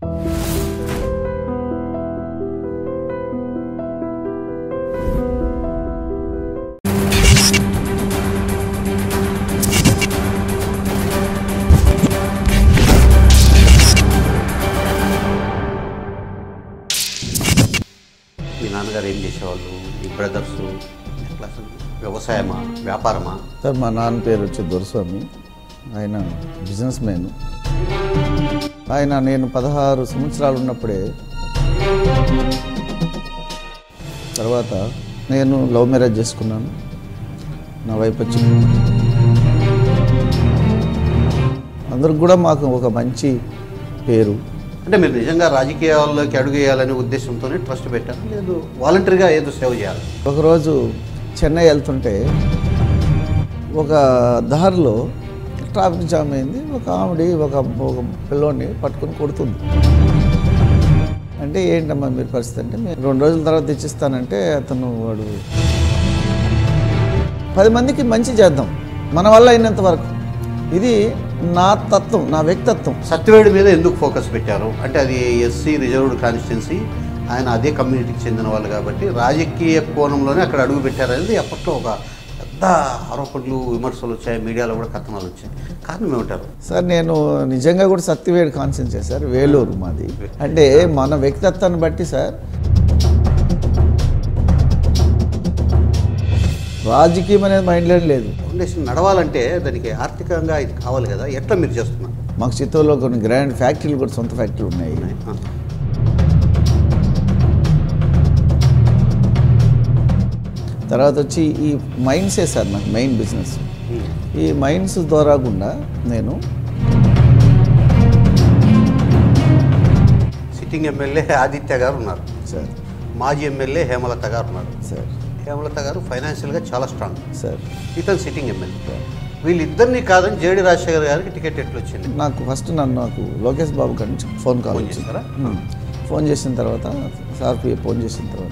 మీ నాన్నగారు ఏం చేసేవాళ్ళు మీ బ్రదర్స్ ఎట్లా అసలు వ్యవసాయమా వ్యాపారమా సార్ మా నాన్న పేరు వచ్చి దొరస్వామి ఆయన బిజినెస్ మ్యాన్ ఆయన నేను పదహారు సంవత్సరాలు ఉన్నప్పుడే తర్వాత నేను లవ్ మ్యారేజ్ చేసుకున్నాను నా వైపు వచ్చి అందరికి కూడా మాకు ఒక మంచి పేరు అంటే మీరు నిజంగా రాజకీయాల్లోకి అడుగు వేయాలనే ఉద్దేశంతోనే ట్రస్ట్ పెట్టారు లేదు వాలంటరీగా ఏదో సేవ చేయాలి ఒకరోజు చెన్నై వెళ్తుంటే ఒక దారిలో ట్రాఫిక్ జామ్ అయింది ఒక ఆవిడ ఒక ఒక పిల్లోని పట్టుకొని కొడుతుంది అంటే ఏంటమ్మా మీరు పరిస్థితి అంటే "మేము రెండు రోజుల తర్వాత తెచ్చిస్తానంటే అతను వాడు పది మందికి మంచి చేద్దాం మన వల్ల అయినంత వరకు ఇది నా తత్వం నా వ్యక్తిత్వం సత్యవేడి మీద ఎందుకు ఫోకస్ పెట్టారు అంటే అది ఎస్సీ రిజర్వ్డ్ కాన్స్టిట్యున్సీ ఆయన అదే కమ్యూనిటీకి చెందిన వాళ్ళు కాబట్టి రాజకీయ కోణంలోనే అక్కడ అడుగు పెట్టారనేది అప్పట్లో ఒక పెద్ద ఆరోపణలు విమర్శలు వచ్చాయి మీడియాలో కూడా కథనాలు వచ్చాయి కారణం ఏమంటారు సార్ నేను నిజంగా కూడా సత్యవేడు కాన్సెన్స్ సార్ వేలూరు మాది అంటే మన వ్యక్తిత్వాన్ని బట్టి సార్ రాజకీయం అనేది మైండ్లో లేదు ఫౌండేషన్ నడవాలంటే దానికి ఆర్థికంగా ఇది కావాలి కదా ఎట్లా మీరు చేస్తున్నారు మాకు చిత్తూరులో కొన్ని గ్రాండ్ ఫ్యాక్టరీలు కూడా సొంత ఫ్యాక్టరీలు ఉన్నాయి ఆ. తర్వాత వచ్చి ఈ మైన్సే సార్ నాకు మెయిన్ బిజినెస్ ఈ మైన్స్ ద్వారా గుండా నేను సిట్టింగ్ ఎమ్మెల్యే ఆదిత్య గారు ఉన్నారు సార్ మాజీ ఎమ్మెల్యే హేమలత గారు ఉన్నారు సార్ హేమలత గారు ఫైనాన్షియల్గా చాలా స్ట్రాంగ్ సార్ ఇతను సిట్టింగ్ ఎమ్మెల్యే వీళ్ళిద్దరిని కాదని జేడి రాజశేఖర్ గారికి టికెట్ ఎట్లా వచ్చింది నాకు ఫస్ట్ నన్ను నాకు లోకేష్ బాబు గారి నుంచి ఫోన్ కాల్ ఫోన్ వచ్చింది చేశారా ఉమ్. ఫోన్ చేసిన తర్వాత సార్ పి- ఫోన్ చేసిన తర్వాత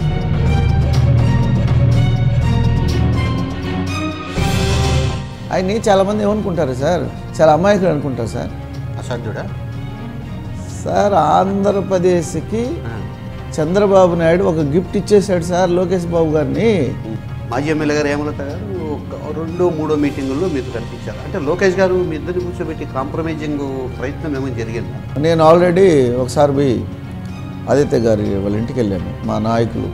ఆయన్ని చాలామంది ఏమనుకుంటారు సార్ చాలా అమాయకులు అనుకుంటారు సార్ అసాధ్యుడా సార్ ఆంధ్రప్రదేశ్కి చంద్రబాబు నాయుడు ఒక గిఫ్ట్ ఇచ్చేశాడు సార్ లోకేష్ బాబు గారిని మాజీ ఎమ్మెల్యే గారు హేమలత గారు ఒక రెండో మూడో మీటింగుల్లో మీకు కనిపించారు అంటే లోకేష్ గారు మీ ఇద్దరిని కూర్చోబెట్టి కాంప్రమైజింగ్ ప్రయత్నం ఏమైనా జరిగిందా నేను ఆల్రెడీ ఒకసారి పోయి ఆదిత్య గారి వాళ్ళ ఇంటికి వెళ్ళాను మా నాయకులు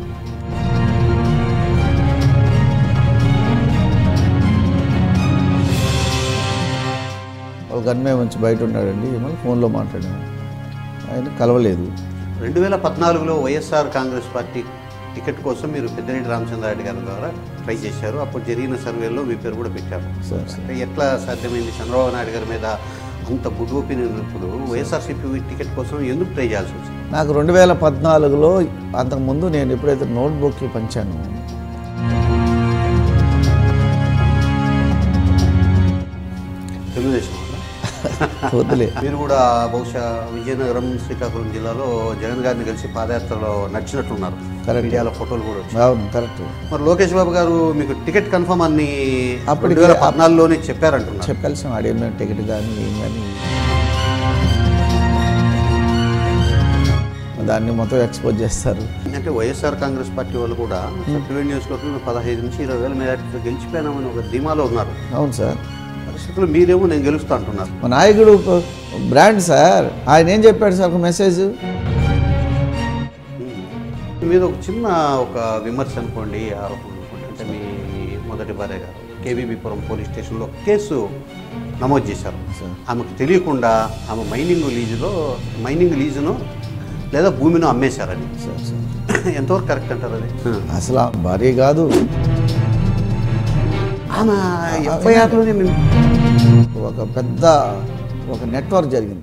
వాళ్ళ గన్మే మంచి బయట ఉన్నాడండి మళ్ళీ ఫోన్లో మాట్లాడాను ఆయన కలవలేదు రెండు వేల పద్నాలుగులో వైఎస్ఆర్ కాంగ్రెస్ పార్టీ టికెట్ కోసం మీరు పెద్దిరెడ్డి రామచంద్రారెడ్డి గారి ద్వారా ట్రై చేశారు అప్పుడు జరిగిన సర్వేలో మీ పేరు కూడా పెట్టారు సార్ సార్ అంటే ఎట్లా సాధ్యమైంది చంద్రబాబు నాయుడు గారి మీద అంత గుడ్ ఒపీనియన్ ఉన్నప్పుడు వైఎస్ఆర్సీపీ టికెట్ కోసం ఎందుకు ట్రై చేయాల్సి వచ్చింది నాకు రెండు వేల పద్నాలుగులో అంతకుముందు నేను ఎప్పుడైతే నోట్బుక్లు పంచాను తెలుగుదేశం వల్ల వదిలే మీరు కూడా బహుశా విజయనగరం శ్రీకాకుళం జిల్లాలో జగన్ గారిని కలిసి పాదయాత్రలో నడిచినట్టున్నారు Correct. మీడియాలో ఫోటోలు కూడా వచ్చాయి అవును కరెక్ట్ మరి లోకేష్ బాబు గారు మీకు టికెట్ కన్ఫర్మ్ అని అప్పటికి- రెండు వేల పద్నాలుగులోనే చెప్పారంటున్నారు చెప్పాల్సిన అడిగిన టికెట్ కానీ ఏం కానీ దాన్ని మొత్తం ఎక్స్పోజ్ చేస్తారు అంటే వైఎస్ఆర్ కాంగ్రెస్ పార్టీ వాళ్ళు కూడా సర్టిఫికేట్ నియోజకవర్గంలో పదహైదు నుంచి ఇరవై వేల మెజార్టీతో గెలిచిపోయినామని ఒక ధీమాలో ఉన్నారు అవును సార్ పరిస్థితులు మీరేమో నేను గెలుస్తా అంటున్నారు మా నాయకుడు ఒక బ్రాండ్ సార్ ఆయన ఏం చెప్పాడు సార్ ఒక మెసేజ్ మీద ఒక చిన్న ఒక విమర్శ అనుకోండి ఆరోపణ అనుకోండి అంటే మీ మొదటి భార్య గారు కేవీబీపురం పోలీస్ స్టేషన్లో కేసు నమోదు చేశారు సార్. ఆమెకు తెలియకుండా ఆమె మైనింగ్ లీజులో మైనింగ్ లీజును లేదా భూమిని అమ్మేశారని సార్ సార్ ఎంతవరకు కరెక్ట్ అంటారు అది అసలు ఆ భార్య కాదు ఆమె ఎఫ్ఐఆర్లోనే మేము ఒక పెద్ద ఒక నెట్వర్క్ జరిగింది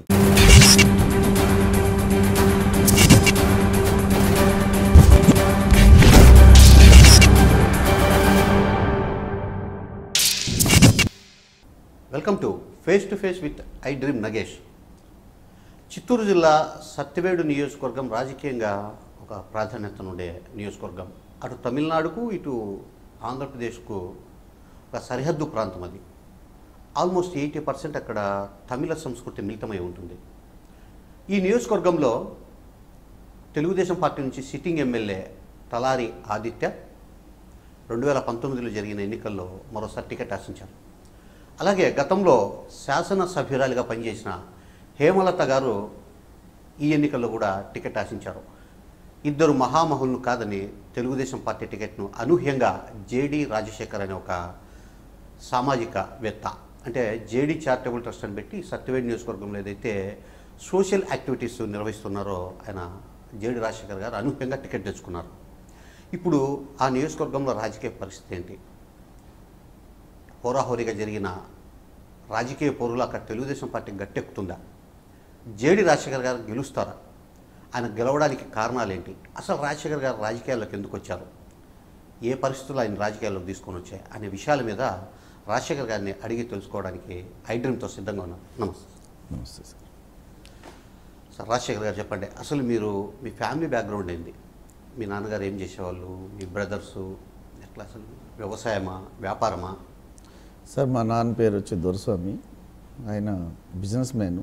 welcome to face to face with iDream Nagesh Chittoor జిల్లా సత్యవేడు నియోజకవర్గం రాజకీయంగా ఒక ప్రాధాన్యత ఉండే నియోజకవర్గం అటు తమిళనాడుకు ఇటు ఆంధ్రప్రదేశ్కు ఒక సరిహద్దు ప్రాంతం అది ఆల్మోస్ట్ ఎయిటీ పర్సెంట్ అక్కడ తమిళ సంస్కృతి మిళితమై ఉంటుంది ఈ నియోజకవర్గంలో తెలుగుదేశం పార్టీ నుంచి సిట్టింగ్ ఎమ్మెల్యే తలారి ఆదిత్య రెండు వేల పంతొమ్మిదిలో జరిగిన ఎన్నికల్లో మరోసారి టికెట్ ఆశించారు అలాగే గతంలో శాసనసభ్యురాలిగా పనిచేసిన హేమలత గారు ఈ ఎన్నికల్లో కూడా టికెట్ ఆశించారు ఇద్దరు మహామహులను కాదని తెలుగుదేశం పార్టీ టికెట్ను అనూహ్యంగా జేడి రాజశేఖర్ అనే ఒక సామాజికవేత్త అంటే జేడి చారిటబుల్ ట్రస్ట్ అని పెట్టి సత్యవేడి నియోజకవర్గంలో ఏదైతే సోషల్ యాక్టివిటీస్ నిర్వహిస్తున్నారో ఆయన జేడి రాజశేఖర్ గారు అనూహ్యంగా టికెట్ తెచ్చుకున్నారు ఇప్పుడు ఆ నియోజకవర్గంలో రాజకీయ పరిస్థితి ఏంటి హోరాహోరీగా జరిగిన రాజకీయ పోరులు అక్కడ తెలుగుదేశం పార్టీ గట్టెక్కుతుందా జేడి రాజశేఖర్ గారు గెలుస్తారా ఆయన గెలవడానికి కారణాలు ఏంటి అసలు రాజశేఖర్ గారు రాజకీయాల్లోకి ఎందుకు వచ్చారు ఏ పరిస్థితుల్లో ఆయన రాజకీయాల్లోకి తీసుకొని వచ్చాయి అనే విషయాల మీద రాజశేఖర్ గారిని అడిగి తెలుసుకోవడానికి ఐడ్రీమ్తో సిద్ధంగా ఉన్నాను నమస్తే నమస్తే సార్ సార్ రాజశేఖర్ గారు చెప్పండి అసలు మీరు మీ ఫ్యామిలీ బ్యాక్గ్రౌండ్ ఏంది మీ నాన్నగారు ఏం చేసేవాళ్ళు మీ బ్రదర్సు ఎట్లా అసలు వ్యవసాయమా వ్యాపారమా సార్ మా నాన్న పేరు వచ్చి దొరస్వామి ఆయన బిజినెస్ మ్యాన్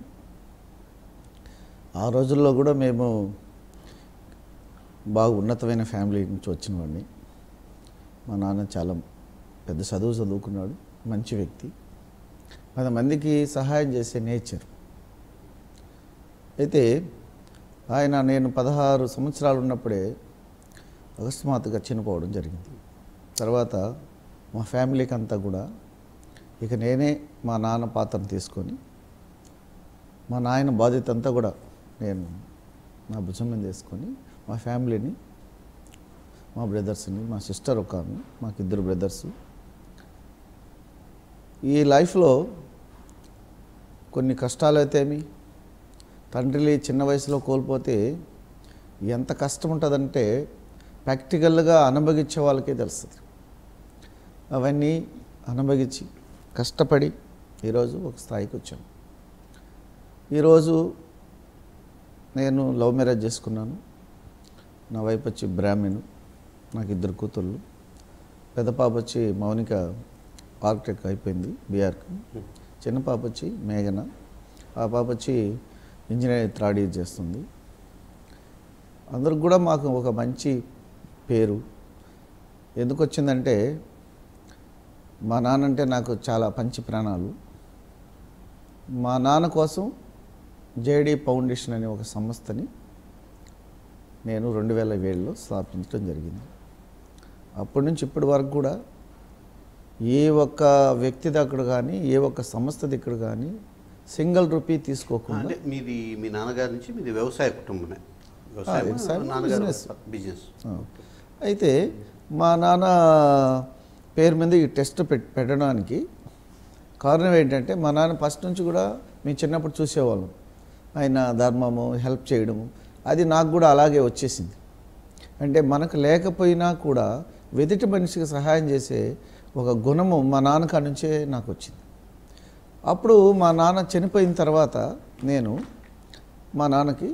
ఆ రోజుల్లో కూడా మేము బాగా ఉన్నతమైన ఫ్యామిలీ నుంచి వచ్చిన వాడిని మా నాన్న చాలా పెద్ద చదువు చదువుకున్నాడు మంచి వ్యక్తి పది మందికి సహాయం చేసే నేచర్ అయితే ఆయన నేను పదహారు సంవత్సరాలు ఉన్నప్పుడే అకస్మాత్తుగా చనిపోవడం జరిగింది తర్వాత మా ఫ్యామిలీకి అంతా కూడా ఇక నేనే మా నాన్న పాత్రను తీసుకొని మా నాయన బాధ్యత అంతా కూడా నేను నా భుజం మీద వేసుకొని మా ఫ్యామిలీని మా బ్రదర్స్ని మా సిస్టర్ ఒక ఆమె మాకు ఇద్దరు బ్రదర్స్ ఈ లైఫ్లో కొన్ని కష్టాలు అయితేమి తండ్రిని చిన్న వయసులో కోల్పోతే ఎంత కష్టం ఉంటుందంటే ప్రాక్టికల్గా అనుభవించే వాళ్ళకే తెలుస్తుంది అవన్నీ అనుభవించి కష్టపడి ఈరోజు ఒక స్థాయికి వచ్చాం ఈరోజు నేను లవ్ మ్యారేజ్ చేసుకున్నాను నా వైపు వచ్చి బ్రాహ్మణు నాకు ఇద్దరు కూతుళ్ళు పెద్ద పాప వచ్చి మౌనిక ఆర్కిటెక్ట్ అయిపోయింది బీఆర్కి చిన్న పాప వచ్చి మేఘన ఆ పాప వచ్చి ఇంజనీరింగ్ థర్డ్ ఇయర్ చేస్తుంది అందరికి కూడా మాకు ఒక మంచి పేరు ఎందుకు వచ్చిందంటే మా నాన్న అంటే నాకు చాలా పంచి ప్రాణాలు మా నాన్న కోసం జేడీ ఫౌండేషన్ అనే ఒక సంస్థని నేను రెండు వేల ఏడులో స్థాపించడం జరిగింది అప్పటి నుంచి ఇప్పటి వరకు కూడా ఏ ఒక్క వ్యక్తి దగ్గర కానీ ఏ ఒక్క సంస్థ దగ్గర కానీ సింగిల్ రూపీ తీసుకోకుండా అంటే మీది మీ నాన్నగారి నుంచి మీది వ్యవసాయ కుటుంబమే వ్యవసాయం, వ్యవసాయం నాన్నగారు business. బిజినెస్ ఆ. అయితే మా నాన్న పేరు మీద ఈ టెస్ట్ పెట్ పెట్టడానికి కారణం ఏంటంటే మా నాన్న ఫస్ట్ నుంచి కూడా మేము చిన్నప్పుడు చూసేవాళ్ళం ఆయన ధర్మము హెల్ప్ చేయడము అది నాకు కూడా అలాగే వచ్చేసింది అంటే మనకు లేకపోయినా కూడా వెదిటి మనిషికి సహాయం చేసే ఒక గుణము మా నాన్నకాడ నుంచే నాకు వచ్చింది అప్పుడు మా నాన్న చనిపోయిన తర్వాత నేను మా నాన్నకి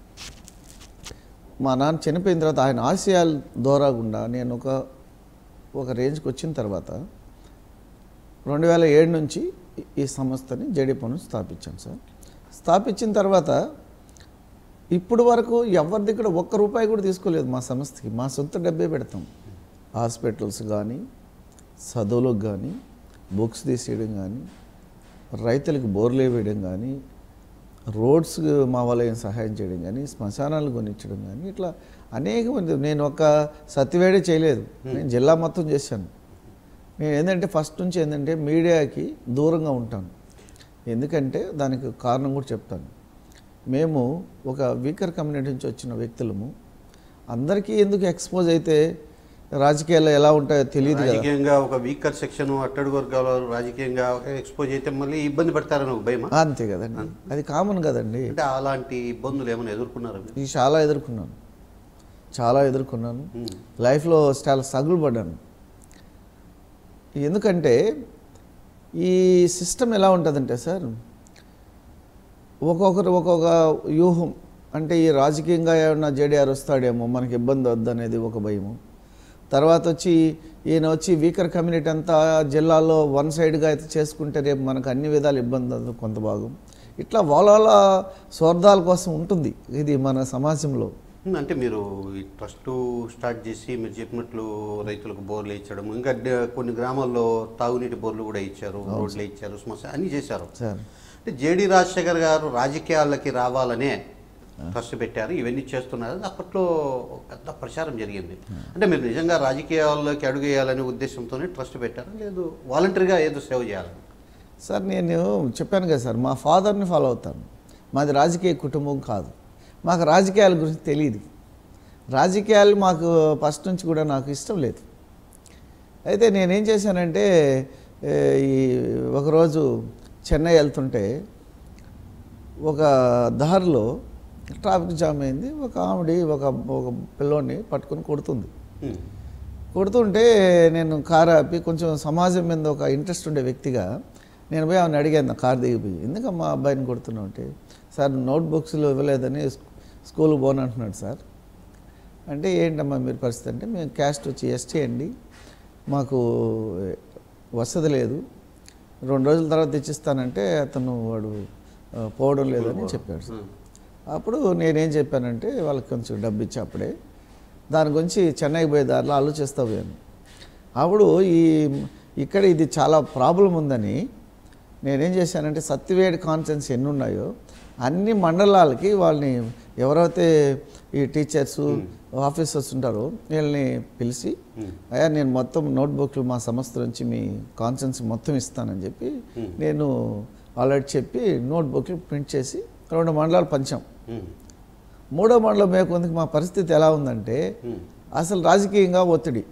మా నాన్న చనిపోయిన తర్వాత ఆయన ఆశయాల ద్వారా గుండా నేను ఒక ఒక రేంజ్కి వచ్చిన తర్వాత రెండు వేల ఏడు నుంచి ఈ- ఈ సంస్థని జేడీపీను స్థాపించాను సార్ స్థాపించిన తర్వాత ఇప్పుడు వరకు ఎవరి దగ్గర ఒక్క రూపాయి కూడా తీసుకోలేదు మా సంస్థకి మా సొంత డబ్బే పెడతాం హాస్పిటల్స్ కానీ చదువులకు కానీ బుక్స్ తీసేయడం కానీ రైతులకు బోర్లు వేయడం కానీ రోడ్స్ మా వాళ్ళకి సహాయం చేయడం కానీ శ్మశానాలు కొనిచ్చడం కానీ ఇట్లా అనేక మంది నేను ఒక సత్యవేడే చేయలేదు నేను జిల్లా మొత్తం చేశాను నేను ఏంటంటే ఫస్ట్ నుంచి ఏంటంటే మీడియాకి దూరంగా ఉంటాను ఎందుకంటే దానికి కారణం కూడా చెప్తాను మేము ఒక వీకర్ కమ్యూనిటీ నుంచి వచ్చిన వ్యక్తులము అందరికీ ఎందుకు ఎక్స్పోజ్ అయితే రాజకీయాల్లో ఎలా ఉంటాయో తెలియదు కదా రాజకీయంగా ఒక వీకర్ సెక్షన్ అట్టడుగు వర్గాల వారు రాజకీయంగా ఎక్స్పోజ్ అయితే మళ్ళీ ఇబ్బంది పడతారని ఒక భయమా అంతే కదండి అది కామన్ కదండి అంటే అలాంటి ఇబ్బందులు ఏమైనా ఎదుర్కొన్నారా మీరు? ఇది చాలా ఎదుర్కొన్నాను చాలా ఎదుర్కొన్నాను ఉమ్. లైఫ్లో చాలా సగులు పడ్డాను ఎందుకంటే ఈ సిస్టమ్ ఎలా ఉంటుందంటే సార్ ఒక్కొక్కరు ఒక్కొక్క వ్యూహం అంటే ఈ రాజకీయంగా ఏమన్నా జేడీఆర్ వస్తాడేమో మనకి ఇబ్బంది వద్దనేది ఒక భయము తర్వాత వచ్చి ఈయన వచ్చి వీకర్ కమ్యూనిటీ అంతా జిల్లాలో వన్ సైడ్గా అయితే చేసుకుంటే రేపు మనకు అన్ని విధాలు ఇబ్బంది అవుతుంది కొంత భాగం ఇట్లా వాళ్ళ వాళ్ళ స్వార్థాల కోసం ఉంటుంది ఇది మన సమాజంలో ఉమ్, అంటే మీరు ఈ ట్రస్ట్ స్టార్ట్ చేసి మీరు చెప్పినట్లు రైతులకు బోర్లు ఇచ్చడం ఇంకా డ- కొన్ని గ్రామాల్లో తాగునీటి బోర్లు కూడా ఇచ్చారు రోడ్లు ఇచ్చారు సమస్య అన్నీ చేశారు సార్ అంటే జేడి రాజశేఖర్ గారు రాజకీయాల్లోకి రావాలనే ట్రస్ట్ పెట్టారు ఇవన్నీ చేస్తున్నారు అప్పట్లో ఒక పెద్ద ప్రచారం జరిగింది అంటే మీరు నిజంగా రాజకీయాల్లోకి అడుగేయాలనే ఉద్దేశంతోనే ట్రస్ట్ పెట్టారు లేదు వాలంటరీగా ఏదో సేవ చేయాలని సార్ నేను చెప్పాను కదా సార్ మా ఫాదర్ని ఫాలో అవుతాను మాది రాజకీయ కుటుంబం కాదు మాకు రాజకీయాల గురించి తెలియదు రాజకీయాలు మాకు ఫస్ట్ నుంచి కూడా నాకు ఇష్టం లేదు అయితే నేనేం చేశానంటే ఏ, ఈ ఒకరోజు చెన్నై వెళ్తుంటే ఒక దారిలో ట్రాఫిక్ జామ్ అయింది ఒక ఆవిడ ఒక ఒక పిల్లోని పట్టుకొని కొడుతుంది ఉమ్, కొడుతుంటే నేను కారు ఆపి కొంచెం సమాజం మీద ఒక ఇంట్రెస్ట్ ఉండే వ్యక్తిగా నేను పోయి ఆమెను అడిగాను కార్ దిగిపోయి ఎందుకమ్మా అబ్బాయిని కొడుతున్నావు అంటే సార్ నోట్ బుక్స్లు ఇవ్వలేదని స్కూ- స్కూల్కి పోను అంటున్నాడు సార్ అంటే ఏంటమ్మా మీరు పరిస్థితి అంటే మేము క్యాస్ట్ వచ్చి ఎస్టీ అండి మాకు వసతి లేదు రెండు రోజుల తర్వాత తెచ్చిస్తానంటే అతను వాడు ఆ, పోవడం లేదని చెప్పాడు సార్ ఉమ్, అప్పుడు నేనేం చెప్పానంటే వాళ్ళకి కొంచెం డబ్బు ఇచ్చి అప్పుడే దాని గురించి చెన్నైకి పోయే దారిలో ఆలోచిస్తా పోయాను అప్పుడు ఈ ఇక్కడ ఇది చాలా ప్రాబ్లం ఉందని నేనేం చేశానంటే సత్యవేడ్ కాన్ఫరెన్స్ ఎన్ని ఉన్నాయో అన్ని మండలాలకి వాళ్ళని ఎవరైతే ఈ టీచర్స్ ఆఫీసర్స్ ఉంటారో వీళ్ళని పిలిచి అయ్యా నేను మొత్తం నోట్బుక్లు మా సంస్థ నుంచి మీ కాన్ఫరెన్స్ మొత్తం ఇస్తానని చెప్పి నేను ఆల్రెడీ చెప్పి నోట్బుక్లు ప్రింట్ చేసి రెండు మండలాలు పంచాం ఉమ్, మూడో మండలం మేకొందుకు మా పరిస్థితి ఎలా ఉందంటే ఉమ్. అసలు రాజకీయంగా ఒత్తిడి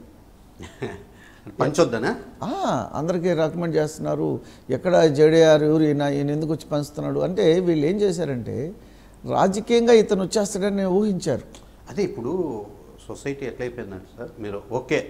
పంచొద్దనా ఆ, అందరికీ రికమెండ్ చేస్తున్నారు ఎక్కడ జేడీఆర్ ఎవరు ఈయన ఈయన ఎందుకు వచ్చి పంచుతున్నాడు అంటే వీళ్ళు ఏం చేశారంటే రాజకీయంగా ఇతను వచ్చేస్తాడని ఊహించారు అదే ఇప్పుడు సొసైటీ ఎట్లయిపోయిందంటే సార్ మీరు ఓకే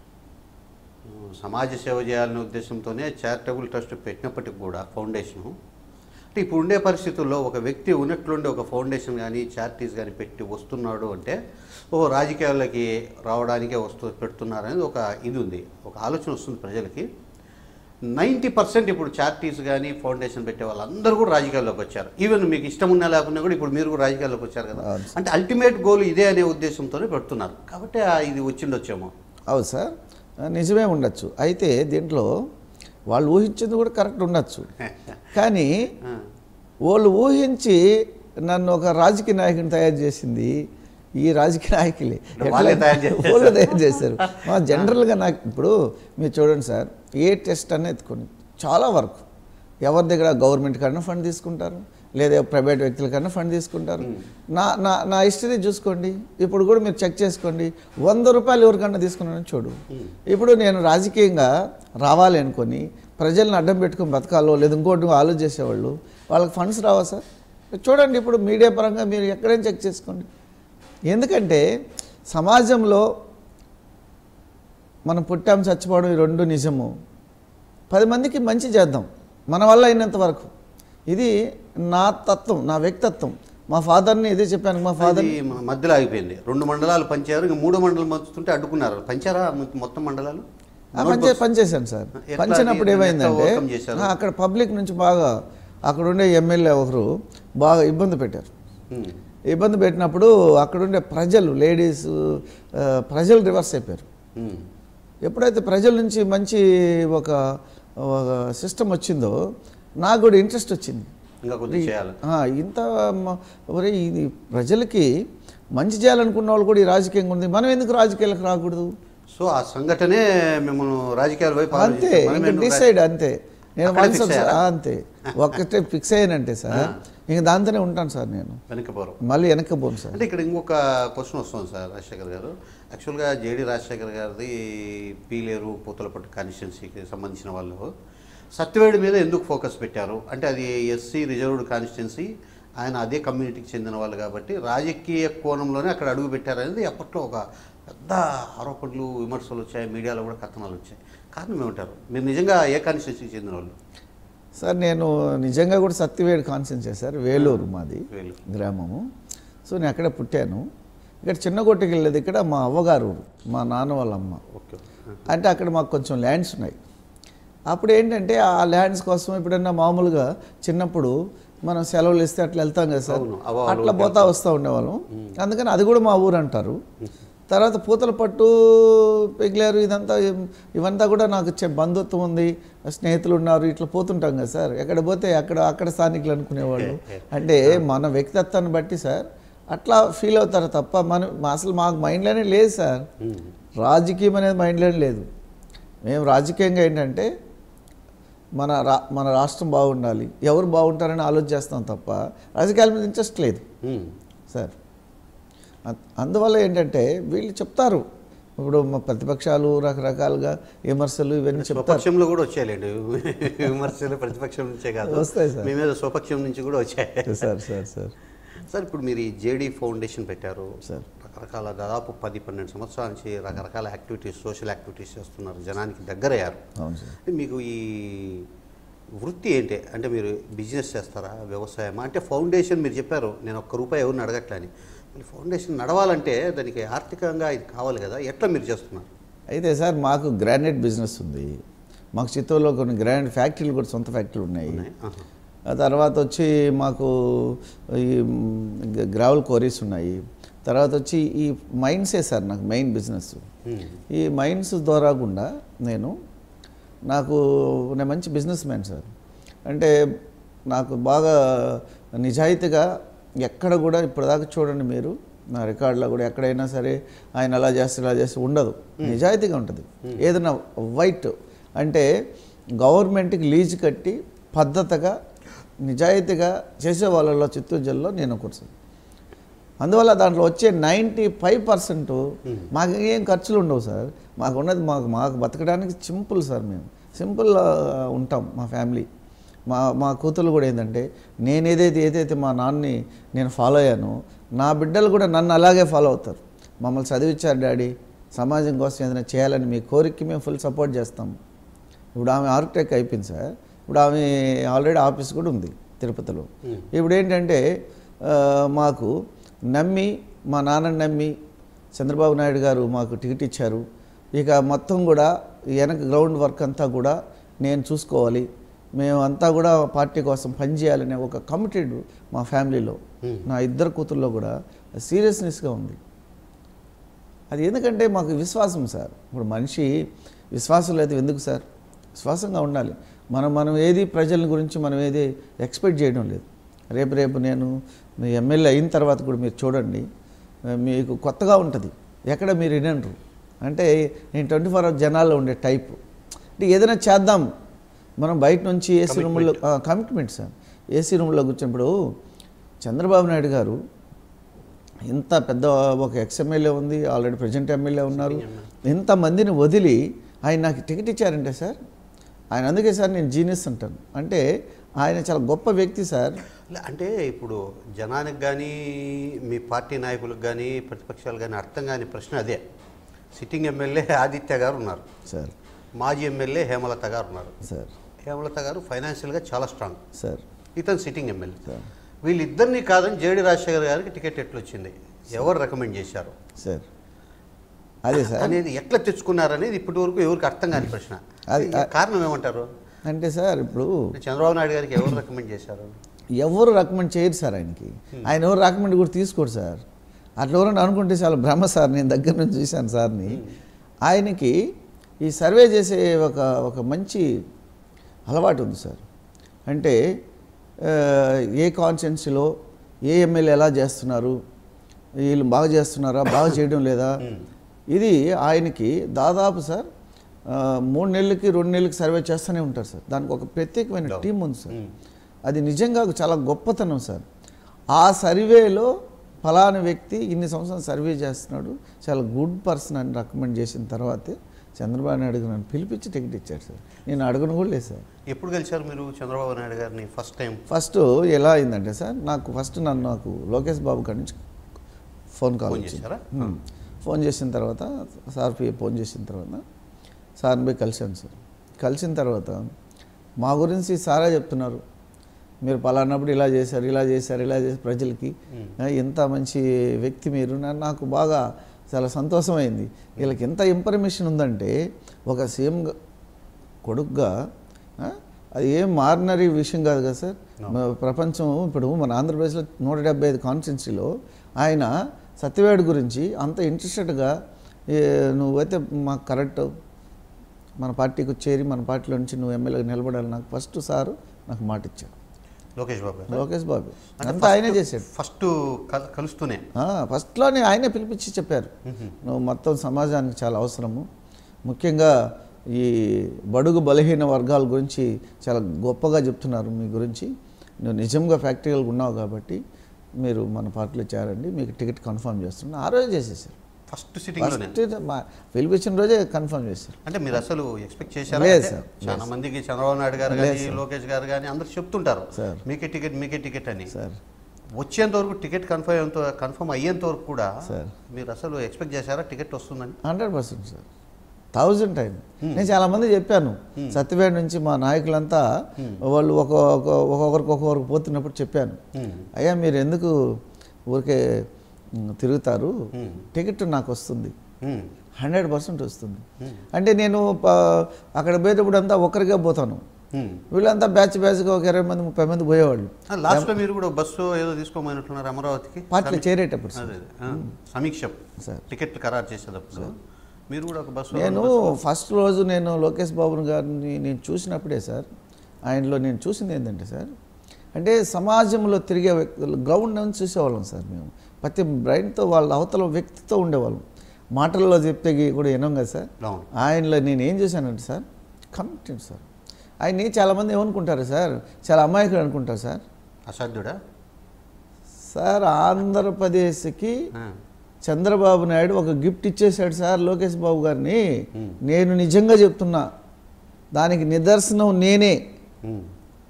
ఉమ్, సమాజ సేవ చేయాలనే ఉద్దేశంతోనే చారిటబుల్ ట్రస్ట్ పెట్టినప్పటికి కూడా ఫౌండేషను అంటే ఇప్పుడు ఉండే పరిస్థితుల్లో ఒక వ్యక్తి ఉన్నట్లుండి ఒక ఫౌండేషన్ కానీ చారిటీస్ కానీ పెట్టి వస్తున్నాడు అంటే ఓ రాజకీయాల్లోకి రావడానికే వస్తూ పెడుతున్నారనేది ఒక ఇది ఉంది ఒక ఆలోచన వస్తుంది ప్రజలకి నైంటీ పర్సెంట్ ఇప్పుడు చారిటీస్ కానీ ఫౌండేషన్ పెట్టే వాళ్ళందరూ కూడా రాజకీయాల్లోకి వచ్చారు ఈవెన్ మీకు ఇష్టం ఉన్నా లేకున్నా కూడా ఇప్పుడు మీరు కూడా రాజకీయాల్లోకి వచ్చారు కదా అవును. అంటే అల్టిమేట్ గోల్ ఇదే అనే ఉద్దేశంతోనే పెడుతున్నారు కాబట్టి ఆ ఇది వచ్చిండొచ్చేమో అవును సార్ నిజమే ఉండొచ్చు అయితే దీంట్లో వాళ్ళు ఊహించింది కూడా కరెక్ట్ ఉండొచ్చు కానీ ఆ, వాళ్ళు ఊహించి నన్ను ఒక రాజకీయ నాయకుని తయారు చేసింది ఈ రాజకీయ నాయకులే అంటే వాళ్ళే ఎట్లా- తయారు చేశారు. వాళ్ళే తయారు చేశారు మా జనరల్గా నాకు ఇప్పుడు మీరు చూడండి సార్ ఏ టెస్ట్ అనేది ఎత్తుకోండి చాలా వరకు ఎవరి దగ్గర గవర్నమెంట్ కన్నా ఫండ్ తీసుకుంటారు లేదా ప్రైవేట్ వ్యక్తుల కన్నా ఫండ్ తీసుకుంటారు నా నా నా హిస్టరీ చూసుకోండి ఇప్పుడు కూడా మీరు చెక్ చేసుకోండి వంద రూపాయలు ఎవరికన్నా తీసుకున్నానని చూడు ఇప్పుడు నేను రాజకీయంగా రావాలి అనుకొని ప్రజల్ని అడ్డం పెట్టుకొని బతకాలో లేదా ఇంకోటి ఆలోచన చేసేవాళ్ళు వాళ్ళకి ఫండ్స్ రావా సార్ చూడండి ఇప్పుడు మీడియా పరంగా మీరు ఎక్కడైనా చెక్ చేసుకోండి ఎందుకంటే సమాజంలో మనం పుట్టాం చచ్చిపోవడం ఈ రెండు నిజము పది మందికి మంచి చేద్దాం మన వల్ల అయినంత వరకు ఇది నా తత్వం నా వ్యక్తిత్వం మా ఫాదర్ని ఇదే చెప్పాను మా ఫాదర్ ఇది మ- మధ్యలో ఆగిపోయింది రెండు మండలాలు పంచారు ఇంకా మూడో మండలం పంచుతుంటే అడ్డుకున్నారు పంచారా మొ- మొత్తం మండలాలు పనిచే పనిచేశాను సార్ ఎట్లా పంచినప్పుడు అది- ఏమైందంటే ఎట్లా overcome చేశారు? ఆ, అక్కడ పబ్లిక్ నుంచి బాగా అక్కడ ఉండే ఎమ్మెల్యే ఒకరు బాగా ఇబ్బంది పెట్టారు ఉమ్, ఇబ్బంది పెట్టినప్పుడు అక్కడుండే ప్రజలు లేడీస్ ఆ, ప్రజలు రివర్స్ అయిపోయారు ఉమ్, ఎప్పుడైతే ప్రజల నుంచి మంచి ఒక ఒక సిస్టమ్ వచ్చిందో నాకు కూడా ఇంట్రెస్ట్ వచ్చింది ఇంకా కొద్దిగా చేయాలి ఆ, ఇంత మ- ఒరే ఇది ప్రజలకి మంచి చేయాలనుకున్న వాళ్ళు కూడా ఈ రాజకీయంగా ఉంది మనం ఎందుకు రాజకీయాలకు రాకూడదు సో ఆ సంఘటనే మిమ్మల్ని రాజకీయాల వైపు అంతే ఆలోచించారు. మనం ఇంకా ఎందుకు డిసైడ్ అంతే నేను అక్కడే once fix అయ్యారా? ఆ, అంతే ఒక్కటే ఫిక్స్ అయ్యానంటే సార్ ఇంక దాంతోనే ఉంటాను సార్ నేను వెనక్కిపోరు మళ్ళీ వెనక్కి పోను సార్ అంటే ఇక్కడ ఇంకొక క్వశ్చన్ వస్తుంది సార్ రాజశేఖర్ గారు యాక్చువల్గా జేడి రాజశేఖర్ గారిది పీలేరు పూతలపట్టు కాన్స్టిట్యున్సీకి సంబంధించిన వాళ్ళు సత్యవేడి మీద ఎందుకు ఫోకస్ పెట్టారు అంటే అది ఎస్సీ రిజర్వ్డ్ కాన్స్టిట్యున్సీ ఆయన అదే కమ్యూనిటీకి చెందిన వాళ్ళు కాబట్టి రాజకీయ కోణంలోనే అక్కడ అడుగు పెట్టారనేది అప్పట్లో ఒక పెద్ద ఆరోపణలు విమర్శలు వచ్చాయి మీడియాలో కూడా కథనాలు వచ్చాయి కారణం ఏమంటారు మీరు నిజంగా ఏ కాన్స్టిట్యున్సీకి చెందిన వాళ్ళు సార్ నేను నిజంగా కూడా సత్యవేడు కాన్సెన్స్ చేశారు వేలూరు మాది వేలు గ్రామము సో నేను అక్కడే పుట్టాను ఇక్కడ చిన్న కొట్టుకు వెళ్ళేది ఇక్కడ మా అవ్వగారు ఊరు మా నాన్న వాళ్ళ అమ్మ ఓకే అంటే అక్కడ మాకు కొంచెం ల్యాండ్స్ ఉన్నాయి అప్పుడు ఏంటంటే ఆ ల్యాండ్స్ కోసం ఎప్పుడన్నా మామూలుగా చిన్నప్పుడు మనం సెలవులు ఇస్తే అట్లా వెళ్తాం కదా సార్ అవును, అవాలు అట్లా పోతా వస్తూ ఉండేవాళ్ళం అందుకని అది కూడా మా ఊరు అంటారు తర్వాత పూతల పట్టు పెగిలారు ఇదంతా ఇం- ఇవంతా కూడా నాకు చె బంధుత్వం ఉంది స్నేహితులు ఉన్నారు ఇట్లా పోతుంటాం కదా సార్ ఎక్కడ పోతే అక్కడ అక్కడ స్థానికులు అనుకునేవాళ్ళు అంటే మన వ్యక్తిత్వాన్ని బట్టి సార్ అట్లా ఫీల్ అవుతారు తప్ప మన మా- అసలు మాకు మైండ్లోనే లేదు సార్ రాజకీయం అనేది మైండ్లోనే లేదు మేము రాజకీయంగా ఏంటంటే మన రా మన రాష్ట్రం బాగుండాలి ఎవరు బాగుంటారని ఆలోచిస్తాం తప్ప రాజకీయాల మీద ఇంట్రెస్ట్ లేదు ఉమ్. సార్ అ- అందువల్ల ఏంటంటే వీళ్ళు చెప్తారు ఇప్పుడు మా ప్రతిపక్షాలు రకరకాలుగా విమర్శలు ఇవన్నీ చెప్తారు స్వపక్షంలో కూడా వచ్చాయండి విమర్శలు ప్రతిపక్షం నుంచే కాదు వస్తాయి సార్. మీ మీద స్వపక్షం నుంచి కూడా వచ్చాయి సార్ సార్ సార్ సార్ ఇప్పుడు మీరు ఈ జేడీ ఫౌండేషన్ పెట్టారు సార్. రకరకాల దాదాపు పది పన్నెండు సంవత్సరాల నుంచి రకరకాల యాక్టివిటీస్ సోషల్ యాక్టివిటీస్ చేస్తున్నారు జనానికి దగ్గరయ్యారు అవును సార్ అంటే మీకు ఈ వృత్తి ఏంటి అంటే మీరు బిజినెస్ చేస్తారా వ్యవసాయమా అంటే ఫౌండేషన్ మీరు చెప్పారు నేను ఒక్క రూపాయి ఎవరిని అడగట్లని మరి ఫౌండేషన్ నడవాలంటే దానికి ఆర్థికంగా ఇది కావాలి కదా ఎట్లా మీరు చేస్తున్నారు అయితే సార్ మాకు గ్రానైట్ బిజినెస్ ఉంది మాకు చిత్తూరులో కొన్ని గ్రానైట్ ఫ్యాక్టరీలు కూడా సొంత ఫ్యాక్టరీలు ఉన్నాయి ఉన్నాయి? ఆహా. ఆ తర్వాత వచ్చి మాకు ఈ గ్రావెల్ కోరీస్ ఉన్నాయి తర్వాత వచ్చి ఈ మైన్సే సార్ నాకు మెయిన్ బిజినెస్ ఉమ్. ఈ మైన్స్ ద్వారా గుండా నేను నాకు నేను మంచి బిజినెస్ మ్యాన్ సార్ అంటే నాకు బాగా నిజాయితీగా ఎక్కడ కూడా ఇప్పటిదాకా చూడండి మీరు నా రికార్డులో కూడా ఎక్కడైనా సరే ఆయన అలా చేస్తే ఇలా చేస్తే ఉండదు నిజాయితీగా ఉంటుంది ఏదైనా వైట్ అంటే గవర్నమెంట్కి లీజు కట్టి పద్ధతిగా నిజాయితీగా చేసే వాళ్ళలో చిత్తూరు జిల్లాలో నేను ఒకరు సార్ అందువల్ల దాంట్లో వచ్చే నైంటీ ఫైవ్ పర్సెంట్ మాకు ఏం ఖర్చులు ఉండవు సార్ మాకు ఉన్నది మాకు మాకు బతకడానికి సింపుల్ సార్ మేము సింపుల్ ఉంటాం మా ఫ్యామిలీ మా మా కూతురు కూడా ఏంటంటే నేను ఏదైతే ఏదైతే మా నాన్నని నేను ఫాలో అయ్యానో నా బిడ్డలు కూడా నన్ను అలాగే ఫాలో అవుతారు మమ్మల్ని చదివించారు డాడీ సమాజం కోసం ఏదైనా చేయాలని మీ కోరికకి మేము ఫుల్ సపోర్ట్ చేస్తాం ఇప్పుడు ఆమె ఆర్కిటెక్ట్ అయిపోయింది సార్ ఇప్పుడు ఆమె ఆల్రెడీ ఆఫీస్ కూడా ఉంది తిరుపతిలో ఇప్పుడు ఏంటంటే ఆ, మాకు నమ్మి మా నాన్నని నమ్మి చంద్రబాబు నాయుడు గారు మాకు టికెట్ ఇచ్చారు ఇక మొత్తం కూడా వెనక గ్రౌండ్ వర్క్ అంతా కూడా నేను చూసుకోవాలి మేము అంతా కూడా పార్టీ కోసం పనిచేయాలనే ఒక కమిటెడ్ మా ఫ్యామిలీలో నా ఇద్దరు కూతుర్లో కూడా సీరియస్నెస్గా ఉంది అది ఎందుకంటే మాకు విశ్వాసం సార్ ఇప్పుడు మనిషి విశ్వాసం లేదు ఎందుకు సార్ విశ్వాసంగా ఉండాలి మనం మనం ఏది ప్రజల గురించి మనం ఏది ఎక్స్పెక్ట్ చేయడం లేదు రేపు రేపు నేను మీ ఎమ్మెల్యే అయిన తర్వాత కూడా మీరు చూడండి ఆ, మీకు కొత్తగా ఉంటుంది ఎక్కడ మీరు వినరు అంటే నేను ట్వంటీ ఫోర్ అవర్స్ జనాల్లో ఉండే టైపు అంటే ఏదైనా చేద్దాం మనం బయట నుంచి ఏసీ రూమ్లో కమిట్మెంట్ సార్ ఏసీ రూమ్లో కూర్చున్నప్పుడు చంద్రబాబు నాయుడు గారు ఇంత పెద్ద ఒక ఎక్స్ ఎమ్మెల్యే ఉంది ఆల్రెడీ ప్రజెంట్ ఎమ్మెల్యే ఉన్నారు ఇంతమందిని వదిలి ఆయన నాకు టికెట్ ఇచ్చారంటే సార్ ఆయన అందుకే సార్ నేను జీనియస్ అంటాను అంటే ఆయన చాలా గొప్ప వ్యక్తి సార్ లే, అంటే ఇప్పుడు జనానికి కానీ మీ పార్టీ నాయకులకు కానీ ప్రతిపక్షాలు కానీ అర్థం కాని ప్రశ్న అదే సిట్టింగ్ ఎమ్మెల్యే ఆదిత్య గారు ఉన్నారు సార్ మాజీ ఎమ్మెల్యే హేమలత గారు ఉన్నారు సార్ హేమలత గారు ఫైనాన్షియల్గా చాలా స్ట్రాంగ్ సార్ ఇతను సిట్టింగ్ ఎమ్మెల్యే సార్ వీళ్ళిద్దరిని కాదని జేడి రాజశేఖర్ గారికి టికెట్ ఎట్లా వచ్చింది ఎవరు రికమెండ్ చేశారు సార్ అదే సార్ అనేది ఎట్లా తెచ్చుకున్నారనేది ఇప్పటి వరకు ఎవరికి అర్థం కాని ప్రశ్న అది- కారణం ఏమంటారు అంటే సార్ ఇప్పుడు చంద్రబాబు నాయుడు గారికి ఎవరు రికమెండ్ చేశారు ఎవరు రికమెండ్ చేయరు సార్ ఆయనకి ఆయన ఎవరు రికమెండ్ కూడా తీసుకోడు సార్ అట్లా ఎవరైనా అనుకుంటే చాలా భ్రమ సార్ నేను దగ్గర నుంచి చూశాను సార్ని ఆయనకి ఈ సర్వే చేసే ఒక ఒక మంచి అలవాటు ఉంది సార్ అంటే ఆ, ఏ కాన్స్టిట్యున్సీలో ఏ ఎమ్మెల్యే ఎలా చేస్తున్నారు వీళ్ళు బాగా చేస్తున్నారా బాగా చేయడం లేదా ఇది ఆయనకి దాదాపు సార్ ఆ, మూడు నెలలకి రెండు నెలలకి సర్వే చేస్తూనే ఉంటారు సార్ దానికి ఒక ప్రత్యేకమైన టీం ఉంది సార్ అది నిజంగా చాలా గొప్పతనం సార్ ఆ సర్వేలో ఫలానా వ్యక్తి ఇన్ని సంవత్సరాలు సర్వే చేస్తున్నాడు చాలా గుడ్ పర్సన్ అని రికమెండ్ చేసిన తర్వాతే చంద్రబాబు నాయుడు గారు నన్ను పిలిపించి టికెట్ ఇచ్చాడు సార్ నేను అడగను కూడా లేదు సార్ ఎప్పుడు కలిశారు మీరు చంద్రబాబు నాయుడు గారిని ఫస్ట్ టైం ఫస్ట్ ఎలా అయిందంటే సార్ నాకు ఫస్ట్ నన్ను నాకు లోకేష్ బాబు కాడి నుంచి ఫోన్ కాల్ ఫోన్ వచ్చింది చేశారా? ఉమ్. ఫోన్ చేసిన తర్వాత సార్ పి- ఫోన్ చేసిన తర్వాత సార్ని పోయి కలిశాను సార్ కలిసిన తర్వాత మా గురించి సారా చెప్తున్నారు మీరు పలానప్పుడు ఇలా చేశారు ఇలా చేశారు ఇలా చేశారు ప్రజలకి ఆ, ఎంత మంచి వ్యక్తి మీరు నా- నాకు బాగా చాలా సంతోషమైంది వీళ్ళకి ఎంత ఇన్ఫర్మేషన్ ఉందంటే ఒక సీఎం కొడుకుగా ఆ, అది ఏం మారినరీ విషయం కాదు కదా సార్ మన ప్రపంచం ఇప్పుడు మన ఆంధ్రప్రదేశ్లో నూట డెబ్బై ఐదు కాన్స్టిట్యున్సీలో ఆయన సత్యవేడు గురించి అంత ఇంట్రెస్టెడ్గా నువ్వైతే మాకు కరెక్ట్ మన పార్టీకి చేరి మన పార్టీలో నుంచి నువ్వు ఎమ్మెల్యేగా నిలబడాలి నాకు ఫస్ట్ సారు నాకు మాట ఇచ్చాడు లోకేష్ బాబు గారు లోకేష్ బాబు అంటే అంతా ఆయనే first- చేశాడు ఫస్ట్ కల్- కలుస్తూనే ఆ, ఫస్ట్లోనే ఆయనే పిలిపించి చెప్పారు నువ్వు మొత్తం సమాజానికి చాలా అవసరము ముఖ్యంగా ఈ బడుగు బలహీన వర్గాల గురించి చాలా గొప్పగా చెప్తున్నారు మీ గురించి నువ్వు నిజంగా ఫ్యాక్టరీగా ఉన్నావు కాబట్టి మీరు మన పార్టీలో చేరండి మీకు టికెట్ కన్ఫర్మ్ చేస్తున్నా ఆ రోజే చేసేసారు ఫస్ట్ సిట్టింగ్లోనే ఫస్ట్ మా పిలిపించిన రోజే కన్ఫర్మ్ చేశారు అంటే మీరు అసలు ఎక్స్పెక్ట్ చేశారా లేదు అంటే సార్, చాలా మందికి చంద్రబాబు నాయుడు గారు లేదు కానీ లోకేష్ గారు కానీ అందరు చెప్తుంటారు సార్. మీకే టికెట్ మీకే టికెట్ అని సార్ వచ్చేంత వరకు టికెట్ కన్ఫర్మ్ అయ్యేంత కన్ఫర్మ్ అయ్యేంత వరకు కూడా సార్. మీరు అసలు ఎక్స్పెక్ట్ చేశారా టికెట్ వస్తుందని hundred percent sir thousand time నేను చాలా మంది చెప్పాను సత్యవేడ్ నుంచి మా నాయకులంతా వాళ్ళు ఒక ఒక- ఒక్కొక్కరికి ఒక్కొక్కరికి పోతున్నప్పుడు చెప్పాను Hmm. అయ్యా మీరు ఎందుకు ఊరికే మ్, తిరుగుతారు Hmm. టికెట్ నాకు వస్తుంది Hmm. హండ్రెడ్ పర్సెంట్ వస్తుంది అంటే నేను ప- అక్కడ పోయేటప్పుడు అంతా ఒక్కరికే పోతాను Hmm. వీళ్ళంతా బ్యాచ్ బ్యాచ్గా ఒక ఇరవై మంది ముప్పై మంది పోయేవాళ్ళు ఆ, లాస్ట్లో మీరు కూడా బస్సు ఏదో తీసుకోమన్నట్టున్నారు అమరావతికి పార్టీలో సమీ- చేరేటప్పుడు సార్. అదే అదే. ఆ, సమీక్ష సార్. టికెట్ ఖరారు చేసేటప్పుడు మీరు కూడా ఒక బస్సు నేను ఫస్ట్ రోజు నేను లోకేష్ బాబు గారిని నేను చూసినప్పుడే సార్ ఆయనలో నేను చూసింది ఏంటంటే సార్ అంటే సమాజంలో తిరిగే వ్యక్తులు గ్రౌండ్ నుంచి చూసేవాళ్ళం సార్ మేము ప్రతి బ్రైన్తో వాళ్ళ అవతల వ్యక్తితో ఉండేవాళ్ళం మాటల్లో చెప్తే కూడా వినం కదా సార్ అవును ఆయనలో నేను ఏం చేశానంటే సార్ కమిటెడ్ సార్ ఆయన్ని చాలామంది ఏమనుకుంటారు సార్ చాలా అమాయకుడు అనుకుంటారు సార్ అసాధ్యుడా సార్ ఆంధ్రప్రదేశ్కి ఆ. చంద్రబాబు నాయుడు ఒక గిఫ్ట్ ఇచ్చేశాడు సార్ లోకేష్ బాబు గారిని Hmm. నేను నిజంగా చెప్తున్నా దానికి నిదర్శనం నేనే Hmm.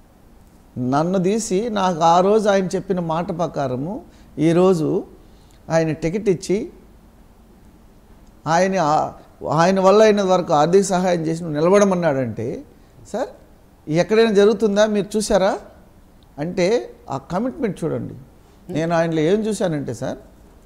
నన్ను తీసి నాకు ఆ రోజు ఆయన చెప్పిన మాట ప్రకారము ఈరోజు ఆయన టికెట్ ఇచ్చి ఆయన ఆ- ఆయన వల్ల అయిన వరకు ఆర్థిక సహాయం చేసి నువ్వు నిలబడమన్నాడంటే సార్ ఎక్కడైనా జరుగుతుందా మీరు చూసారా అంటే ఆ కమిట్మెంట్ చూడండి నేను ఆయనలో ఏం చూశానంటే సార్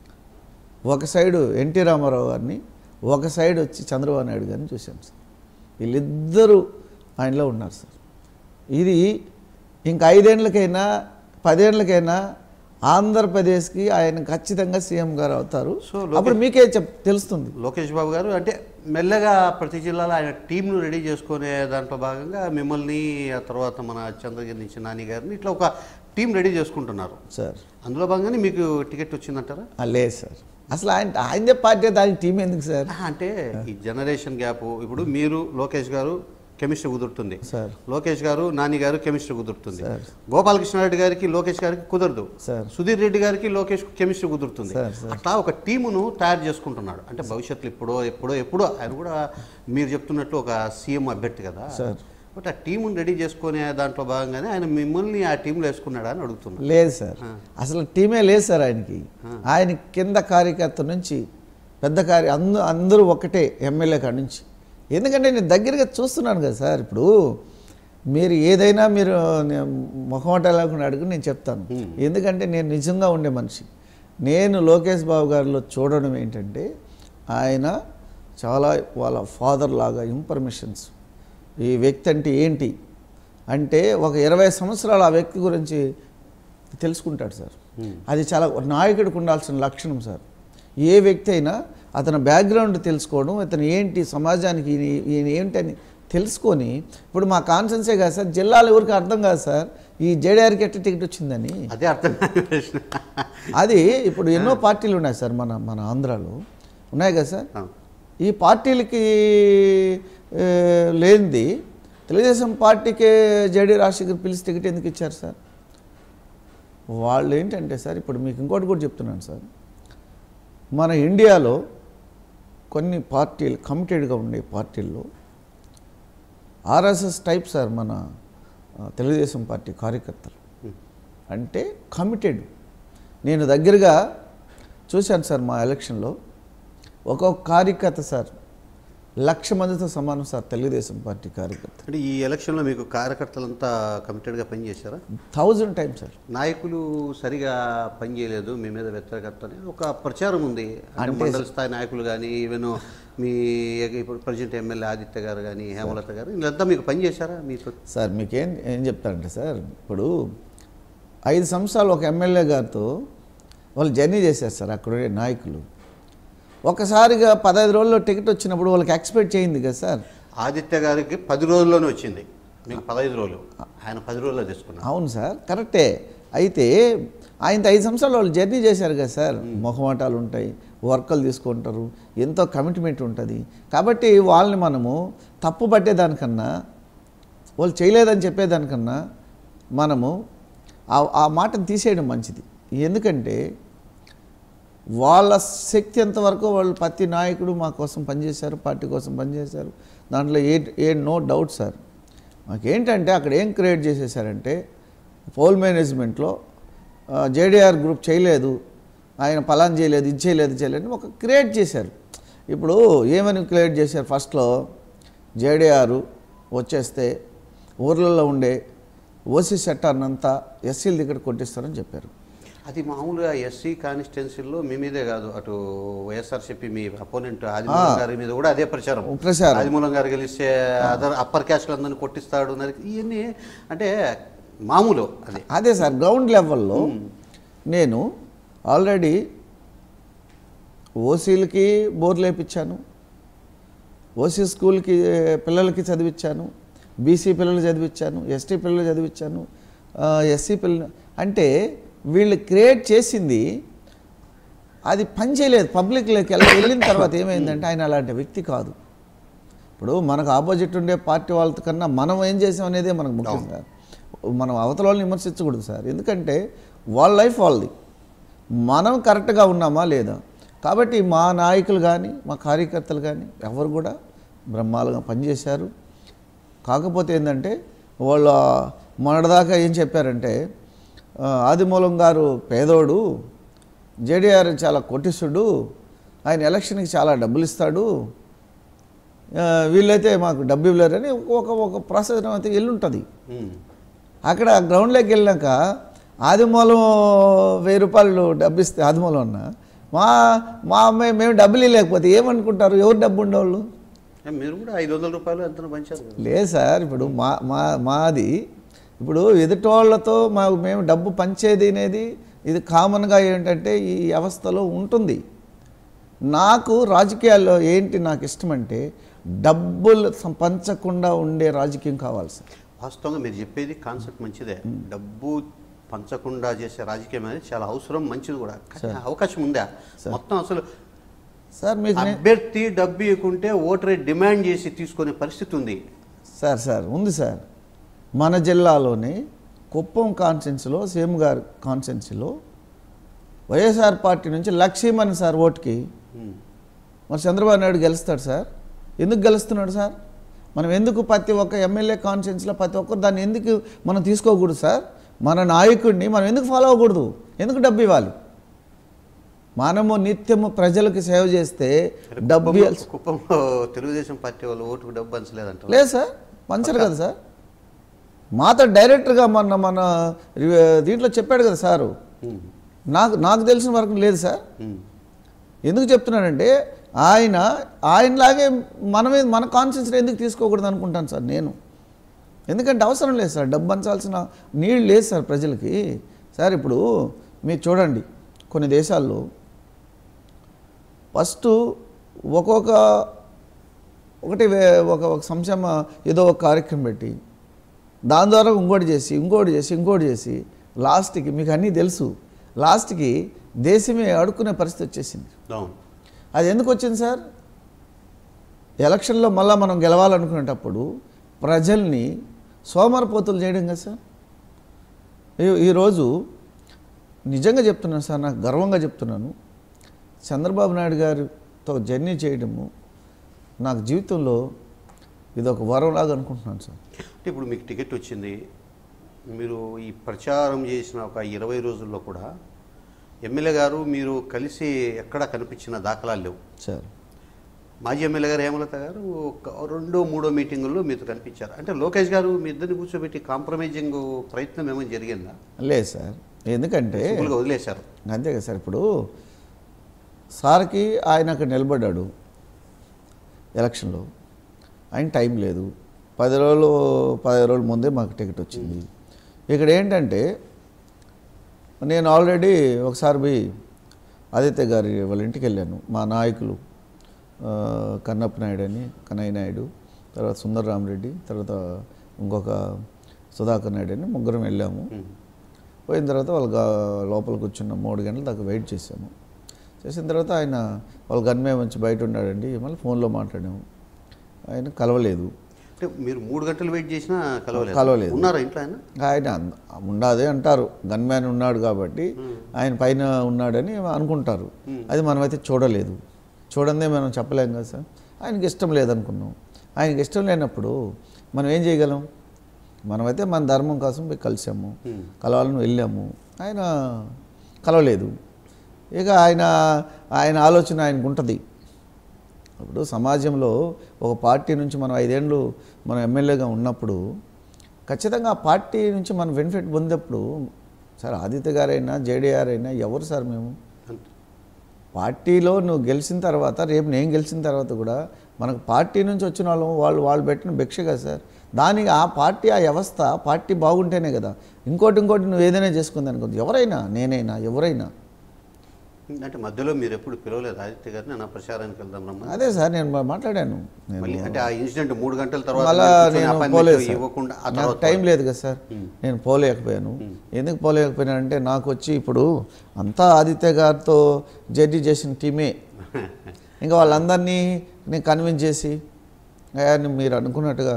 ఒక సైడు ఎన్టీ రామారావు గారిని ఒక సైడ్ వచ్చి చంద్రబాబు నాయుడు గారిని చూశాను సార్ వీళ్ళిద్దరూ ఆయనలో ఉన్నారు సార్ ఇది ఇంక ఐదేళ్లకైనా పదేళ్లకైనా ఆంధ్రప్రదేశ్కి ఆయన ఖచ్చితంగా సీఎం గారు అవుతారు సో లోకేష్- అప్పుడు మీకే చెప్ తెలుస్తుంది లోకేష్ బాబు గారు అంటే మెల్లగా ప్రతి జిల్లాలో ఆయన టీంను రెడీ చేసుకునే దాంట్లో భాగంగా మిమ్మల్ని ఆ తర్వాత మన చంద్రగిరి నుంచి నాని గారిని ఇట్లా ఒక టీం రెడీ చేసుకుంటున్నారు సార్ అందులో భాగంగానే మీకు టికెట్ వచ్చిందంటారా ఆ, లేదు సార్ అసలు ఆయన ఆయనదే పార్టీ దానికి టీం ఎందుకు సార్ ఆహా, అంటే ఈ జనరేషన్ గ్యాప్ ఇప్పుడు మీరు లోకేష్ గారు కెమిస్ట్రీ కుదురుతుంది సార్ లోకేష్ గారు నాని గారు కెమిస్ట్రీ కుదురుతుంది సార్. గోపాలకృష్ణారెడ్డి గారికి లోకేష్ గారికి కుదరదు సార్ సుధీర్ రెడ్డి గారికి లోకేష్ కెమిస్ట్రీ కుదురుతుంది సార్, సార్. అట్లా ఒక టీమును తయారు చేసుకుంటున్నాడు అంటే భవిష్యత్తులో ఎప్పుడో ఎప్పుడో ఎప్పుడో ఆయన కూడా మీరు చెప్తున్నట్లు ఒక సీఎం అభ్యర్థి కదా సార్. బట్ ఆ టీమును రెడీ చేసుకునే దాంట్లో భాగంగానే ఆయన మిమ్మల్ని ఆ టీంలో వేసుకున్నాడా అని అడుగుతున్నాను లేదు సార్ ఆ. అసలు టీమే లేదు సార్ ఆయనకి ఆయన కింద కార్యకర్త నుంచి పెద్ద కార్య అందు అందరూ ఒకటే ఎమ్మెల్యే కాడ నుంచి ఎందుకంటే నేను దగ్గరగా చూస్తున్నాను కదా సార్ ఇప్పుడు మీరు ఏదైనా మీరు నే- మొహమాట లేకుండా అడుగు నేను చెప్తాను ఎందుకంటే నేను నిజంగా ఉండే మనిషి నేను లోకేష్ బాబు గారిలో చూడడం ఏంటంటే ఆయన చాలా వాళ్ళ ఫాదర్ లాగా ఇన్ఫర్మేషన్స్ ఈ వ్యక్తి అంటే ఏంటి అంటే ఒక ఇరవై సంవత్సరాలు ఆ వ్యక్తి గురించి తెలుసుకుంటాడు సార్ అది చాలా ఒక నాయకుడికి ఉండాల్సిన లక్షణం సార్ ఏ వ్యక్తి అయినా అతని బ్యాక్గ్రౌండ్ తెలుసుకోవడం అతను ఏంటి సమాజానికి ఈయన- ఈయన ఏంటి అని తెలుసుకొని ఇప్పుడు మా కాన్సెన్సే కాదు సార్ జిల్లాలో ఎవరికి అర్థం కాదు సార్ ఈ జేడీఆర్కి ఎట్ట టికెట్ వచ్చిందని అదే అర్థం కాని ప్రశ్న అది ఇప్పుడు ఎన్నో పార్టీలు ఉన్నాయి సార్ మన మన ఆంధ్రాలో ఉన్నాయి కదా సార్ అవును. ఈ పార్టీలకి ఏ, లేనిది తెలుగుదేశం పార్టీకే జేడీ రాజశేఖర్ పిలిచి టికెట్ ఎందుకు ఇచ్చారు సార్ వాళ్ళు ఏంటంటే సార్ ఇప్పుడు మీకు ఇంకోటి కూడా చెప్తున్నాను సార్ మన ఇండియాలో కొన్ని పార్టీలు కమిటెడ్గా ఉండే పార్టీల్లో ఆర్ఎస్ఎస్ టైప్ సార్ మన ఆ, తెలుగుదేశం పార్టీ కార్యకర్తలు అంటే కమిటెడ్ నేను దగ్గరగా చూశాను సార్ మా ఎలక్షన్లో ఒక్కొక్క కార్యకర్త సార్ లక్ష మందితో సమానం సార్ తెలుగుదేశం పార్టీ కార్యకర్త అంటే ఈ ఎలక్షన్లో మీకు కార్యకర్తలంతా కమిటెడ్గా పనిచేశారా థౌజండ్ టైమ్స్ సార్ నాయకులు సరిగా పనిచేయలేదు మీ మీద వ్యతిరేకత అని ఒక ప్రచారం ఉంది అంటే అంటే మండల స్థాయి నాయకులు కానీ ఈవెన్ మీ ఇప్పుడు ప్రజెంట్ ఎమ్మెల్యే ఆదిత్య గారు కానీ హేమలత గారు వీళ్ళంతా మీకు పనిచేశారా మీతో సార్ మీకేం ఏం చెప్తారంటే సార్ ఇప్పుడు ఐదు సంవత్సరాలు ఒక ఎమ్మెల్యే గారితో వాళ్ళు జర్నీ చేశారు సార్ అక్కడ ఉండే నాయకులు ఒకసారిగా పదహైదు రోజుల్లో టికెట్ వచ్చినప్పుడు వాళ్ళకి ఎక్స్పెక్ట్ చేయింది కదా సార్ ఆదిత్య గారికి పది రోజుల్లోనే వచ్చింది మీకు పదహైదు రోజులు ఆయన పది రోజుల్లో తీసుకున్నారు అవును సార్ కరెక్టే అయితే ఆయనతో ఐదు సంవత్సరాలు వాళ్ళు జర్నీ చేశారు కదా సార్ మొహమాటాలు ఉంటాయి వర్కలు తీసుకుంటారు ఎంతో కమిట్మెంట్ ఉంటుంది కాబట్టి వాళ్ళని మనము తప్పు పట్టేదానికన్నా వాళ్ళు చేయలేదని చెప్పేదానికన్నా మనము ఆ- ఆ మాటను తీసేయడం మంచిది ఎందుకంటే వాళ్ళ శక్తి ఎంతవరకు వాళ్ళు ప్రతి నాయకుడు మా కోసం పనిచేశారు పార్టీ కోసం పనిచేశారు దాంట్లో ఏ ఏ నో డౌట్ సార్ మాకేంటంటే అక్కడ ఏం క్రియేట్ చేసేసారంటే పోల్ మేనేజ్మెంట్లో జేడీఆర్ గ్రూప్ చేయలేదు ఆయన పలాన్ చేయలేదు ఇది చేయలేదు ఇది చేయలేదు అని ఒక క్రియేట్ చేశారు ఇప్పుడు ఏమని క్రియేట్ చేశారు ఫస్ట్లో జేడీఆర్ వచ్చేస్తే ఊర్లలో ఉండే ఓసీ చట్టాన్నంతా ఎస్సీల దగ్గర కొట్టిస్తారని చెప్పారు అది మామూలుగా ఎస్సీ కాన్స్టిట్యున్సీల్లో మీ మీదే కాదు అటు వైఎస్ఆర్సీపీ మీ అపోనెంట్ ఆదిమూలం గారి మీద కూడా అదే ప్రచారం ప్రచారం. ఆదిమూలం గారు గెలిస్తే అదర్ అప్పర్ క్యాస్ట్లందరినీ కొట్టిస్తాడు నరికి ఇవన్నీ అంటే మామూలు అది అదే సార్ గ్రౌండ్ లెవెల్లో నేను ఆల్రెడీ ఓసీలకి బోర్లు వేయించాను ఓసీ స్కూల్కి పిల్లలకి చదివించాను బీసీ పిల్లలు చదివించాను ఎస్టీ పిల్లలు చదివించాను ఎస్సీ పిల్లలు అంటే వీళ్ళు క్రియేట్ చేసింది అది పని చేయలేదు పబ్లిక్లోకి వెళ్ళి వెళ్ళిన తర్వాత ఏమైందంటే ఆయన అలాంటి వ్యక్తి కాదు ఇప్పుడు మనకు ఆపోజిట్ ఉండే పార్టీ వాళ్ళ కన్నా మనం ఏం చేసాం అనేదే మనకు ముఖ్యం సార్ మనం అవతల వాళ్ళని విమర్శించకూడదు సార్ ఎందుకంటే వాళ్ళ లైఫ్ వాళ్ళది మనం కరెక్ట్గా ఉన్నామా లేదా కాబట్టి మా నాయకులు కానీ మా కార్యకర్తలు కానీ ఎవరు కూడా బ్రహ్మాలుగా పనిచేశారు కాకపోతే ఏంటంటే వాళ్ళ మొన్నటిదాకా ఏం చెప్పారంటే ఆ, ఆదిమూలం గారు పేదోడు జేడీఆర్ చాలా కొట్టిస్తుడు ఆయన ఎలక్షన్కి చాలా డబ్బులు ఇస్తాడు ఆ, వీళ్ళైతే మాకు డబ్బు ఇవ్వలేరని ఒక ఒక ప్రాసెస్ అయితే వెళ్ళుంటుంది ఉమ్. అక్కడ గ్రౌండ్లోకి వెళ్ళాక ఆదిమూలం వెయ్యి రూపాయలు డబ్బు ఇస్తే ఆదిమూలం అన్న మా మా అమ్మాయి మేము డబ్బులు లేకపోతే ఏమనుకుంటారు ఎవరు డబ్బు ఉండేవాళ్ళు ఏ, మీరు కూడా ఐదు వందల రూపాయలు ఎంత పంచారు కదా లేదు సార్ ఇప్పుడు మా మా మాది ఇప్పుడు ఎదుటోళ్ళతో మా మేము డబ్బు పంచేది అనేది ఇది కామన్గా ఏంటంటే ఈ వ్యవస్థలో ఉంటుంది నాకు రాజకీయాల్లో ఏంటి నాకు ఇష్టం అంటే డబ్బులు సం- పంచకుండా ఉండే రాజకీయం కావాలి సార్ వాస్తవంగా మీరు చెప్పేది కాన్సెప్ట్ మంచిదే డబ్బు పంచకుండా చేసే రాజకీయం అనేది చాలా అవసరం మంచిది కూడా కానీ అవకాశం ఉందా మొత్తం అసలు సార్ మీకు నే- అభ్యర్థి డబ్బు ఇవ్వకుంటే ఓటరే డిమాండ్ చేసి తీసుకునే పరిస్థితి ఉంది సార్ సార్ ఉంది సార్ మన జిల్లాలోని కుప్పం కాన్స్టెన్సీలో సీఎం గారి కాన్స్టెన్సీలో వైఎస్ఆర్ పార్టీ నుంచి లక్ష్మణ్ సార్ ఓటుకి ఉమ్. మరి చంద్రబాబు నాయుడు గెలుస్తాడు సార్ ఎందుకు గెలుస్తున్నాడు సార్ మనం ఎందుకు ప్రతి ఒక్క ఎమ్మెల్యే కాన్స్టిట్యున్సీలో ప్రతి ఒక్కరు దాన్ని ఎందుకు మనం తీసుకోకూడదు సార్ మన నాయకుడిని మనం ఎందుకు ఫాలో అవ్వకూడదు ఎందుకు డబ్బు ఇవ్వాలి మనము నిత్యము ప్రజలకు సేవ చేస్తే డబ్బు కుప్పంలో- ఇవ్వాల్సి- కుప్పంలో తెలుగుదేశం పార్టీ వాళ్ళు ఓటుకు డబ్బు పంచలేదంట లేదు సార్ పంచరు కదా సార్ మాతో డైరెక్టర్గా మన మన రి- దీంట్లో చెప్పాడు కదా సారు నాకు నాకు తెలిసిన వరకు లేదు సార్ ఎందుకు చెప్తున్నానంటే ఆయన ఆయనలాగే మనమే మన కాన్షియన్స్ ఎందుకు తీసుకోకూడదు అనుకుంటాను సార్ నేను ఎందుకంటే అవసరం లేదు సార్ డబ్బు పంచాల్సిన నీళ్ళు లేదు సార్ ప్రజలకి సార్ ఇప్పుడు మీరు చూడండి కొన్ని దేశాల్లో ఫస్ట్ ఒక్కొక్క ఒకటి వే- ఒక ఒక సంక్షేమ ఏదో ఒక కార్యక్రమం పెట్టి దాని ద్వారా ఇంకోటి చేసి ఇంకోటి చేసి ఇంకోటి చేసి లాస్ట్కి మీకు అన్నీ తెలుసు లాస్ట్కి దేశమే అడుక్కునే పరిస్థితి వచ్చేసింది అవును అది ఎందుకు వచ్చింది సార్ ఎలక్షన్లో మళ్ళీ మనం గెలవాలనుకునేటప్పుడు ప్రజల్ని సోమరపోతులు చేయడం కదా సార్ ఈ- ఈరోజు నిజంగా చెప్తున్నాను సార్ నాకు గర్వంగా చెప్తున్నాను చంద్రబాబు నాయుడు గారితో జర్నీ చేయడము నాకు జీవితంలో ఇది ఒక వరంలాగా అనుకుంటున్నాను సార్ అంటే ఇప్పుడు మీకు టికెట్ వచ్చింది మీరు ఈ ప్రచారం చేసిన ఒక ఇరవై రోజుల్లో కూడా ఎమ్మెల్యే గారు మీరు కలిసి ఎక్కడా కనిపించిన దాఖలాలు లేవు సార్ మాజీ ఎమ్మెల్యే గారు హేమలత గారు ఒక రెండో మూడో మీటింగుల్లో మీతో కనిపించారు అంటే లోకేష్ గారు మీ ఇద్దరిని కూర్చోబెట్టి కాంప్రమైజింగ్ ప్రయత్నం ఏమైనా జరిగిందా లేదు సార్ ఎందుకంటే సింపుల్గా వదిలేశారు అంతే కదా సార్ ఇప్పుడు సార్కి ఆయన అక్కడ నిలబడ్డాడు ఎలక్షన్లో ఆయన టైం లేదు పది రోజులు పది రోజుల ముందే మాకు టికెట్ వచ్చింది ఇక్కడ ఏంటంటే నేను ఆల్రెడీ ఒకసారి పోయి ఆదిత్య గారి వాళ్ళ ఇంటికి వెళ్ళాను మా నాయకులు ఆ, కన్నప్ప నాయుడు అని కన్నయ్య నాయుడు తర్వాత సుందరరామరెడ్డి తర్వాత ఇంకొక సుధాకర్ నాయుడు అని ముగ్గురం వెళ్ళాము ఉమ్. పోయిన తర్వాత వాళ్ళ గా- లోపల కూర్చున్న మూడు గంటల దాకా వెయిట్ చేసాము చేసిన తర్వాత ఆయన వాళ్ళ గన్మే వచ్చి బయట ఉన్నాడండి మళ్ళీ ఫోన్లో మాట్లాడాము ఆయన కలవలేదు అంటే మీరు మూడు గంటలు వెయిట్ చేసినా కలవలేదు కలవలేదు. ఉన్నారా ఇంట్లో ఆయన ఆయన అన్- ఉన్నదే అంటారు గన్మ్యాన్ ఉన్నాడు కాబట్టి ఆయన పైన ఉన్నాడని అనుకుంటారు అది మనమైతే చూడలేదు చూడందే మనం చెప్పలేం కదా సార్ ఆయనకి ఇష్టం లేదనుకున్నాం ఆయనకి ఇష్టం లేనప్పుడు మనం ఏం చేయగలం మనమైతే మన ధర్మం కోసం పోయి కలిసాము Hmm. కలవాలని వెళ్ళాము ఆయన కలవలేదు ఇక ఆయన ఆయన ఆలోచన ఆయనకు ఉంటుంది ఇప్పుడు సమాజంలో ఒక పార్టీ నుంచి మనం ఐదేళ్ళు మనం ఎమ్మెల్యేగా ఉన్నప్పుడు ఖచ్చితంగా ఆ పార్టీ నుంచి మనం బెనిఫిట్ పొందేప్పుడు సార్ ఆదిత్య గారైనా జేడీఆర్ అయినా ఎవరు సార్ మేము అంతే పార్టీలో నువ్వు గెలిచిన తర్వాత రేపు నేను గెలిచిన తర్వాత కూడా మనకు పార్టీ నుంచి వచ్చిన వాళ్ళు వాళ్ళు వాళ్ళు పెట్టిన భిక్ష కదా సార్ దానికి ఆ పార్టీ ఆ వ్యవస్థ పార్టీ బాగుంటేనే కదా ఇంకోటి ఇంకోటి నువ్వు ఏదైనా చేసుకుంది అనుకో ఎవరైనా నేనైనా ఎవరైనా అంటే మధ్యలో మీరు ఎప్పుడు పిలవలేదు ఆదిత్య గారిని నా ప్రచారానికి వెళ్దాం రమ్మని అదే సార్ నేను మా- మాట్లాడాను నేను మళ్ళీ అంటే ఆ ఇన్సిడెంట్ మూడు గంటల తర్వాత మళ్ళా మీరు కూర్చొని నేను appointment పోలేదు సార్. ఇవ్వకుండా ఆ నాకు తర్వాత టైం లేదు కదా సార్ మ్మ్. నేను పోలేకపోయాను ఎందుకు పోలేకపోయానంటే నాకు వచ్చి ఇప్పుడు అంతా ఆదిత్య గారితో జడ్జి చేసిన టీమే ఇంకా వాళ్ళందరినీ నేను కన్విన్స్ చేసి "అయ్యా, ని- మీరు అనుకున్నట్టుగా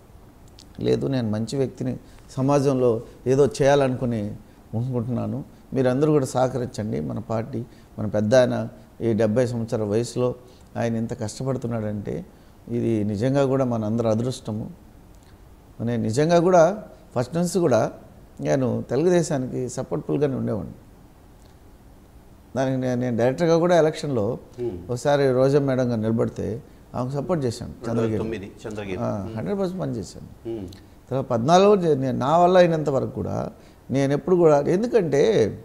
లేదు నేను మంచి వ్యక్తిని సమాజంలో ఏదో చేయాలనుకుని అనుకుంటున్నాను మీరందరూ కూడా సహకరించండి మన పార్టీ మన పెద్ద ఆయన ఈ డెబ్బై సంవత్సరాల వయసులో ఆయన ఇంత కష్టపడుతున్నాడంటే ఇది నిజంగా కూడా మన అందరి అదృష్టము నేను నిజంగా కూడా ఫస్ట్ నుంచి కూడా నేను తెలుగుదేశానికి సపోర్ట్ఫుల్గానే ఉండేవాడిని దానికి నేను నేను డైరెక్టర్గా కూడా ఎలక్షన్లో Hmm. ఒకసారి రోజా మేడం గారు నిలబడితే ఆమెకు సపోర్ట్ చేశాను రెండు వేల చంద్రగిరి తొమ్మిది చంద్రగిరి హండ్రెడ్ పర్సెంట్ పనిచేశాను ఉమ్. తర్వాత పద్నాలుగు జ- నేను నా వల్ల అయినంత వరకు కూడా నేను ఎప్పుడు కూడా ఎందుకంటే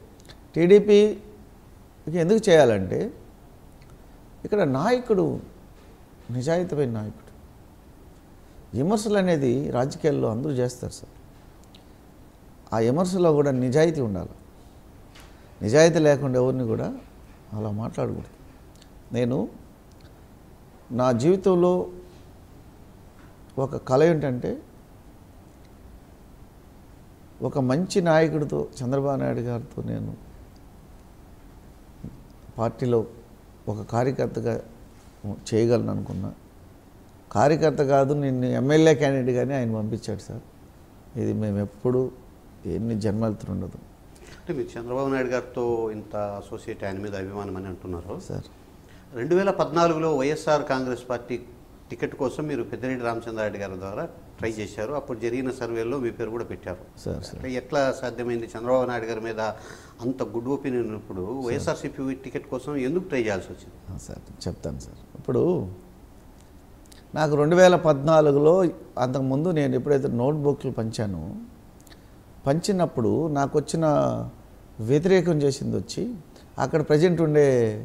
టీడీపీకి ఎందుకు చేయాలంటే ఇక్కడ నాయకుడు నిజాయితీమైన నాయకుడు విమర్శలు అనేది రాజకీయాల్లో అందరూ చేస్తారు సార్ ఆ విమర్శలో కూడా నిజాయితీ ఉండాలి నిజాయితీ లేకుండా ఎవరిని కూడా అలా మాట్లాడకూడదు నేను నా జీవితంలో ఒక కళ ఏంటంటే ఒక మంచి నాయకుడితో చంద్రబాబు నాయుడు గారితో నేను పార్టీలో ఒక కార్యకర్తగా చేయగలను అనుకున్నా కార్యకర్త కాదు నిన్ను ఎమ్మెల్యే క్యాండిడేట్ కానీ ఆయన పంపించాడు సార్ ఇది మేము ఎప్పుడు ఎన్ని జన్మలతో ఉండదు అంటే మీరు చంద్రబాబు నాయుడు గారితో ఇంత అసోసియేట్ ఆయన మీద అభిమానం అని అంటున్నారు సార్ రెండు వేల పద్నాలుగులో వైఎస్ఆర్ కాంగ్రెస్ పార్టీ టికెట్ కోసం మీరు పెద్దిరెడ్డి రామచంద్రారెడ్డి గారి ద్వారా ట్రై చేశారు అప్పుడు జరిగిన సర్వేలో మీ పేరు కూడా పెట్టారు సార్ సార్ అంటే ఎట్లా సాధ్యమైంది చంద్రబాబు నాయుడు గారి మీద అంత గుడ్ ఒపీనియన్ ఉన్నప్పుడు వైఎస్ఆర్సీపీ టికెట్ కోసం ఎందుకు ట్రై చేయాల్సి వచ్చింది ఆ, సార్ చెప్తాను సార్ ఇప్పుడు నాకు రెండు వేల పద్నాలుగులో అంతకుముందు నేను ఎప్పుడైతే నోట్బుక్లు పంచానో పంచినప్పుడు నాకు వచ్చిన వ్యతిరేకం చేసింది వచ్చి అక్కడ ప్రజెంట్ ఉండే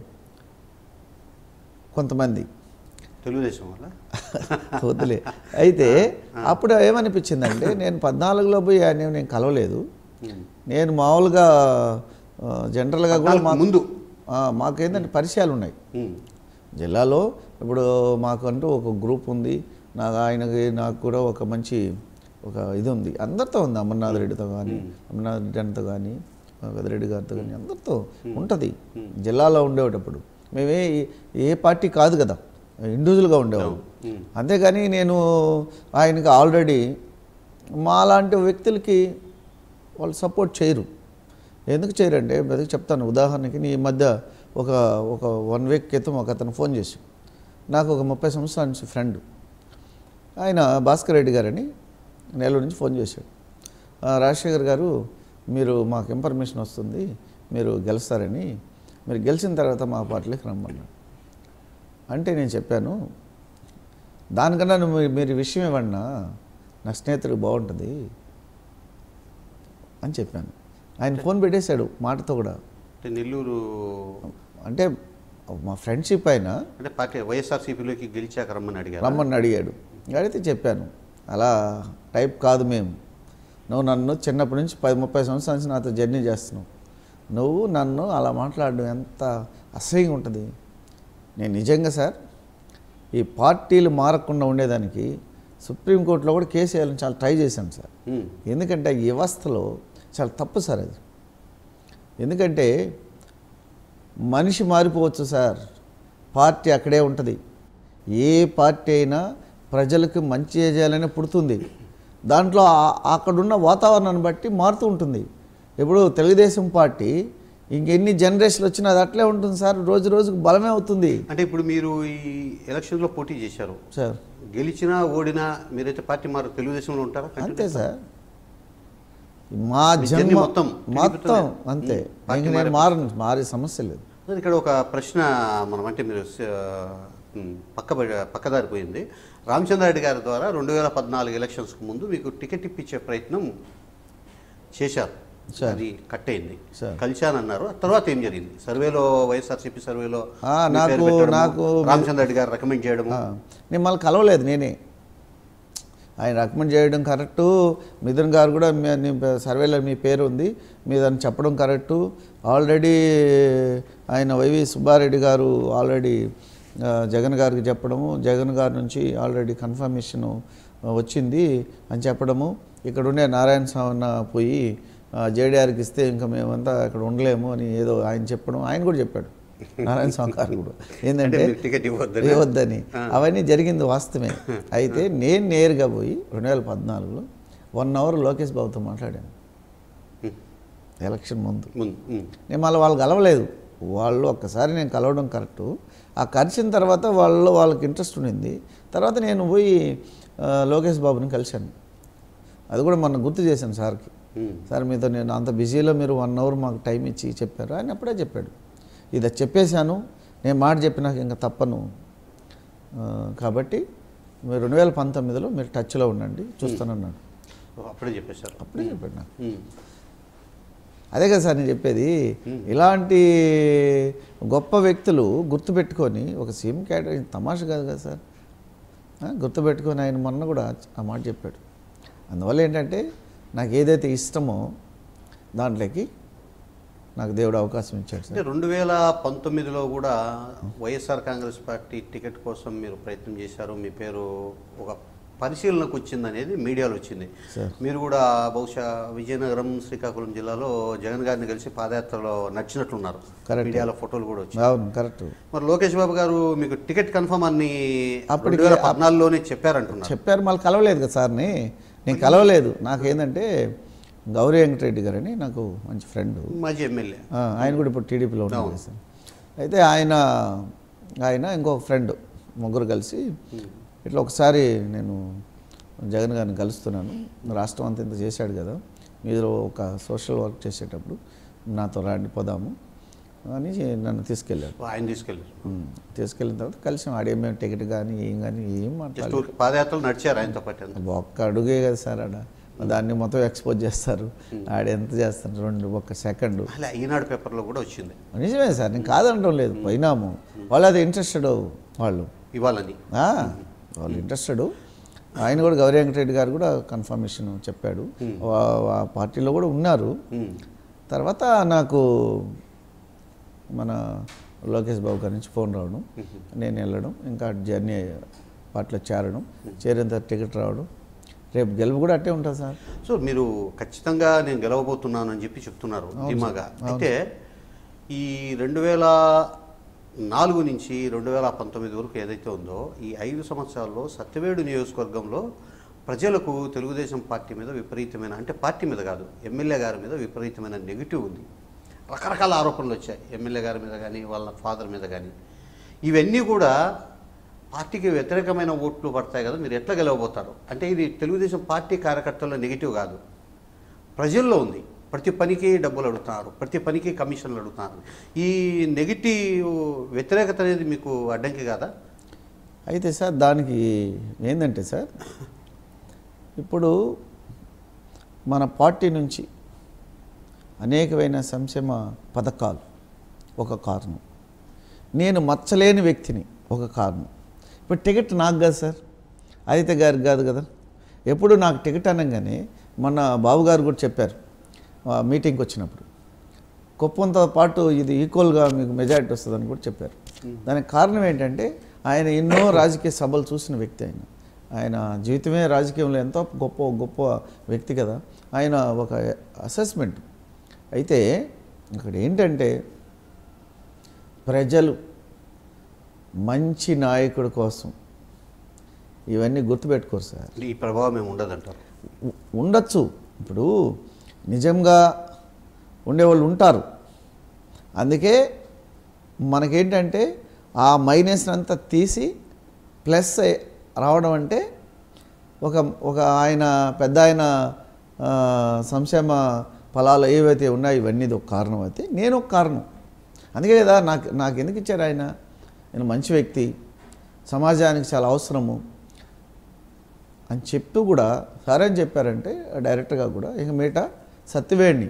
కొంతమంది తెలుగుదేశం వల్ల వద్దులే అయితే అప్పుడు ఏమనిపించిందంటే నేను పద్నాలుగులో పోయి ఆయన నేను కలవలేదు ఉమ్. నేను మామూలుగా ఆ, జనరల్గా కూడా పద్నాలుగు మాకు ముందు ఆ, మాకేంటంటే పరిచయాలు ఉన్నాయి ఉమ్. జిల్లాలో ఇప్పుడు మాకంటూ ఒక గ్రూప్ ఉంది నాకు ఆయనకి నాకు కూడా ఒక మంచి ఒక ఇది ఉంది అందరితో ఉంది అమర్నాథ్ రెడ్డితో కానీ అమర్నాథ్ రెడ్డి అన్నతో కానీ పెద్దరెడ్డి గారితో కానీ అందరితో ఉంటుంది జిల్లాలో ఉండేటప్పుడు మేమే ఏ పార్టీ కాదు కదా ఇండివిజువల్గా ఉండేవాళ్ళం ఉమ్. అంతేగాని నేను ఆయనకి ఆల్రెడీ మాలాంటి వ్యక్తులకి వాళ్ళు సపోర్ట్ చేయరు ఎందుకు చేయరంటే బతికి చెప్తాను ఉదాహరణకి నీ మధ్య ఒక ఒక వన్ వీక్ క్రితం ఒక అతను ఫోన్ చేసి నాకు ఒక ముప్పై సంవత్సరాల నుంచి ఫ్రెండ్ ఆయన భాస్కర్ రెడ్డి గారని నెల్లూరు నుంచి ఫోన్ చేశాడు "ఆ, రాజశేఖర్ గారు మీరు మాకు ఇన్ఫర్మేషన్ వస్తుంది మీరు గెలుస్తారని మీరు గెలిచిన తర్వాత మా పార్టీలోకి రమ్మన్నాడు అంటే నేను చెప్పాను దానికన్నా నువ్వు మీరు ఈ విషయం ఇవ్వండి నా స్నేహితుడికి బాగుంటుంది అని చెప్పాను ఆయన ఫోన్ పెట్టేశాడు మాటతో కూడా అంటే నెల్లూరు అంటే మా ఫ్రెండ్షిప్ అయినా అంటే పార్టీ వైఎస్ఆర్సీపీలోకి గెలిచాక రమ్మని అడిగారు రమ్మని అడిగాడు అడిగితే చెప్పాను అలా టైప్ కాదు మేము నువ్వు నన్ను చిన్నప్పటి నుంచి పది ముప్పై సంవత్సరాల నుంచి నాతో జర్నీ చేస్తున్నావు నువ్వు నన్ను అలా మాట్లాడడం ఎంత అసహ్యంగా ఉంటుంది నేను నిజంగా సార్ ఈ పార్టీలు మారకుండా ఉండేదానికి సుప్రీంకోర్టులో కూడా కేసు వేయాలని చాలా ట్రై చేశాను సార్ ఉమ్, ఎందుకంటే ఈ వ్యవస్థలో చాలా తప్పు సార్ అది ఎందుకంటే మనిషి మారిపోవచ్చు సార్ పార్టీ అక్కడే ఉంటుంది ఏ పార్టీ అయినా ప్రజలకు మంచి చేయాలని పుడుతుంది దాంట్లో ఆ- అక్కడున్న వాతావరణాన్ని బట్టి మారుతూ ఉంటుంది ఇప్పుడు తెలుగుదేశం పార్టీ ఇంకెన్ని జనరేషన్లు వచ్చినా అది అట్లే ఉంటుంది సార్ రోజు రోజుకు బలమే అవుతుంది అంటే ఇప్పుడు మీరు ఈ ఎలక్షన్లో పోటీ చేశారు సార్ గెలిచినా ఓడినా మీరైతే పార్టీ మారు తెలుగుదేశంలో ఉంటారా అంతే సార్ మా మీ జర్నీ జన్మ మొత్తం మొత్తం టీడీపీతోనే. అంతే ఉమ్, పార్టీ ఇంక నేను మారే మారను మారే సమస్య లేదు సార్, ఇక్కడ ఒక ప్రశ్న మనం అంటే మీరు స- ఉమ్, పక్క పక్కదారిపోయింది రామచంద్రారెడ్డి గారి ద్వారా రెండు వేల పద్నాలుగు ఎలక్షన్స్కి ముందు మీకు టికెట్ ఇప్పించే ప్రయత్నం చేశారు సార్. అది కట్ అయింది సార్. కలిశానన్నారు ఆ తర్వాత ఏం జరిగింది సర్వేలో వైఎస్ఆర్సీపీ సర్వేలో ఆ, మీ పేరు నాకు- పెట్టడము, నాకు- రామచంద్రారెడ్డి గారు రికమెండ్ చేయడము ఆ, నేను మళ్ళీ కలవలేదు నేనే ఆయన రికమెండ్ చేయడం కరెక్టు మిథున్ గారు కూడా మీ- నీ సర్వేలో మీ పేరు ఉంది మీదని చెప్పడం కరెక్టు ఆల్రెడీ ఆయన వైవి సుబ్బారెడ్డి గారు ఆల్రెడీ ఆ, జగన్ గారికి చెప్పడము జగన్ గారి నుంచి ఆల్రెడీ కన్ఫర్మేషన్ వచ్చింది అని చెప్పడము ఇక్కడ ఉండే నారాయణ స్వామి పోయి జేడీఆర్కి ఇస్తే ఇంకా మేమంతా ఇక్కడ ఉండలేము అని ఏదో ఆయన చెప్పడం ఆయన కూడా చెప్పాడు నారాయణ స్వామి గారు కూడా ఏంటంటే మీరు టికెట్ ఇవ్వద్దని ఇవ్వద్దని అవన్నీ జరిగింది వాస్తవమే అయితే నేను నేరుగా పోయి రెండు వేల పద్నాలుగులో వన్ అవర్ లోకేష్ బాబుతో మాట్లాడాను ఉమ్, ఎలక్షన్ ముందు ముందు ఉమ్, నేను మళ్ళీ వాళ్ళు కలవలేదు వాళ్ళు ఒక్కసారి నేను కలవడం కరెక్టు ఆ కలిసిన తర్వాత వాళ్ళు వాళ్ళకి ఇంట్రెస్ట్ ఉండింది తర్వాత నేను పోయి ఆ, లోకేష్ బాబుని కలిశాను అది కూడా మొన్న గుర్తు చేశాను సార్కి ఉమ్. సార్ మీతో నేను అంత బిజీలో మీరు వన్ అవర్ మాకు టైం ఇచ్చి చెప్పారు ఆయన అప్పుడే చెప్పాడు ఇది చెప్పేశాను నేను మాట చెప్పినాక ఇంకా తప్పను ఆ, కాబట్టి మీరు రెండు వేల పంతొమ్మిదిలో మీరు టచ్లో ఉండండి చూస్తానన్నాడు ఓ, అప్పుడే చెప్పేశారు అప్పుడే చెప్పాడు నాకు ఉమ్, అదే కదా సార్ నేను చెప్పేది ఇలాంటి గొప్ప వ్యక్తులు గుర్తుపెట్టుకొని ఒక సీఎం క్యాడర్ తమాషా కాదు కదా సార్ ఆ, గుర్తుపెట్టుకొని ఆయన మొన్న కూడా ఆ మాట చెప్పాడు అందువల్ల ఏంటంటే నాకు ఏదైతే ఇష్టమో దాంట్లోకి నాకు దేవుడు అవకాశం ఇచ్చాడు సార్ అంటే రెండు వేల పంతొమ్మిదిలో కూడా వైఎస్ఆర్ కాంగ్రెస్ పార్టీ టికెట్ కోసం మీరు ప్రయత్నం చేశారు మీ పేరు ఒక పరిశీలనకు వచ్చింది అనేది మీడియాలో వచ్చింది సార్. మీరు కూడా బహుశా విజయనగరం శ్రీకాకుళం జిల్లాలో జగన్ గారిని కలిసి పాదయాత్రలో నడిచినట్లున్నారు Correct. మీడియాలో ఫోటోలు కూడా వచ్చాయి అవును కరెక్ట్ మరి లోకేష్ బాబు గారు మీకు టికెట్ కన్ఫర్మ్ అని అప్పటికి- రెండు వేల పద్నాలుగులోనే చెప్పారంటున్నారు చెప్పారు మళ్ళీ కలవలేదు కదా సార్ని నేను కలవలేదు నాకేంటంటే గౌరీ వెంకటరెడ్డి గారని నాకు మంచి ఫ్రెండ్ మాజీ ఎమ్మెల్యే ఆ, ఆయన కూడా ఇప్పుడు టీడీపీలో ఉన్నారు అవును. సార్ అయితే ఆయన ఆయన ఇంకొక ఫ్రెండ్ ముగ్గురు కలిసి ఇట్లా ఒకసారి నేను జగన్ గారిని కలుస్తున్నాను రాష్ట్రం అంతా ఇంత చేశాడు కదా మీరు ఒక సోషల్ వర్క్ చేసేటప్పుడు నాతో రాండి పోదాము అని నన్ను తీసుకెళ్ళారు ఆయన తీసుకెళ్ళారు ఉమ్, తీసుకెళ్ళిన తర్వాత కలిసి ఆడేమేమి టికెట్ కానీ ఏం కానీ ఏం జస్ట్ మాట్లాడలేదు ఊరికి పాదయాత్రలు నడిచారు ఆయనతో పాటు అంతే. ఒక్క అడుగే కదా సార్ ఆడ దాన్ని మొత్తం ఎక్స్పోజ్ చేస్తారు ఆడ ఎంత చేస్తారు రెండు ఒక్క సెకండ్ అలా ఈనాడు పేపర్లో కూడా వచ్చింది నిజమే సార్ నేను కాదనడం లేదు పోయినాము వాళ్ళు అది ఇంట్రెస్టెడ్ వాళ్ళు ఇవ్వాలని ఆ, వాళ్ళు ఇంట్రెస్టెడ్ ఆయన కూడా గౌరీ వెంకటరెడ్డి గారు కూడా కన్ఫర్మేషన్ చెప్పాడు వా- ఆ పార్టీలో కూడా ఉన్నారు ఉమ్. తర్వాత నాకు మన లోకేష్ బాబు గారి నుంచి ఫోన్ రావడం నేను వెళ్ళడం ఇంకా జర్నీ పార్టీలో చేరడం చేరిన తర్వాత టికెట్ రావడం రేపు గెలుపు కూడా అట్టే ఉంటుంది సార్ సో మీరు ఖచ్చితంగా నేను గెలవబోతున్నాను అని చెప్పి చెప్తున్నారు ధీమాగా అయితే ఈ రెండు వేల నాలుగు నుంచి రెండు వేల పంతొమ్మిది వరకు ఏదైతే ఉందో ఈ ఐదు సంవత్సరాల్లో సత్యవేడు నియోజకవర్గంలో ప్రజలకు తెలుగుదేశం పార్టీ మీద విపరీతమైన అంటే పార్టీ మీద కాదు ఎమ్మెల్యే గారి మీద విపరీతమైన నెగిటివ్ ఉంది రకరకాల ఆరోపణలు వచ్చాయి ఎమ్మెల్యే గారి మీద కానీ వాళ్ళ ఫాదర్ మీద కానీ ఇవన్నీ కూడా పార్టీకి వ్యతిరేకమైన ఓట్లు పడతాయి కదా మీరు ఎట్లా గెలవబోతారు అంటే ఇది తెలుగుదేశం పార్టీ కార్యకర్తల్లో నెగిటివ్ కాదు ప్రజల్లో ఉంది ప్రతి పనికి డబ్బులు అడుగుతున్నారు ప్రతి పనికి కమిషన్లు అడుగుతున్నారు ఈ నెగిటివ్ వ్యతిరేకత అనేది మీకు అడ్డంకి కాదా అయితే సార్ దానికి ఏంటంటే సార్ ఇప్పుడు మన పార్టీ నుంచి అనేకమైన సంక్షేమ పథకాలు ఒక కారణం నేను మచ్చలేని వ్యక్తిని ఒక కారణం ఇప్పుడు టికెట్ నాకు కాదు సార్ ఆదిత్య గారికి కాదు కదా ఎప్పుడు నాకు టికెట్ అనగానే మొన్న బాబు గారు కూడా చెప్పారు ఆ, మీటింగ్కి వచ్చినప్పుడు కుప్పంతో పాటు ఇది ఈక్వల్గా మీకు మెజారిటీ వస్తుందని కూడా చెప్పారు దానికి కారణం ఏంటంటే ఆయన ఎన్నో రాజకీయ సభలు చూసిన వ్యక్తి ఆయన ఆయన జీవితమే రాజకీయంలో ఎంతో గొప్ప గొప్ప వ్యక్తి కదా ఆయన ఒక అసెస్మెంట్ అయితే ఇక్కడ ఏంటంటే ప్రజలు మంచి నాయకుడి కోసం ఇవన్నీ గుర్తుపెట్టుకోరు సార్ అంటే ఈ ప్రభావం ఏమి ఉండదంటారు ఉ- ఉండొచ్చు ఇప్పుడు నిజంగా ఉండేవాళ్ళు ఉంటారు అందుకే మనకేంటంటే ఆ మైనస్ అంతా తీసి ప్లస్ రావడం అంటే ఒక ఒక ఆయన పెద్ద ఆయన ఆ, సంక్షేమ ఫలాలు ఏవైతే ఉన్నాయో ఇవన్నీ ఇది ఒక కారణం అయితే నేను ఒక కారణం అందుకే కదా నాకు నాకు ఎందుకు ఇచ్చారు ఆయన నేను మంచి వ్యక్తి సమాజానికి చాలా అవసరము అని చెప్తూ కూడా సరే అని చెప్పారంటే డైరెక్ట్గా కూడా ఇక మీట సత్యవేణి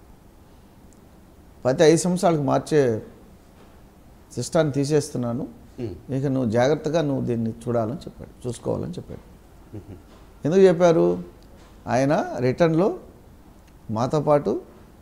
ప్రతి ఐదు సంవత్సరాలకు మార్చే సిస్టాన్ని తీసేస్తున్నాను ఉమ్. ఇక నువ్వు జాగ్రత్తగా నువ్వు దీన్ని చూడాలని చెప్పాడు చూసుకోవాలని చెప్పాడు ఎందుకు చెప్పారు ఆయన రిటర్న్లో మాతో పాటు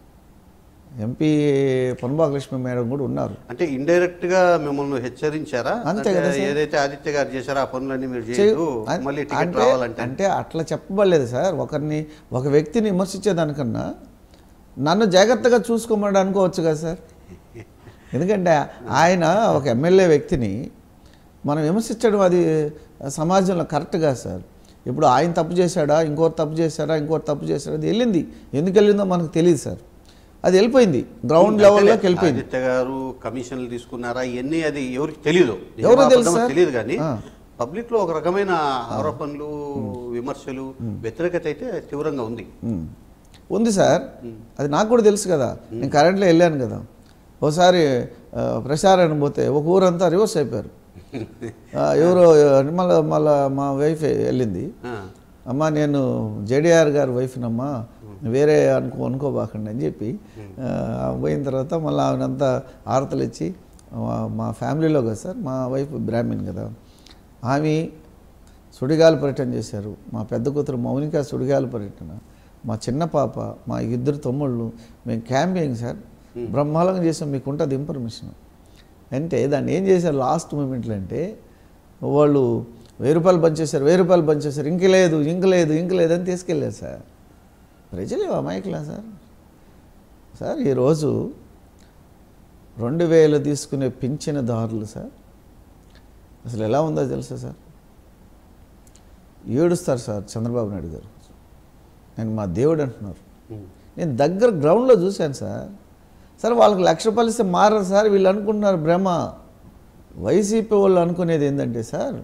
ఎంపీ పొన్బాక లక్ష్మి మేడం కూడా ఉన్నారు అంటే ఇండైరెక్ట్ గా మిమ్మల్ని హెచ్చరించారా అంతే అంటే కదా సార్. ఏదైతే ఆదిత్య గారు చేశారో ఆ పనులన్నీ మీరు చేయు- చేయదు అన్- మళ్ళీ టికెట్ అంటే రావాలంటే అంటే అట్లా చెప్పబడలేదు సార్ ఒకరిని ఒక వ్యక్తిని విమర్శించేదానికన్నా నన్ను జాగ్రత్తగా చూసుకోమని అనుకోవచ్చు కదా సార్ ఎందుకంటే ఆయన ఒక ఎమ్మెల్యే వ్యక్తిని మనం విమర్శించడం అది సమాజంలో కరెక్ట్ కాదు సార్ ఇప్పుడు ఆయన తప్పు చేశాడా ఇంకోరు తప్పు చేశాడా ఇంకోరు తప్పు చేశాడా అది వెళ్ళింది ఎందుకు వెళ్ళిందో మనకు తెలియదు సార్ అది వెళ్ళిపోయింది గ్రౌండ్ లెవెల్లోకి వెళ్ళిపోయింది ఆదిత్య గారు కమిషన్లు తీసుకున్నారా ఇవన్నీ అది ఎవరికి తెలియదు ఎవరో తెలుసు సార్. తెలియదు కానీ ఆ. పబ్లిక్ లో ఒక రకమైన ఆరోపణలు విమర్శలు వ్యతిరేకత అయితే తీవ్రంగా ఉంది ఉమ్. ఉంది సార్ అది నాకు కూడా తెలుసు కదా నేను కరెంట్లో వెళ్ళాను కదా ఒకసారి ఆ, ప్రచారానికి పోతే ఒక ఊరంతా రివర్స్ అయిపోయారు ఆ, ఎవరో మళ్ళీ మళ్ళా మా వైఫ్ వెళ్ళింది ఆ. అమ్మ నేను జేడిఆర్ గారి వైఫ్నమ్మా వేరే అనుకో అనుకోబాకండి అని చెప్పి ఆ, పోయిన తర్వాత మళ్ళీ ఆమెనంతా ఆరతలు ఇచ్చి మా- మా ఫ్యామిలీలో కదా సార్ మా వైఫ్ బ్రాహ్మణ్ కదా ఆమె సుడిగాలి పర్యటన చేశారు మా పెద్ద కూతురు మౌనిక సుడిగాలి పర్యటన మా చిన్న పాప మా ఇద్దరు తమ్ముళ్ళు మేము క్యాంపింగ్ సార్ బ్రహ్మాండంగా చేసాం మీకు ఉంటుంది ఇన్ఫర్మేషన్ అంటే దాన్ని ఏం చేశారు లాస్ట్ మూమెంట్లో అంటే వాళ్ళు వెయ్యి రూపాయలు పనిచేశారు వెయ్యి రూపాయలు పనిచేశారు ఇంక లేదు ఇంక లేదు ఇంక లేదు అని తీసుకెళ్ళారు సార్ ప్రజలు అమాయకులా సార్ సార్ ఈరోజు రెండు వేలు తీసుకునే పింఛనదారులు సార్ అసలు ఎలా ఉందో తెలుసా సార్ ఏడుస్తారు సార్ చంద్రబాబు నాయుడు గారు నేను మా దేవుడు అంటున్నారు ఉమ్. నేను దగ్గర గ్రౌండ్లో చూశాను సార్ సార్ వాళ్ళకి లక్ష రూపాయలు ఇస్తే మారరు సార్ వీళ్ళు అనుకుంటున్నారు భ్రమ వైసీపీ వాళ్ళు అనుకునేది ఏంటంటే సార్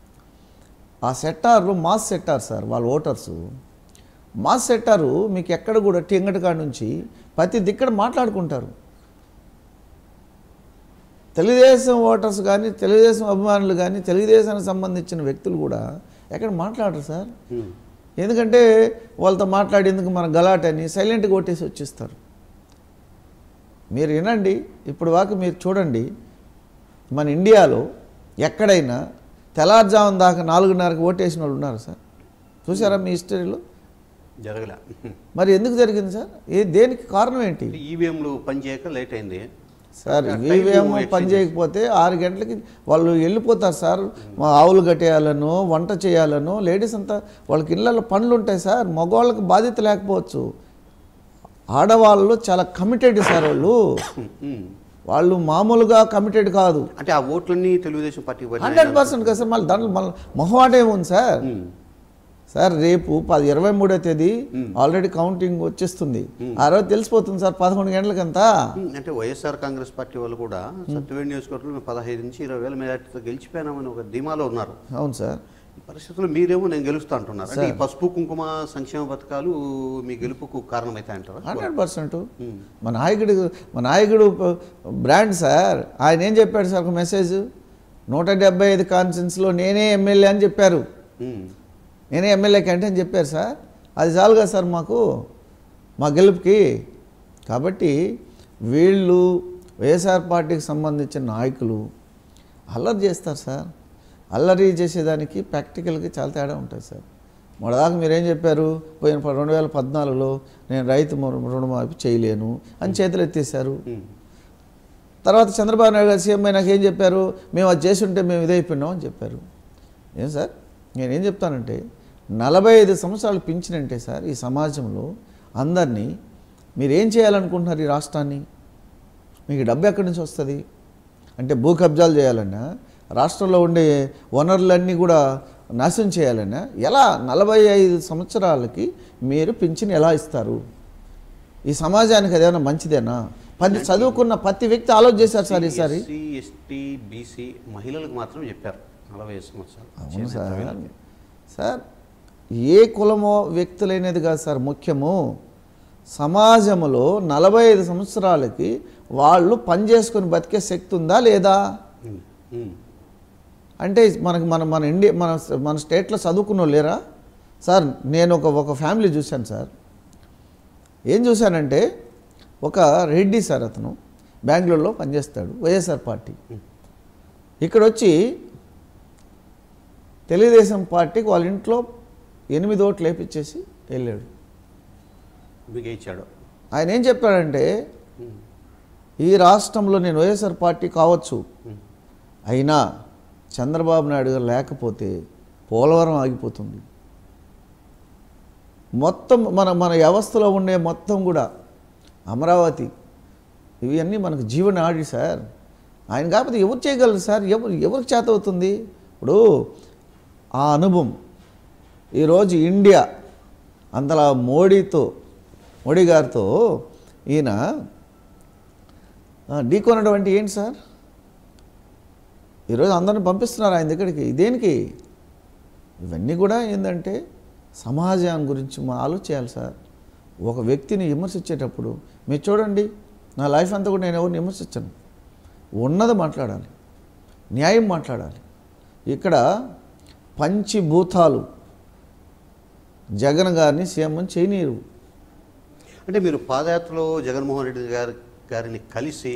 ఆ సెట్టార్లు మాస్ సెట్టార్ సార్ వాళ్ళ ఓటర్సు మాస్ సెట్టారు మీకు ఎక్కడ కూడా టింగటి కాడ నుంచి ప్రతి దిక్కడ మాట్లాడుకుంటారు తెలుగుదేశం ఓటర్స్ కానీ తెలుగుదేశం అభిమానులు కానీ తెలుగుదేశానికి సంబంధించిన వ్యక్తులు కూడా ఎక్కడ మాట్లాడరు సార్ ఉమ్. ఎందుకంటే వాళ్ళతో మాట్లాడేందుకు మన గలాట్ అని సైలెంట్గా కొట్టేసి వచ్చేస్తారు మీరు వినండి ఇప్పుడు వాకి మీరు చూడండి మన ఇండియాలో ఎక్కడైనా తెల్లారుజామున దాకా నాలుగున్నరకు ఓటేసిన వాళ్ళు ఉన్నారు సార్ చూసారా మీ హిస్టరీలో జరగలే మరి ఎందుకు జరిగింది సార్ ఏ దేనికి కారణం ఏంటి ఈవీఎంలు పనిచేయక లేట్ అయింది సార్ ఆ time ఈవీఎం exchange పని చేయకపోతే ఆరు గంటలకి వాళ్ళు వెళ్ళిపోతారు సార్ మా ఆవులు కట్టేయాలనో వంట చేయాలనో లేడీస్ అంతా వాళ్ళకి ఇళ్ళల్లో పనులు ఉంటాయి సార్ మగవాళ్ళకి బాధ్యత లేకపోవచ్చు ఆడవాళ్ళు చాలా కమిటెడ్ సార్ వాళ్ళు ఉమ్. వాళ్ళు మామూలుగా కమిటెడ్ కాదు అంటే ఆ ఓట్లన్నీ తెలుగుదేశం పార్టీకి పడినాయి హండ్రెడ్ పర్సెంట్ కదా సార్ మళ్ళీ దాంట్లో మళ్ళీ మొహమాట ఏముంది సార్ ఉమ్. సార్ రేపు పది ఇరవై మూడో తేదీ ఆల్రెడీ కౌంటింగ్ వచ్చేస్తుంది ఆ రోజు తెలిసిపోతుంది సార్ పదకొండు గంటలకంతా ఉమ్, అంటే వైఎస్ఆర్ కాంగ్రెస్ పార్టీ వాళ్ళు కూడా సత్యవేడి నియోజకవర్గంలో మేము పదహైదు నుంచి ఇరవై వేల మెజార్టీతో గెలిచిపోయినామని ఒక ధీమాలో ఉన్నారు అవును సార్ ఈ పరిస్థితుల్లో మీరేమో నేను గెలుస్తా అంటున్నారు అంటే ఈ పసుపు కుంకుమ సంక్షేమ పథకాలు మీ గెలుపుకు కారణమైతే అంటారా హండ్రెడ్ పర్సెంట్ మా నాయకుడు మా నాయకుడు ప- బ్రాండ్ సార్ ఆయన ఏం చెప్పాడు సార్ ఒక మెసేజ్ నూట డెబ్బై ఐదు కాన్ఫరెన్స్లో నేనే ఎమ్మెల్యే అని చెప్పారు ఉమ్. నేనే ఎమ్మెల్యే కంటే అని చెప్పారు సార్ అది చాలుగా సార్ మాకు మా గెలుపుకి కాబట్టి వీళ్ళు వైఎస్ఆర్ పార్టీకి సంబంధించిన నాయకులు అల్లరి చేస్తారు సార్ అల్లరి చేసేదానికి ప్రాక్టికల్కి చాలా తేడా ఉంటుంది సార్ మొదదాకా మీరేం చెప్పారు పోయిన ప- రెండు వేల పద్నాలుగులో నేను రైతు ము- రుణమాఫీ చేయలేను అని చేతులు ఎత్తేసారు ఉమ్. తర్వాత చంద్రబాబు నాయుడు గారు సీఎం అయినాక ఏం చెప్పారు మేము అది చేసి ఉంటే మేము ఇదైపోయినాం అని చెప్పారు ఏం సార్ నేనేం చెప్తానంటే నలభై ఐదు సంవత్సరాలు పింఛనంటే సార్ ఈ సమాజంలో అందరినీ మీరు ఏం చేయాలనుకుంటున్నారు ఈ రాష్ట్రాన్ని మీకు డబ్బు ఎక్కడి నుంచి వస్తుంది అంటే భూ కబ్జాలు చేయాలన్నా రాష్ట్రంలో ఉండే వనరులన్నీ కూడా నాశనం చేయాలన్నా ఎలా నలభై ఐదు సంవత్సరాలకి మీరు పింఛన్ ఎలా ఇస్తారు ఈ సమాజానికి అదేమైనా మంచిదేనా పది చదువుకున్న ప్రతి వ్యక్తి ఆలోచన చేశారు సార్ ఈసారి ఎస్సీ ఎస్టీ బీసీ మహిళలకు మాత్రం చెప్పారు నలభై ఐదు సంవత్సరాలు అవును చేనేత సార్ వీళ్ళకి. సార్ ఏ కులమో వ్యక్తులైనది కాదు సార్ ముఖ్యము సమాజంలో నలభై ఐదు సంవత్సరాలకి వాళ్ళు పని చేసుకొని బతికే శక్తి ఉందా లేదా ఉమ్. ఉమ్. అంటే మనకి మన మన ఇండియా మన మన స్టేట్లో చదువుకున్న వాళ్ళు లేరా సార్ నేను ఒక ఒక ఫ్యామిలీ చూశాను సార్ ఏం చూశానంటే ఒక రెడ్డి సార్ అతను బెంగళూరులో పనిచేస్తాడు వైఎస్ఆర్ పార్టీ ఇక్కడ వచ్చి తెలుగుదేశం పార్టీకి వాళ్ళ ఇంట్లో ఎనిమిది ఓట్లు లేపించేసి వెళ్ళాడు మీకు ఇచ్చాడు ఆయన ఏం చెప్పాడంటే ఉమ్. ఈ రాష్ట్రంలో నేను వైఎస్ఆర్ పార్టీ కావచ్చు ఉమ్. అయినా చంద్రబాబు నాయుడు గారు లేకపోతే పోలవరం ఆగిపోతుంది మొత్తం మన మన వ్యవస్థలో ఉండే మొత్తం కూడా అమరావతి ఇవన్నీ మనకు జీవన ఆడి సార్ ఆయన కాకపోతే ఎవరు చేయగలరు సార్ ఎవరు ఎవరికి చేత అవుతుంది ఇప్పుడు ఆ అనుభవం ఈరోజు ఇండియా అంతలా మోడీతో మోడీ గారితో ఈయన ఆ, ఢీకొనటువంటి ఏంటి సార్ ఈరోజు అందరిని పంపిస్తున్నారు ఆయన దగ్గరికి దేనికి ఇవన్నీ కూడా ఏంటంటే సమాజం గురించి మా ఆలోచించాలి సార్ ఒక వ్యక్తిని విమర్శించేటప్పుడు మీరు చూడండి నా లైఫ్ అంతా కూడా నేను ఎవరిని విమర్శించను ఉన్నది మాట్లాడాలి న్యాయం మాట్లాడాలి ఇక్కడ పంచిభూతాలు జగన్ గారిని సీఎం చేయనీరు అంటే మీరు పాదయాత్రలో జగన్మోహన్ రెడ్డి గారి గారిని కలిసి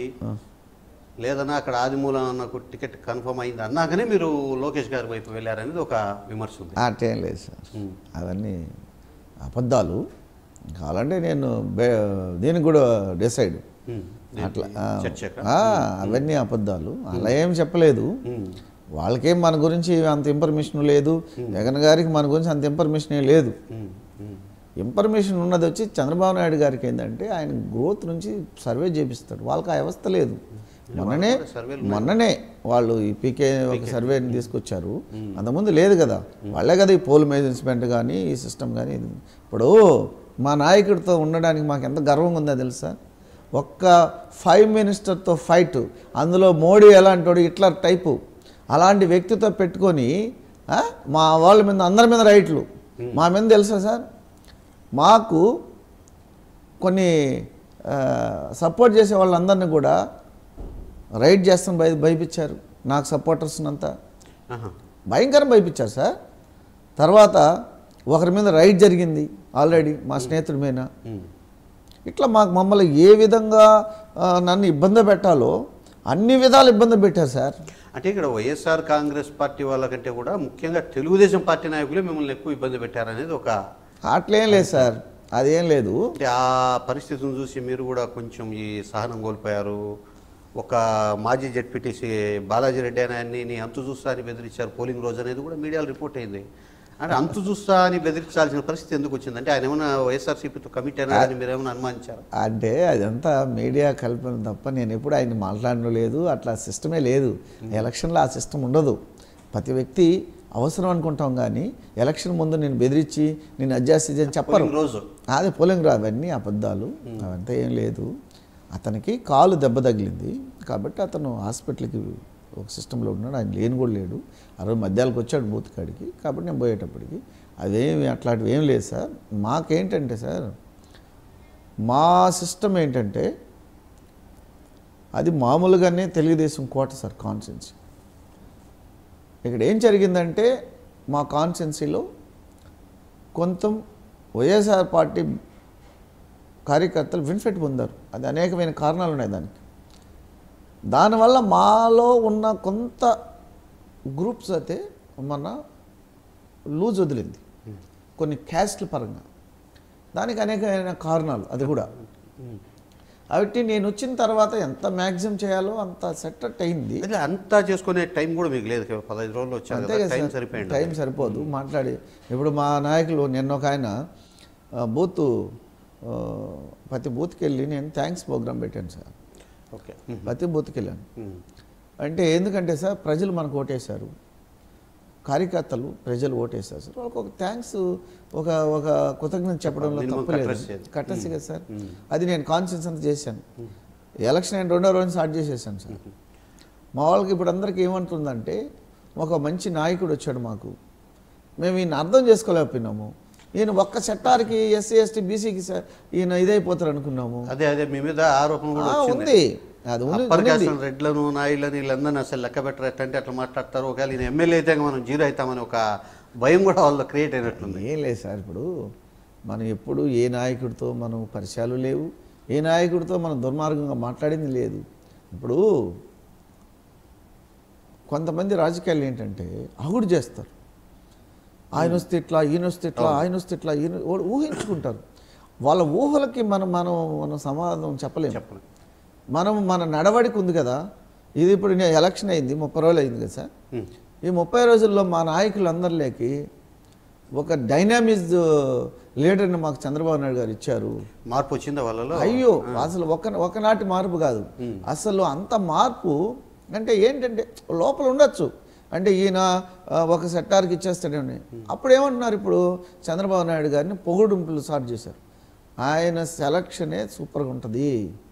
లేదన్నా అక్కడ ఆదిమూలం నాకు టికెట్ కన్ఫర్మ్ అయింది అన్నాకనే మీరు లోకేష్ గారి వైపు వెళ్ళారనేది ఒక విమర్శ ఉంది అట్టేం లేదు సార్ ఉమ్. అవన్నీ అబద్ధాలు కావాలంటే నేను బే- దీనికి కూడా డిసైడ్ ఉమ్. అట్లా ఆ, చర్చక ఆ, అవన్నీ అబద్ధాలు అలా ఏం చెప్పలేదు ఉమ్. వాళ్ళకేం మన గురించి అంత ఇన్ఫర్మేషన్ లేదు జగన్ గారికి మన గురించి అంత ఇన్ఫర్మేషన్ ఏం లేదు ఉమ్. ఉమ్. ఇన్ఫర్మేషన్ ఉన్నది వచ్చి చంద్రబాబు నాయుడు గారికి ఏంటంటే ఆయన గ్రోత్ నుంచి సర్వే చేపిస్తాడు వాళ్ళకి ఆ వ్యవస్థ లేదు మొన్ననే కూడా సర్వేలు మొన్ననే వాళ్ళు ఈ పీకే ఒక సర్వేని తీసుకొచ్చారు అంతకుముందు లేదు కదా వాళ్ళే కదా ఈ పోల్ మేనేజ్మెంట్ కానీ ఈ సిస్టమ్ కానీ ఇది. ఇప్పుడు మా నాయకుడితో ఉండడానికి మాకు ఎంత గర్వంగా ఉందో తెలుసా ఒక్క ఫైవ్ మినిస్టర్తో ఫైట్ అందులో మోడీ ఎలాంటి వాడు ఇట్లా టైపు అలాంటి వ్యక్తితో పెట్టుకొని ఆ, మా వాళ్ళ మీద అందరి మీద రైట్లు మా మీద తెలుసా సార్ మాకు కొన్ని సపోర్ట్ చేసే వాళ్ళందరినీ కూడా రైడ్ చేస్తాం భయ భయపించారు నాకు సపోర్టర్స్ అంతా ఆహా. భయంకరం భయపించారు సార్ తర్వాత ఒకరి మీద రైడ్ జరిగింది ఆల్రెడీ మా స్నేహితుడి మీద ఉమ్. ఇట్లా మాకు మమ్మల్ని ఏ విధంగా ఆ, నన్ను ఇబ్బంది పెట్టాలో అన్ని విధాలు ఇబ్బంది పెట్టారు సార్ అంటే ఇక్కడ వైఎస్ఆర్ కాంగ్రెస్ పార్టీ వాళ్ళకంటే కూడా ముఖ్యంగా తెలుగుదేశం పార్టీ నాయకులే మిమ్మల్ని ఎక్కువ ఇబ్బంది పెట్టారనేది ఒక అట్లేం లేదు సార్ అదేం లేదు అంటే ఆ పరిస్థితిని చూసి మీరు కూడా కొంచెం ఈ సహనం కోల్పోయారు ఒక మాజీ జడ్పీటీసీ బాలాజీ రెడ్డి అని ఆయన్ని నీ అంతు చూస్తా అని బెదిరించారు పోలింగ్ రోజు అనేది కూడా మీడియాలో రిపోర్ట్ అయింది అంటే అంతు చూస్తా అని బెదిరించాల్సిన పరిస్థితి ఎందుకు వచ్చింది అంటే ఆయన ఏమైనా వైఎస్ఆర్సీపీతో కమిట్ అయినా అని మీరు ఏమైనా అనుమానించారు అంటే అదంతా మీడియా కల్పన తప్ప నేను ఎప్పుడు ఆయన మాట్లాడడం లేదు అట్లా సిస్టమే లేదు ఎలక్షన్లో ఆ సిస్టమ్ ఉండదు ప్రతి వ్యక్తి అవసరం అనుకుంటాం కానీ ఎలక్షన్ ముందు నేను బెదిరించి నేను అడ్జస్ట్ అని చెప్పరు పోలింగ్ రోజు అదే పోలింగ్ రా అవన్నీ అబద్ధాలు అవంతా ఏం లేదు అతనికి కాలు దెబ్బ తగిలింది కాబట్టి అతను హాస్పిటల్కి ఒక సిస్టంలో ఉన్నాడు ఆయన లేని కూడా లేడు ఆ రోజు మధ్యాహ్నానికి వచ్చాడు బూత్ కాడికి కాబట్టి నేను పోయేటప్పటికి అదేమి అట్లాంటివి ఏం లేదు సార్ మాకేంటంటే సార్ మా సిస్టమ్ ఏంటంటే అది మామూలుగానే తెలుగుదేశం కోట సార్ కాన్స్టెన్సీ ఇక్కడ ఏం జరిగిందంటే మా కాన్స్టెన్సీలో కొంత వైఎస్ఆర్ పార్టీ కార్యకర్తలు విన్ఫెట్ పొందారు అది అనేకమైన కారణాలు ఉన్నాయి దానికి దానివల్ల మాలో ఉన్న కొంత గ్రూప్స్ అయితే మన లూజ్ వదిలింది కొన్ని క్యాస్ట్ల పరంగా దానికి అనేకమైన కారణాలు అది కూడా కాబట్టి నేను వచ్చిన తర్వాత ఎంత మ్యాక్సిమం చేయాలో అంత సెట్ అయింది అదే అంతా చేసుకునే టైం కూడా మీకు లేదు కదా, పదహైదు రోజులు వచ్చారు అంతే కదా కదా టైం సార్. సరిపోయింది టైం సరిపోదు మాట్లాడి ఇప్పుడు మా నాయకులు నిన్న ఒక ఆయన ఆ, బూత్ ఆ, ప్రతి బూత్కి వెళ్ళి నేను థ్యాంక్స్ ప్రోగ్రామ్ పెట్టాను సార్ ఓకే ప్రతి బూత్కి వెళ్ళాను అంటే ఎందుకంటే సార్ ప్రజలు మనకు ఓటేశారు కార్యకర్తలు ప్రజలు ఓటేశారు సార్ వాళ్ళకి ఒక థ్యాంక్స్ ఒక ఒక కృతజ్ఞత చెప్పడంలో Minimum తప్పలేదు courtesy అది. కట్టసి కదా సార్ అది నేను కాన్షియన్స్ అంతా చేశాను ఎలక్షన్ నేను రెండో రోజు స్టార్ట్ చేసేసాను సార్ మా వాళ్ళకి ఇప్పుడు అందరికీ ఏమంటుందంటే ఒక మంచి నాయకుడు వచ్చాడు మాకు మేము ఈయన అర్థం చేసుకోలేకపోయినాము ఈయన ఒక్క సెక్టార్కి ఎస్సీ ఎస్టీ బీసీకి ఈయన ఇదైపోతారు అనుకున్నాము అదే అదే మీ మీద ఆరోపణ కూడా ఆ, వచ్చింది ఉంది అది ఉంది అప్పర్ ఉంది. క్యాస్ట్ రెడ్లను నాయుళ్ళని వీళ్ళందరినీ అసలు లెక్క పెట్టరు ఎట్లంటే అట్లా మాట్లాడతారు ఒకవేళ ఈయన ఎమ్మెల్యే అయితే మనం జీరో అవుతామని ఒక భయం కూడా వాళ్ళలో క్రియేట్ అయినట్లుంది ఏం లేదు సార్ ఇప్పుడు మనం ఎప్పుడు ఏ నాయకుడితో మనం పరిచయాలు లేవు ఏ నాయకుడితో మనం దుర్మార్గంగా మాట్లాడింది లేదు ఇప్పుడు కొంతమంది రాజకీయాలు ఏంటంటే అగుడు చేస్తారు ఆయన వస్తే ఇట్లా ఈయన వస్తే ఇట్లా ఆయన వస్తే ఇట్లా ఈయన వాళ్ళు ఊహించుకుంటారు వాళ్ళ ఊహలకి మనం మనం మనం సమాధానం చెప్పలేము చెప్పండి మనం మన నడవడికి ఉంది కదా ఇది ఇప్పుడు నేను ఎలక్షన్ అయింది ముప్పై రోజులు అయింది కదా సార్ ఉమ్. ఈ ముప్పై రోజుల్లో మా నాయకులందరిలోకి ఒక డైనామిక్ లీడర్ని మాకు చంద్రబాబు నాయుడు గారు ఇచ్చారు మార్పు వచ్చిందా వాళ్ళలో అయ్యో అసలు ఒక ఒకనాటి మార్పు కాదు అసలు అంత మార్పు అంటే ఏంటంటే లోపల ఉండొచ్చు అంటే ఈయన ఆ, ఒక సెక్టార్కి ఇచ్చేస్తాడని అప్పుడు ఏమంటున్నారు ఇప్పుడు చంద్రబాబు నాయుడు గారిని పొగుడుంపులు స్టార్ట్ చేశారు ఆయన సెలక్షనే సూపర్గా ఉంటుంది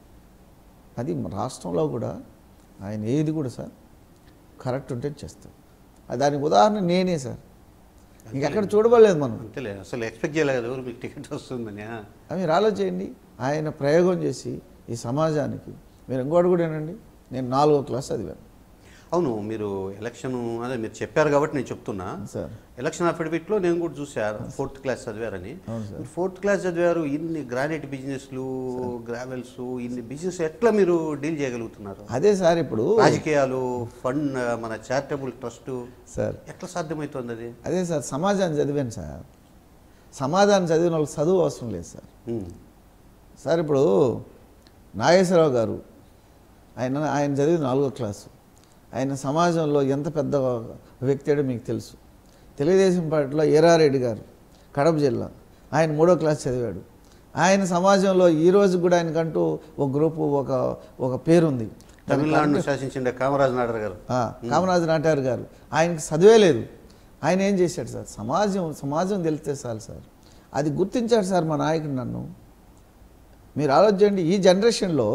అది రాష్ట్రంలో కూడా ఆయన ఏది కూడా సార్ కరెక్ట్ ఉంటే చేస్తాం అది దానికి ఉదాహరణ నేనే సార్ ఇంకెక్కడ చూడబడలేదు మనం అంతేలే అసలు ఎక్స్పెక్ట్ చేయలేదు ఎవరు మీకు టికెట్ వస్తుందని ఆ. అవి మీరు ఆలోచించండి ఆయన ప్రయోగం చేసి ఈ సమాజానికి మీరు ఇంకోటి కూడా ఏనండి నేను నాలుగో క్లాస్ చదివాను అవును మీరు ఎలక్షన్ అదే మీరు చెప్పారు కాబట్టి నేను చెప్తున్నా సార్ ఎలక్షన్ అఫిడవిట్లో నేను కూడా చూశాను ఫోర్త్ క్లాస్ చదివారని అవును సార్. మీరు ఫోర్త్ క్లాస్ చదివారు ఇన్ని గ్రానైట్ బిజినెస్లు గ్రావెల్స్ ఇన్ని బిజినెస్ ఎట్లా మీరు డీల్ చేయగలుగుతున్నారు అదే సార్ ఇప్పుడు రాజకీయాలు ఫండ్ మన చారిటబుల్ ట్రస్ట్ సార్ ఎట్లా సాధ్యమవుతుంది అది అదే సార్ సమాజాన్ని చదివాను సార్ సమాజాన్ని చదివిన వాళ్ళకి చదువు అవసరం లేదు సార్ ఉమ్. సార్ ఇప్పుడు నాగేశ్వరరావు గారు ఆయన ఆయన చదివి నాలుగో క్లాసు ఆయన సమాజంలో ఎంత పెద్ద వ్యక్తి అడో మీకు తెలుసు తెలుగుదేశం పార్టీలో ఎరారెడ్డి గారు కడప జిల్లా ఆయన మూడో క్లాస్ చదివాడు ఆయన సమాజంలో ఈ రోజు కూడా ఆయనకంటూ ఒక గ్రూపు ఒక ఒక పేరుంది తమిళనాడును శాసించిన కామరాజ్ నాడర్ గారు ఆ, కామరాజు నాటారు గారు ఆయనకి చదివే లేదు ఆయన ఏం చేశాడు సార్ సమాజం సమాజం తెలిస్తే చాలు సార్ అది గుర్తించాడు సార్ మా నాయకుడు నన్ను మీరు ఆలోచించండి ఈ జనరేషన్లో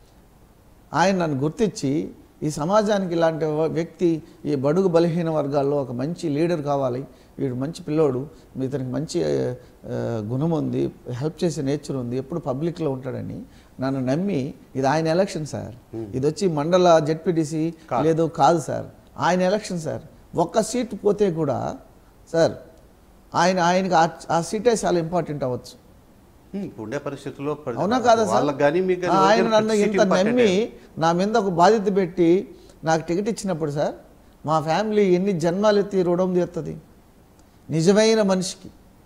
ఆయన నన్ను గుర్తించి ఈ సమాజానికి ఇలాంటి వ- వ్యక్తి ఈ బడుగు బలహీన వర్గాల్లో ఒక మంచి లీడర్ కావాలి వీడు మంచి పిల్లోడు ఇతనికి మంచి ఆ, గుణం ఉంది హెల్ప్ చేసే నేచర్ ఉంది ఎప్పుడు పబ్లిక్లో ఉంటాడని నన్ను నమ్మి ఇది ఆయన ఎలక్షన్ సార్ ఇది వచ్చి మండల జెడ్పీటీసీ కాదు. లేదు కాదు సార్ ఆయన ఎలక్షన్ సార్ ఒక్క సీట్ పోతే కూడా సార్ ఆయన ఆయనకి ఆ- ఆ సీటే చాలా ఇంపార్టెంట్ అవ్వచ్చు ఉమ్, ఇప్పుడు ఉండే పరిస్థితుల్లో పరి- అవునా కాదా సార్ వాళ్ళకి కానీ మీకు కానీ ఆ, ఆయన ఎవరికైనా నన్ను సీట్ ఇంత ఇంపార్టెంటే. నమ్మి నా మీద ఒక బాధ్యత పెట్టి నాకు టికెట్ ఇచ్చినప్పుడు సార్ మా ఫ్యామిలీ ఎన్ని జన్మాలు ఎత్తి రుణం తీరుతుంది నిజమైన మనిషికి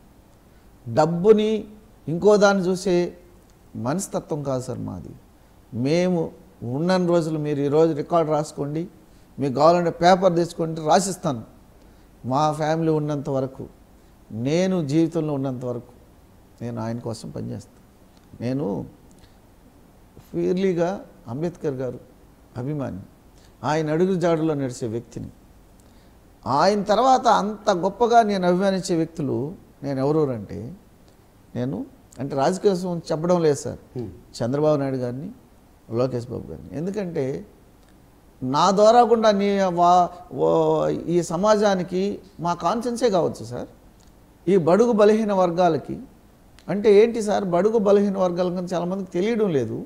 డబ్బుని ఇంకో దాన్ని చూసే మనస్తత్వం కాదు సార్ మాది మేము ఉన్న రోజులు మీరు ఈరోజు రికార్డు రాసుకోండి మీకు కావాలంటే పేపర్ తెచ్చుకుంటే రాసిస్తాను మా ఫ్యామిలీ ఉన్నంత వరకు నేను జీవితంలో ఉన్నంత వరకు నేను ఆయన కోసం పనిచేస్తాను నేను ఫీర్లీగా అంబేద్కర్ గారు అభిమాని ఆయన అడుగు జాడులో నడిచే వ్యక్తిని ఆయన తర్వాత అంత గొప్పగా నేను అభిమానించే వ్యక్తులు నేను ఎవరెవరంటే నేను అంటే రాజకీయం చెప్పడం లేదు సార్ Hmm. చంద్రబాబు నాయుడు గారిని లోకేష్ బాబు గారిని ఎందుకంటే నా ద్వారా కూడా నీ వా- ఓ- ఈ సమాజానికి మా కాన్సెన్సే కావచ్చు సార్ ఈ బడుగు బలహీన వర్గాలకి అంటే ఏంటి సార్ బడుగు బలహీన వర్గాల గురించి చాలామందికి తెలియడం లేదు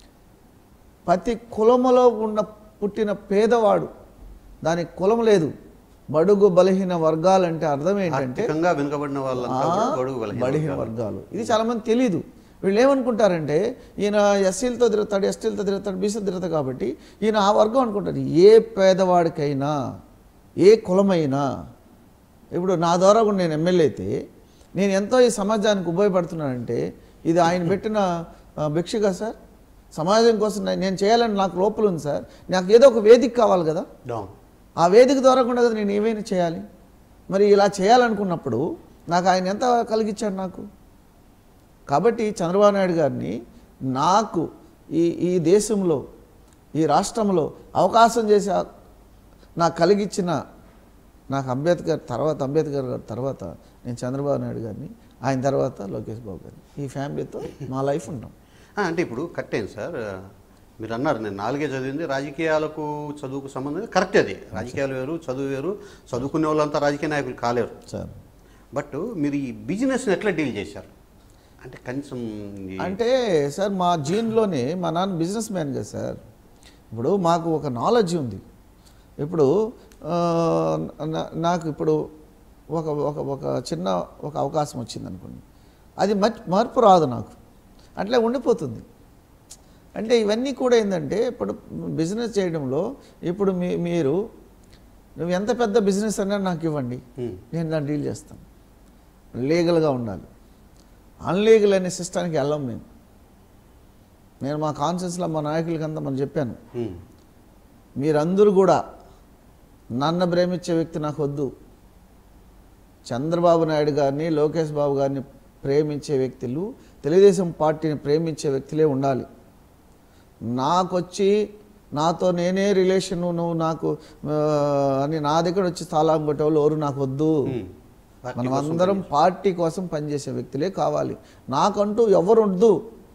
ప్రతి కులములో ఉన్న పుట్టిన పేదవాడు దానికి కులం లేదు బడుగు బలహీన వర్గాలంటే అర్థం ఏంటంటే ఆర్థికంగా వెనుకబడిన వాళ్ళంతా కూడా బడుగు బలహీన బలహీన వర్గాలు ఇది చాలా మంది తెలియదు వీళ్ళు ఏమనుకుంటారంటే ఈయన ఎస్సీలతో తిరుగుతాడు ఎస్టీలతో తిరుగుతాడు బీసీలతో తిరుగుతాడు కాబట్టి ఈయన ఆ వర్గం అనుకుంటారు ఏ పేదవాడికైనా ఏ కులమైనా ఇప్పుడు నా ద్వారా కూడా నేను ఎమ్మెల్యే అయితే నేను ఎంతో ఈ సమాజానికి ఉపయోగపడుతున్నానంటే ఇది ఆయన పెట్టిన ఆ, భిక్షగా సార్ సమాజం కోసం నే- నేను చేయాలని నాకు లోపల ఉంది సార్ నాకు ఏదో ఒక వేదిక కావాలి కదా డౌన్ ఆ వేదిక ద్వారా కూడా కదా నేను ఏమైనా చేయాలి మరి ఇలా చేయాలనుకున్నప్పుడు నాకు ఆయన ఎంత కలిగించాడు నాకు కాబట్టి చంద్రబాబు నాయుడు గారిని నాకు ఈ ఈ దేశంలో ఈ రాష్ట్రంలో అవకాశం చేసి ఆ- నాకు కలిగించిన నాకు అంబేద్కర్ తర్వాత అంబేద్కర్ గారి తర్వాత నేను చంద్రబాబు నాయుడు గారిని ఆయన తర్వాత లోకేష్ బాబు గారిని ఈ ఫ్యామిలీతో మా లైఫ్ ఉంటాం ఆ, అంటే ఇప్పుడు కరెక్ట్ అయింది సార్ మీరు అన్నారు నేను నాలుగే చదివింది రాజకీయాలకు చదువుకు సంబంధం కరెక్ట్ అది రాజకీయాలు వేరు చదువు వేరు చదువుకునే వాళ్ళంతా రాజకీయ నాయకులు కాలేరు సార్ బట్ మీరు ఈ బిజినెస్ని ఎట్లా డీల్ చేశారు అంటే కనీసం ఈ- అంటే సార్ మా జీన్లోనే మా నాన్న బిజినెస్ మ్యాన్ కదా సార్ ఇప్పుడు మాకు ఒక నాలెడ్జ్ ఉంది ఇప్పుడు ఆ, నా- నాకు ఇప్పుడు ఒక ఒక ఒక చిన్న ఒక అవకాశం వచ్చింది అనుకోండి అది మర్చి మార్పు రాదు నాకు అట్లే ఉండిపోతుంది అంటే ఇవన్నీ కూడా ఏంటంటే ఇప్పుడు బిజినెస్ చేయడంలో ఇప్పుడు మీ మీరు నువ్వు ఎంత పెద్ద బిజినెస్ అన్నా నాకు ఇవ్వండి Hmm. నేను దాన్ని డీల్ చేస్తాను లీగల్గా ఉండాలి అన్లీగల్ అనే సిస్టానికి వెళ్ళం మేము నేను మా కాన్షియస్లో మా నాయకులకంతా మనం చెప్పాను ఉమ్, మీరందరూ కూడా నన్ను ప్రేమించే వ్యక్తి నాకు వద్దు చంద్రబాబు నాయుడు గారిని లోకేష్ బాబు గారిని ప్రేమించే వ్యక్తులు తెలుగుదేశం పార్టీని ప్రేమించే వ్యక్తులే ఉండాలి నాకొచ్చి నాతో నేనే రిలేషన్ నువ్వు నాకు ఆ, అని నా దగ్గర వచ్చి స్థలాం కొట్టేవాళ్ళు ఎవరు నాకు వద్దు ఉమ్. పార్టీ మనం కోసం అందరం పార్టీ కోసం పనిచేసే వ్యక్తులే కావాలి నాకంటూ ఎవరు వద్దు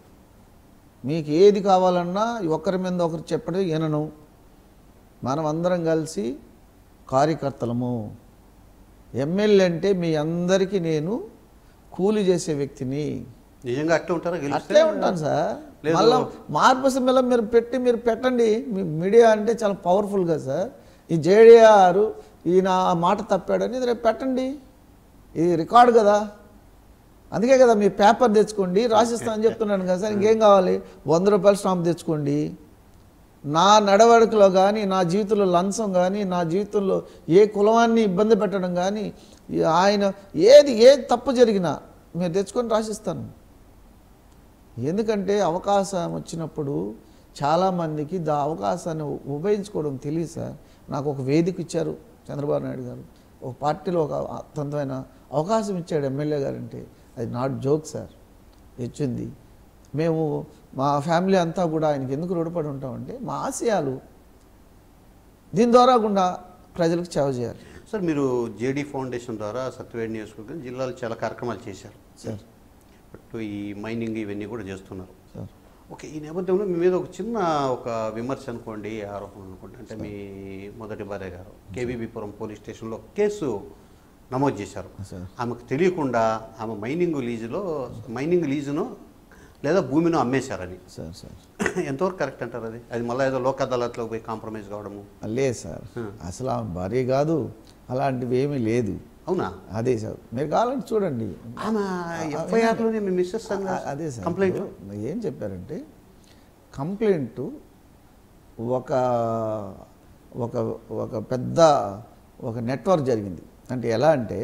మీకు ఏది కావాలన్నా ఒకరి మీద ఒకరు చెప్పడం వినను మనం అందరం కలిసి కార్యకర్తలము ఎమ్మెల్యే అంటే మీ అందరికీ నేను కూలి చేసే వ్యక్తిని నిజంగా అట్లే ఉంటారా గెలిస్తే అట్లే ఉంటాను సార్ లేదు. మళ్ళీ మార్పు సింబల్ మీరు పెట్టి మీరు పెట్టండి మీ మీడియా అంటే చాలా పవర్ఫుల్గా సార్ ఈ జేడీఆర్ ఈయన ఆ మాట తప్పాడని ఇది రేపు పెట్టండి ఇది రికార్డు కదా అందుకే కదా మీ పేపర్ తెచ్చుకోండి రాసిస్తా అని చెప్తున్నాను కదా సార్ ఇంకేం కావాలి వంద రూపాయల స్టాంప్ తెచ్చుకోండి నా నడవడికలో కానీ నా జీవితంలో లంచం కానీ నా జీవితంలో ఏ కులవాన్ని ఇబ్బంది పెట్టడం కానీ ఈ ఆయన ఏది ఏది తప్పు జరిగినా మీరు తెచ్చుకొని రాసిస్తాను ఎందుకంటే అవకాశం వచ్చినప్పుడు చాలామందికి దా అవకాశాన్ని ఉపయోగించుకోవడం తెలియదు సార్ నాకు ఒక వేదిక ఇచ్చారు చంద్రబాబు నాయుడు గారు ఒక పార్టీలో ఒక అత్యంతమైన అవకాశం ఇచ్చాడు ఎమ్మెల్యే గారు అంటే అది నాట్ జోక్ సార్ ఇచ్చింది మేము మా ఫ్యామిలీ అంతా కూడా ఆయనకి ఎందుకు రుణపడి ఉంటామంటే మా ఆశయాలు దీని ద్వారా కూడా ప్రజలకు సేవ చేయాలి సార్ మీరు జేడీ ఫౌండేషన్ ద్వారా సత్యవేడి నియోజకవర్గం జిల్లాలో చాలా కార్యక్రమాలు చేశారు సార్ బట్ ఈ మైనింగ్ ఇవన్నీ కూడా చేస్తున్నారు సార్ ఓకే ఈ నేపథ్యంలో మీ మీద ఒక చిన్న ఒక విమర్శ అనుకోండి ఆరోపణ అనుకోండి అంటే మీ మొదటి భార్య గారు కేవీబీపురం పోలీస్ స్టేషన్లో కేసు నమోదు చేశారు సార్ ఆమెకు తెలియకుండా ఆమె మైనింగ్ లీజులో మైనింగ్ లీజును లేదా భూమిను అమ్మేశారని సార్ సార్ ఎంతవరకు కరెక్ట్ అంటారు అది అది మళ్ళీ ఏదో లోక్ అదాలత్లో పోయి కాంప్రమైజ్ కావడము లేదు సార్ Hmm. అసలు ఆమె భార్య కాదు అలాంటివి ఏమీ లేదు అవునా అదే సార్ మీరు కావాలంటే చూడండి ఆమె ఎఫ్ఐఆర్లోనే మీ మిస్సెస్ అ- అదే సార్ కంప్లైంట్ ఇప్పుడు ఏం చెప్పారంటే కంప్లైంట్ ఒక ఒక ఒక పెద్ద ఒక నెట్వర్క్ జరిగింది అంటే ఎలా అంటే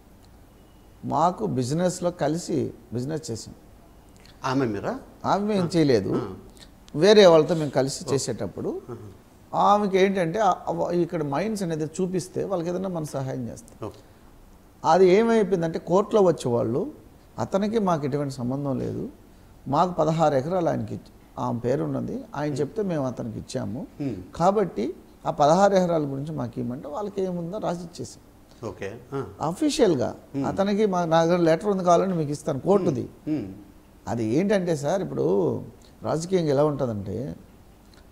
మాకు బిజినెస్లో కలిసి బిజినెస్ చేసాం ఆమె మీరా ఆమె మేము చేయలేదు వేరే వాళ్ళతో మేము కలిసి చేసేటప్పుడు ఆమెకి ఏంటంటే ఆ- ఆ- ఇక్కడ మైండ్స్ అనేది చూపిస్తే వాళ్ళకి ఏదైనా మనం సహాయం చేస్తాం ఓకే అది ఏమైపోయిందంటే కోర్టులో వచ్చేవాళ్ళు అతనికి మాకు ఎటువంటి సంబంధం లేదు మాకు పదహారు ఎకరాలు ఆయనకి ఇచ్చి- ఆమె పేరు ఉన్నది ఆయన చెప్తే మేము అతనికి ఇచ్చాము Hmm. కాబట్టి ఆ పదహారు ఎకరాల గురించి మాకు ఇవ్వమంటే వాళ్ళకి ఏముందో రాసి ఇచ్చేసాం ఓకే ఆ. అఫీషియల్గా అతనికి మా నా దగ్గర లెటర్ ఉంది కావాలని మీకు ఇస్తాను కోర్టుది ఉమ్. అది ఏంటంటే సార్ ఇప్పుడు రాజకీయంగా ఎలా ఉంటుందంటే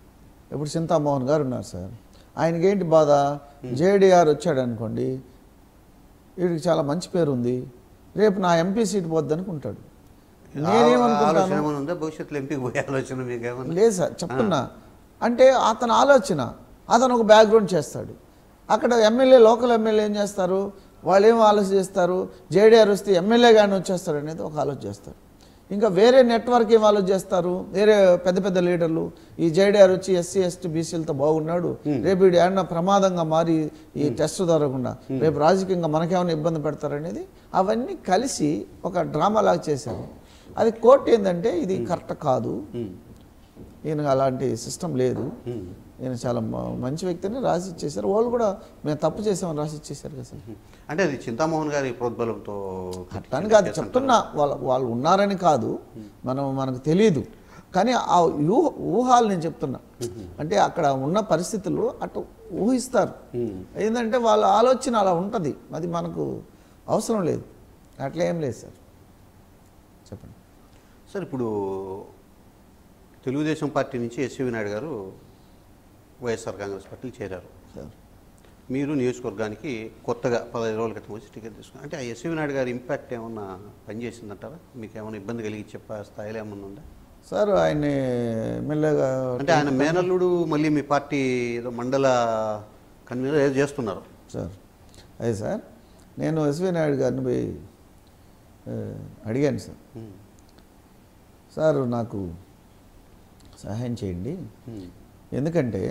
ఇప్పుడు చింతామోహన్ గారు ఉన్నారు సార్ ఆయనకి ఏంటి బాధ జేడీఆర్ వచ్చాడు అనుకోండి వీడికి చాలా మంచి పేరు ఉంది రేపు నా ఎంపీ సీట్ పోద్ది అనుకుంటాడు ఆలోచన నేనేమనుకుంటాను ఏమైనా ఉందా భవిష్యత్తులో ఎంపీకి పోయే ఆలోచన మీకు ఏమన్నా లేదు సార్ చెప్తున్నా అంటే అతని ఆలోచన అతను ఒక బ్యాక్గ్రౌండ్ చేస్తాడు అక్కడ ఎమ్మెల్యే లోకల్ ఎమ్మెల్యే ఏం చేస్తారు వాళ్ళు ఏం ఆలోచన చేస్తారు జేడీఆర్ వస్తే ఎమ్మెల్యే కానీ వచ్చేస్తాడు అనేది ఒక ఆలోచన చేస్తారు ఇంకా వేరే నెట్వర్క్ ఏం ఆలోచన చేస్తారు వేరే పెద్ద పెద్ద లీడర్లు ఈ జేడీఆర్ వచ్చి ఎస్సీ ఎస్టీ బీసీలతో బాగున్నాడు రేపు వీడు ఏమన్నా ప్రమాదంగా మారి ఈ టెస్ట్ దొరకకుండా రేపు రాజకీయంగా మనకేమైనా ఇబ్బంది పెడతారనేది అవన్నీ కలిసి ఒక డ్రామా లాగా చేశారు అది కోర్టు ఏంటంటే ఇది కరెక్ట్ కాదు ఈయన అలాంటి సిస్టమ్ లేదు ఈయన చాలా మ- మంచి వ్యక్తిని రాసి ఇచ్చేసారు వాళ్ళు కూడా మేము తప్పు చేసామని రాసి ఇచ్చేసారు కదా సార్ అంటే అది చింతామోహన్ గారి ప్రోద్బలంతో అట్లాని కాదు చెప్తున్నా వాళ్ళ వాళ్ళు ఉన్నారని కాదు మనం మనకు తెలియదు కానీ ఆ ఊహ ఊహాలు నేను చెప్తున్నా అంటే అక్కడ ఉన్న పరిస్థితులు అటు ఊహిస్తారు ఏంటంటే వాళ్ళ ఆలోచన అలా ఉంటుంది అది మనకు అవసరం లేదు అట్లా ఏం లేదు సార్ చెప్పండి సార్ ఇప్పుడు తెలుగుదేశం పార్టీ నుంచి ఎస్వి నాయుడు గారు వైఎస్ఆర్ కాంగ్రెస్ పార్టీకి చేరారు సార్ మీరు నియోజకవర్గానికి కొత్తగా పదహైదు రోజుల క్రితం వచ్చి టికెట్ తీసుకున్నారు అంటే ఆ ఎస్వి నాయుడు గారి ఇంపాక్ట్ ఏమన్నా పనిచేసిందంటారా మీకు ఏమైనా ఇబ్బంది కలిగి చెప్పే స్థాయిలో ఏమన్నా ఉందా సార్ ఆయన్ని మెల్లగా అంటే ఆయన మేనల్లుడు మళ్ళీ మీ పార్టీ ఏదో మండల కన్వీనర్ ఏదో చేస్తున్నారు సార్ అదే సార్ నేను ఎస్వి నాయుడు గారిని పోయి ఆ, అడిగాను సార్ ఉమ్. సార్ నాకు సహాయం చేయండి ఉమ్. ఎందుకంటే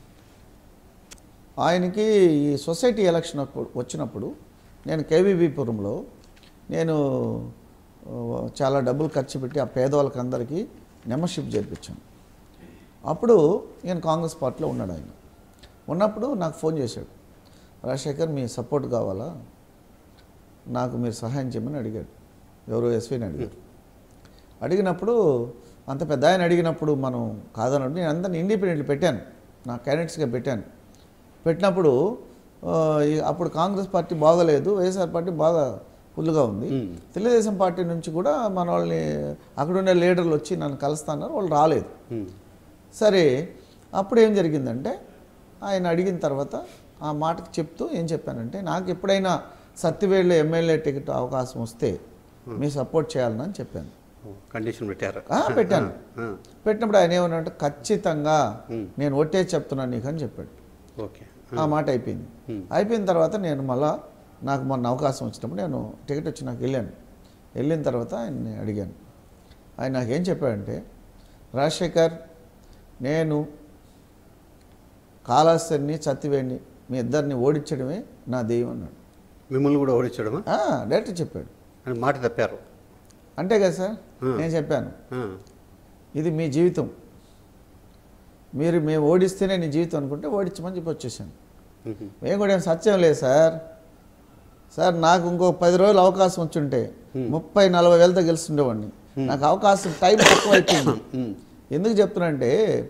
ఆయనకి ఈ సొసైటీ ఎలక్షన్ అప్పుడు వచ్చినప్పుడు నేను కేవీబీపురంలో నేను ఆ, చాలా డబ్బులు ఖర్చు పెట్టి ఆ పేదవాళ్ళకి అందరికీ మెంబర్షిప్ చేర్పించాను అప్పుడు నేను కాంగ్రెస్ పార్టీలో ఉన్నాడు ఆయన ఉన్నప్పుడు నాకు ఫోన్ చేశాడు రాజశేఖర్ మీ సపోర్ట్ కావాలా నాకు మీరు సహాయం చేయమని అడిగాడు ఎవరు ఎస్వీని అడిగారు అడిగినప్పుడు అంత పెద్ద ఆయన అడిగినప్పుడు మనం కాదన్నట్టు నేను అందరిని ఇండిపెండెంట్లు పెట్టాను నా క్యాండిడేట్స్గా పెట్టాను పెట్టినప్పుడు ఆ, ఈ- అప్పుడు కాంగ్రెస్ పార్టీ బాగలేదు వైఎస్ఆర్ పార్టీ బాగా ఫుల్గా ఉంది మ్మ్. తెలుగుదేశం పార్టీ నుంచి కూడా మన వాళ్ళని అక్కడుండే లీడర్లు వచ్చి నన్ను కలుస్తున్నారు వాళ్ళు రాలేదు ఉమ్. సరే అప్పుడు ఏం జరిగిందంటే ఆయన అడిగిన తర్వాత ఆ మాటకు చెప్తూ ఏం చెప్పానంటే నాకు ఎప్పుడైనా సత్తివేళ్ళ ఎమ్మెల్యే టికెట్ అవకాశం వస్తే మీ సపోర్ట్ చేయాలని చెప్పాను కండిషన్ పెట్టారు ఆ, పెట్టాను ఆ, పెట్టినప్పుడు ఆయన ఏమన్నాడంటే ఖచ్చితంగా మ్మ్. నేను ఒట్టే చెప్తున్నాను నీకు అని చెప్పాడు ఓకే ఆ మాట అయిపోయింది మ్మ్. అయిపోయిన తర్వాత నేను మళ్ళా నాకు మొన్న అవకాశం వచ్చినప్పుడు నేను టికెట్ వచ్చి నాకు వెళ్ళాను వెళ్ళిన తర్వాత ఆయన్ని అడిగాను ఆయన నాకేం చెప్పాడంటే రాజశేఖర్ నేను కాళాస్తిని చత్తివేణి మీ ఇద్దరిని ఓడించడమే నా దెయ్యం అన్నాడు మిమ్మల్ని కూడా ఓడించడమా ఆ, డైరెక్ట్ చెప్పాడు అని మాట తప్పారు అంతే కదా సార్ Hmm. నేను చెప్పాను ఆ, ఇది మీ జీవితం మీరు మేము ఓడిస్తేనే నీ జీవితం అనుకుంటే ఓడించమని చెప్పి వచ్చేసాను ఉహు. మేము కూడా ఏం సత్యం లేదు సార్ సార్ నాకు ఇంకో పది రోజులు అవకాశం వచ్చుంటే ముప్పై నలభై వేలతో గెలుస్తుండేవాడిని నాకు అవకాశం టైం తక్కువ అయిపోయింది ఉమ్. ఎందుకు చెప్తున్నానంటే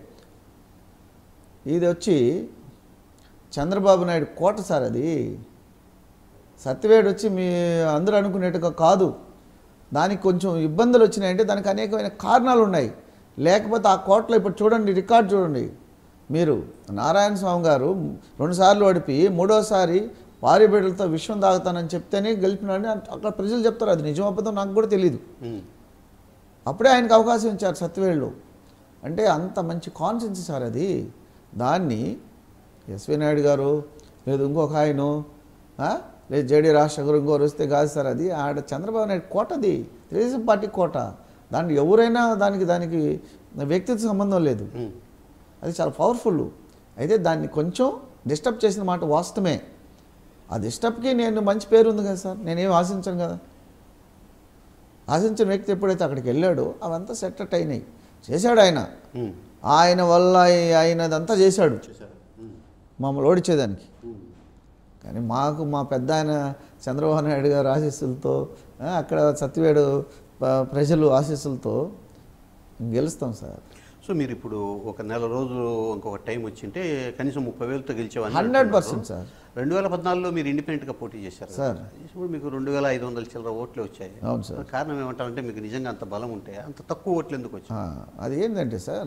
ఇది వచ్చి చంద్రబాబు నాయుడు కోట సార్ అది సత్యవేడు వచ్చి మీ అందరూ అనుకునేట్టుగా కాదు దానికి కొంచెం ఇబ్బందులు వచ్చినాయంటే దానికి అనేకమైన కారణాలు ఉన్నాయి లేకపోతే ఆ కోటలో ఇప్పుడు చూడండి రికార్డ్ చూడండి మీరు నారాయణ స్వామి గారు రెండుసార్లు ఓడిపి మూడోసారి వారి బిడ్డలతో విషయం తాగుతానని చెప్తేనే గెలిపినాడని అక్కడ ప్రజలు చెప్తారు అది నిజం అబద్ధం నాకు కూడా తెలియదు ఉమ్. అప్పుడే ఆయనకు అవకాశం ఇచ్చారు సత్యవేళ్ళు అంటే అంత మంచి కాన్సెన్స్ సార్ అది దాన్ని ఎస్వి నాయుడు గారు లేదు ఇంకొక ఆయన ఆ? లేదు జేడీ రాజశేఖర్ ఇంకోరు వస్తే కాదు సార్ అది ఆడ చంద్రబాబు నాయుడు కోటది తెలుగుదేశం పార్టీ కోట దాన్ని ఎవరైనా దానికి దానికి వ్యక్తిత్వ సంబంధం లేదు ఉమ్. అది చాలా పవర్ఫుల్ అయితే దాన్ని కొంచెం డిస్టర్బ్ చేసిన మాట వాస్తవమే ఆ డిస్టర్బ్కి నేను మంచి పేరు ఉంది కదా సార్ నేనేం ఆశించను కదా ఆశించిన వ్యక్తి ఎప్పుడైతే అక్కడికి వెళ్ళాడో అవంతా సెట్టట్ అయినాయి చేశాడు ఆయన ఉమ్. ఆయన వల్ల ఆయనదంతా చేశాడు చేశారు. ఉమ్. మమ్మల్ని ఓడించేదానికి ఉమ్. కానీ మాకు మా పెద్ద ఆయన చంద్రబాబు నాయుడు గారు ఆశీస్సులతో ఆ, అక్కడ సత్యవేడు ప- ప్రజలు ఆశీస్సులతో గెలుస్తాం సార్ సో మీరు ఇప్పుడు ఒక నెల రోజులు ఇంకొక టైం వచ్చింటే కనీసం ముప్పై వేలతో గెలిచేవాళ్ళు 100% సార్. రెండు వేల పద్నాలుగులో మీరు ఇండిపెండెంట్గా పోటీ చేశారు సార్. ఇప్పుడు మీకు రెండు వేల ఐదు వందల చిల్లర ఓట్లు వచ్చాయి అవును సార్. కారణం ఏమంటారంటే మీకు నిజంగా అంత బలం ఉంటే అంత తక్కువ ఓట్లు ఎందుకు వచ్చాయి ఆ, అది ఏంటంటే సార్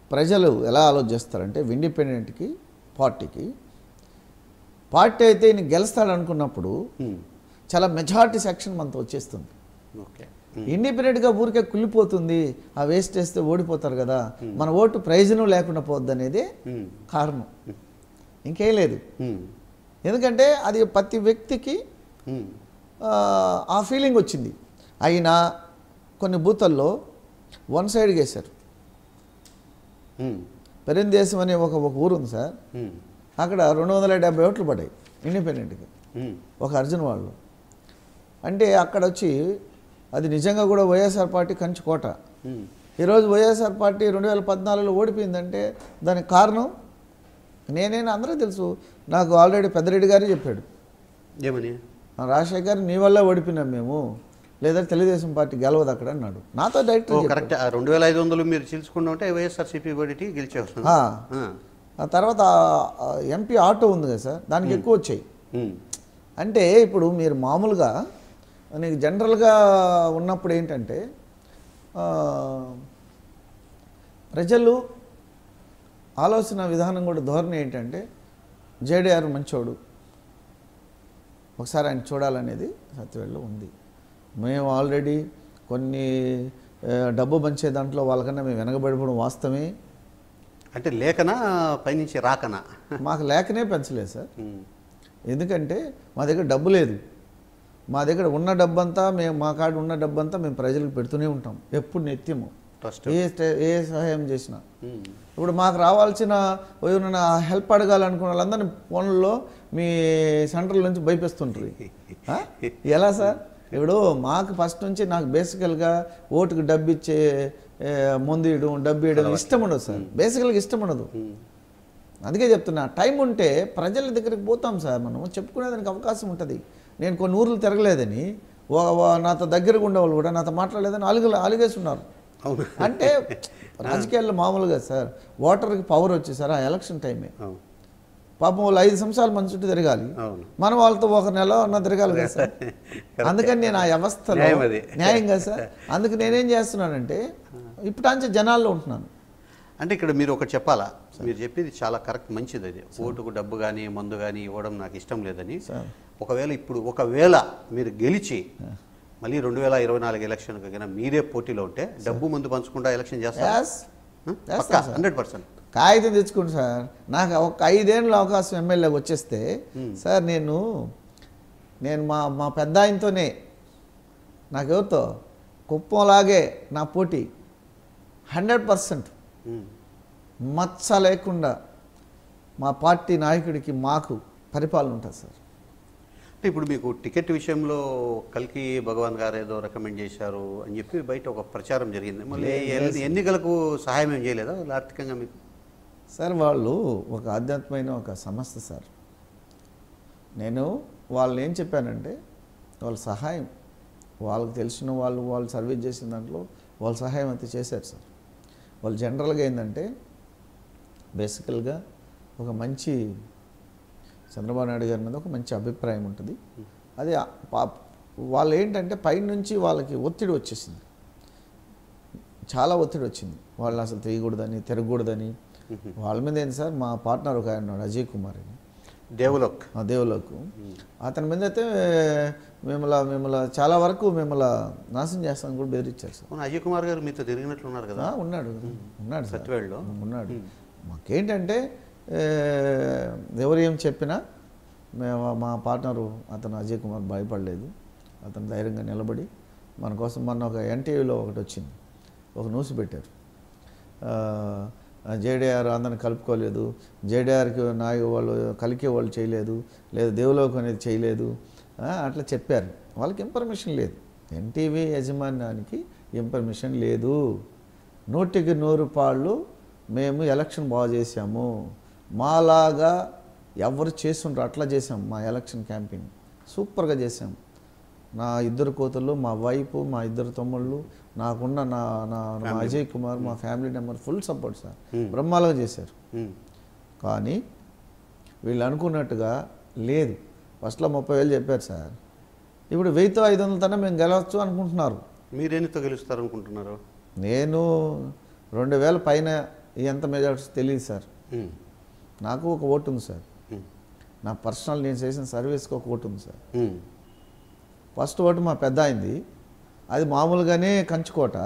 ప్రజలు ఎలా ఆలోచిస్తారంటే ఇండిపెండెంట్కి పార్టీకి పార్టీ అయితే ఈయన గెలుస్తాడు అనుకున్నప్పుడు ఉమ్, చాలా మెజారిటీ సెక్షన్ మనతో వచ్చేస్తుంది ఓకే ఇండిపెండెంట్గా ఊరికే కుళ్ళిపోతుంది ఆ వేస్ట్ వేస్తే ఓడిపోతారు కదా మన ఓటు ప్రయోజనం లేకుండా పోద్ది అనేది ఉమ్, కారణం ఇంకేం లేదు ఉమ్, ఎందుకంటే అది ప్రతి వ్యక్తికి ఉమ్, ఆ, ఆ ఫీలింగ్ వచ్చింది అయినా కొన్ని బూతల్లో వన్ సైడ్గా వేశారు ఉమ్, పెరందేశం అనే ఒక ఒక ఊరు ఉంది సార్ ఉమ్, అక్కడ రెండు వందల డెబ్బై ఓట్లు పడ్డాయి ఇండిపెండెంట్కి ఉమ్, ఒక అర్జున్ వాళ్ళు అంటే అక్కడ వచ్చి అది నిజంగా కూడా వైఎస్ఆర్ పార్టీ కంచి కోట ఉమ్, ఈరోజు వైఎస్ఆర్ పార్టీ రెండు వేల పద్నాలుగులో ఓడిపోయిందంటే దానికి కారణం నేనేనా అందరూ తెలుసు నాకు ఆల్రెడీ పెద్దరెడ్డి గారే చెప్పాడు ఏమని "ఆ రాజశేఖర్ గారు నీ వల్ల ఓడిపోయినాం మేము లేదా తెలుగుదేశం పార్టీ గెలవదు అక్కడ అన్నాడు నాతో ఓ డైరెక్ట్ కరెక్ట్ ఆ రెండు వేల ఐదు వందలు మీరు చీల్చుకున్నా ఉంటే వైఎస్ఆర్సీపీ బడిటి గెలిచేవారు ఆ. ఆ, ఆ తర్వాత ఆ ఎంపీ ఆటో ఉంది కదా సార్ దానికి ఎక్కువ వచ్చాయి ఉమ్, అంటే ఇప్పుడు మీరు మామూలుగా నీకు జనరల్గా ఉన్నప్పుడు ఏంటంటే ఆ, ప్రజలు ఆలోచన విధానం కూడా ధోరణి ఏంటంటే జేడీఆర్ మంచోడు ఒకసారి ఆయన చూడాలనేది సత్యవేళ్ళలో ఉంది మేము ఆల్రెడీ కొన్ని ఆ, డబ్బు పంచే దాంట్లో వాళ్ళకన్నా మేము వెనకబడిపోవడం వాస్తవమే అంటే లేఖనా పైనుంచి రాకనా మాకు లేకనే పెంచలేదు సార్ ఉమ్, ఎందుకంటే మా దగ్గర డబ్బు లేదు మా దగ్గర ఉన్న డబ్బంతా మేము మా కాడ ఉన్న డబ్బంతా మేము ప్రజలకు పెడుతూనే ఉంటాం ఎప్పుడు నెత్యము ట్రస్ట్ ఏ స్టే- ఏ సహాయం చేసినా ఉమ్, ఇప్పుడు మాకు రావాల్సిన ఎవరైనా హెల్ప్ అడగాలనుకున్న వాళ్ళందరినీ ఫోన్లో మీ సెంటర్ నుంచి భయపిస్తుంటారు ఆ? ఎలా సార్ ఇప్పుడు మాకు ఫస్ట్ నుంచి నాకు బేసికల్గా ఓటుకు డబ్బు ఇచ్చే ఏ, ముందు ఇవ్వడం డబ్బు ఇవ్వడం ఇష్టం ఉండదు సార్ బేసికల్గా ఇష్టం ఉండదు ఉమ్, అందుకే చెప్తున్నా టైం ఉంటే ప్రజల దగ్గరికి పోతాం సార్ మనం చెప్పుకునేదానికి అవకాశం ఉంటుంది నేను కొన్ని ఊర్లు తిరగలేదని ఓ- ఓ- నాతో దగ్గరగా ఉండేవాళ్ళు కూడా నాతో మాట్లాడలేదని అలుగు అలిగేసి ఉన్నారు అవును అంటే రాజకీయాల్లో మామూలుగా సార్ ఓటర్కి పవర్ వచ్చి సార్ ఆ ఎలక్షన్ టైమే అవును పాపం వాళ్ళు ఐదు సంవత్సరాలు మన చుట్టూ తిరగాలి అవును మనం వాళ్ళతో ఒక నెల అన్న తిరగాలి కదా సార్ అందుకని నేను ఆ వ్యవస్థలో న్యాయం అది. న్యాయం కదా సార్ అందుకు నేనేం చేస్తున్నానంటే ఇప్పుడు అంచే జనాల్లో ఉంటున్నాను అంటే ఇక్కడ మీరు ఒకటి చెప్పాలా మీరు చెప్పేది చాలా కరెక్ట్ మంచిది అది ఓటుకు డబ్బు కానీ మందు కానీ ఇవ్వడం నాకు ఇష్టం లేదని సార్ ఒకవేళ ఇప్పుడు ఒకవేళ మీరు గెలిచి మళ్ళీ రెండు వేల ఇరవై నాలుగు ఎలక్షన్ కన్నా మీరే పోటీలో ఉంటే డబ్బు మందు పంచకుండా ఎలక్షన్ చేస్తారు Yes. చేస్తాం సార్. హండ్రెడ్ పర్సెంట్ కాగితం తెచ్చుకోండి సార్ నాకు ఒక ఐదేళ్ళ అవకాశం ఎమ్మెల్యేకి వచ్చేస్తే సార్ నేను నేను మా మా పెద్ద ఆయనతోనే నాకెవరితో కుప్పంలాగే నా పోటీ హండ్రెడ్ పర్సెంట్ మచ్చ లేకుండా మా పార్టీ నాయకుడికి మాకు పరిపాలన ఉంటుంది సార్ అంటే ఇప్పుడు మీకు టికెట్ విషయంలో కల్కి భగవాన్ గారు ఏదో రికమెండ్ చేశారు అని చెప్పి బయట ఒక ప్రచారం జరిగింది మళ్ళీ ఎన్ని- ఎన్నికలకు సహాయం ఏం చేయలేదా వాళ్ళు ఆర్థికంగా మీకు సార్ వాళ్ళు ఒక ఆధ్యాత్మైన ఒక సంస్థ సార్ నేను వాళ్ళని ఏం చెప్పానంటే వాళ్ళ సహాయం వాళ్ళకి తెలిసిన వాళ్ళు వాళ్ళు సర్వీస్ చేసిన దాంట్లో వాళ్ళ సహాయం అయితే చేశారు సార్ వాళ్ళు జనరల్గా ఏంటంటే బేసికల్గా ఒక మంచి చంద్రబాబు నాయుడు గారి మీద ఒక మంచి అభిప్రాయం ఉంటుంది అది ఆ పా- వాళ్ళు ఏంటంటే పైనుంచి వాళ్ళకి ఒత్తిడి వచ్చేసింది చాలా ఒత్తిడి వచ్చింది వాళ్ళు అసలు తీయకూడదని తిరగకూడదని వాళ్ళ మీద ఏంటి సార్ మా పార్ట్నర్ ఒక ఆయన ఉన్నాడు అజయ్ కుమార్ అని డెవలప్ ఆ దేవులకు అతని మీద అయితే మిమ్మల్ని మిమ్మల్ని చాలా వరకు మిమ్మల్ని నాశనం చేస్తాను కూడా బెదిరించారు సార్ అవును అజయ్ కుమార్ గారు మీతో తిరిగినట్లు ఉన్నారు కదా ఆ, ఉన్నాడు ఉన్నాడు సార్ సత్యవేడులో ఉన్నాడు మాకేంటంటే ఏ, ఎవరు ఏం చెప్పినా మేము మా పార్ట్నరు అతను అజయ్ కుమార్ భయపడలేదు అతను ధైర్యంగా నిలబడి మన కోసం మొన్న ఒక ఎన్టీవీలో ఒకటి వచ్చింది ఒక న్యూస్ పెట్టారు జేడీఆర్ అందరిని కలుపుకోలేదు జేడీఆర్కి నాయ వాళ్ళు కలికే వాళ్ళు చేయలేదు లేదా దేవులోకి అనేది చేయలేదు ఆ, అట్లా చెప్పారు వాళ్ళకి ఇన్ఫర్మేషన్ లేదు ఎన్టీవీ యజమాన్యానికి ఇన్ఫర్మేషన్ లేదు నూటికి నూరు పాళ్ళు మేము ఎలక్షన్ బాగా చేశాము మాలాగా ఎవరు చేస్తుండ్రు అట్లా చేసాం మా ఎలక్షన్ క్యాంపెయిన్ సూపర్గా చేసాం నా ఇద్దరు కూతుళ్ళు మా వైఫ్ మా ఇద్దరు తమ్ముళ్ళు నాకున్న నా నా మా అజయ్ కుమార్ మా family member full support sir బ్రహ్మాలుగా చేశారు ఉమ్. కానీ వీళ్ళు అనుకున్నట్టుగా లేదు ఫస్ట్లో ముప్పై వేలు చెప్పారు సార్ ఇప్పుడు వెయ్యితో ఐదు వందలతోనే మేము గెలవచ్చు అనుకుంటున్నారు మీరెన్నితో గెలుస్తారు అనుకుంటున్నారు నేను రెండు వేల పైన ఎంత మెజార్టీస్ తెలియదు సార్ ఉమ్, నాకు ఒక ఓటు ఉంది సార్ ఉమ్, నా పర్సనల్ నేను చేసిన సర్వీస్కి ఒక ఓటు ఉంది సార్ ఉమ్, ఫస్ట్ ఓటు మా పెద్ద అయింది అది మామూలుగానే కంచుకోట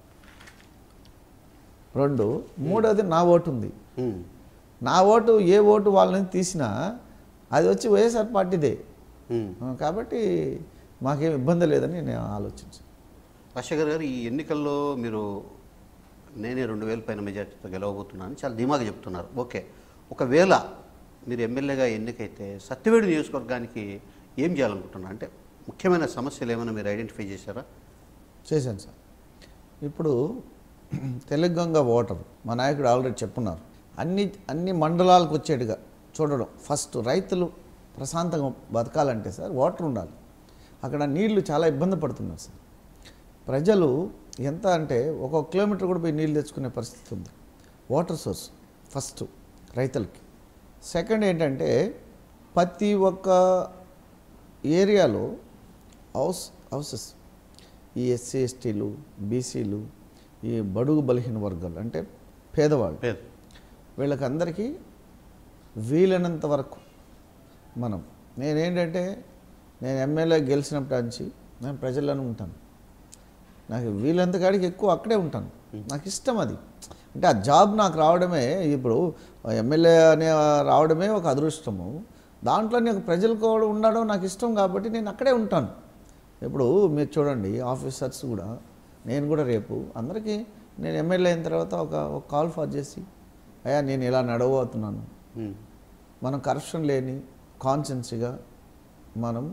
రెండు మూడోది నా ఓటు ఉంది ఉమ్, నా ఓటు ఏ ఓటు వాళ్ళని తీసినా అది వచ్చి వైఎస్ఆర్ పార్టీదే ఉమ్. ఆ, కాబట్టి మాకేం ఇబ్బంది లేదని నేను ఆలోచించాను రాజశేఖర్ గారు ఈ ఎన్నికల్లో మీరు నేనే రెండు వేల పైన మెజార్టీతో గెలవబోతున్నాను చాలా ధీమాగా చెప్తున్నారు ఓకే ఒకవేళ మీరు ఎమ్మెల్యేగా ఎన్నికైతే సత్యవేడు నియోజకవర్గానికి ఏం చేయాలనుకుంటున్నారు అంటే ముఖ్యమైన సమస్యలు ఏమైనా మీరు ఐడెంటిఫై చేశారా చేశాను సార్ ఇప్పుడు తెలంగాణ ఓటర్ మా నాయకుడు ఆల్రెడీ చెప్పున్నారు అన్ని అన్ని మండలాలకు వచ్చేట్టుగా చూడడం ఫస్ట్ రైతులు ప్రశాంతంగా బతకాలంటే సార్ వాటర్ ఉండాలి అక్కడ నీళ్లు చాలా ఇబ్బంది పడుతున్నారు సార్ ప్రజలు ఎంత అంటే ఒక్కొక్క కిలోమీటర్ కూడా పోయి నీళ్ళు తెచ్చుకునే పరిస్థితి ఉంది వాటర్ సోర్స్ ఫస్ట్ రైతులకి సెకండ్ ఏంటంటే ప్రతి ఒక్క ఏరియాలో హౌస్ హౌసెస్ ఈ ఎస్సీ ఎస్టీలు బీసీలు ఈ బడుగు బలహీన వర్గాలు అంటే పేదవాళ్ళు లేదు వీళ్ళకందరికీ వీలైనంత వరకు మనం నేనేంటంటే నేను ఎమ్మెల్యే గెలిచినప్పటి నుంచి నేను ప్రజల్లోనే ఉంటాను నాకు వీలంత కాడికి ఎక్కువ అక్కడే ఉంటాను నాకు ఇష్టం అది అంటే ఆ జాబ్ నాకు రావడమే ఇప్పుడు ఎమ్మెల్యే అనే రావడమే ఒక అదృష్టము దాంట్లో నాకు ప్రజలు కూడా ఉండడం నాకు ఇష్టం కాబట్టి నేను అక్కడే ఉంటాను ఇప్పుడు మీరు చూడండి ఆఫీసర్స్ కూడా నేను కూడా రేపు అందరికీ నేను ఎమ్మెల్యే అయిన తర్వాత ఒక ఒక కాల్ ఫార్ చేసి అయ్యా నేను ఇలా నడవబోతున్నాను ఉమ్, మనం కరప్షన్ లేని కాన్షియన్స్గా మనం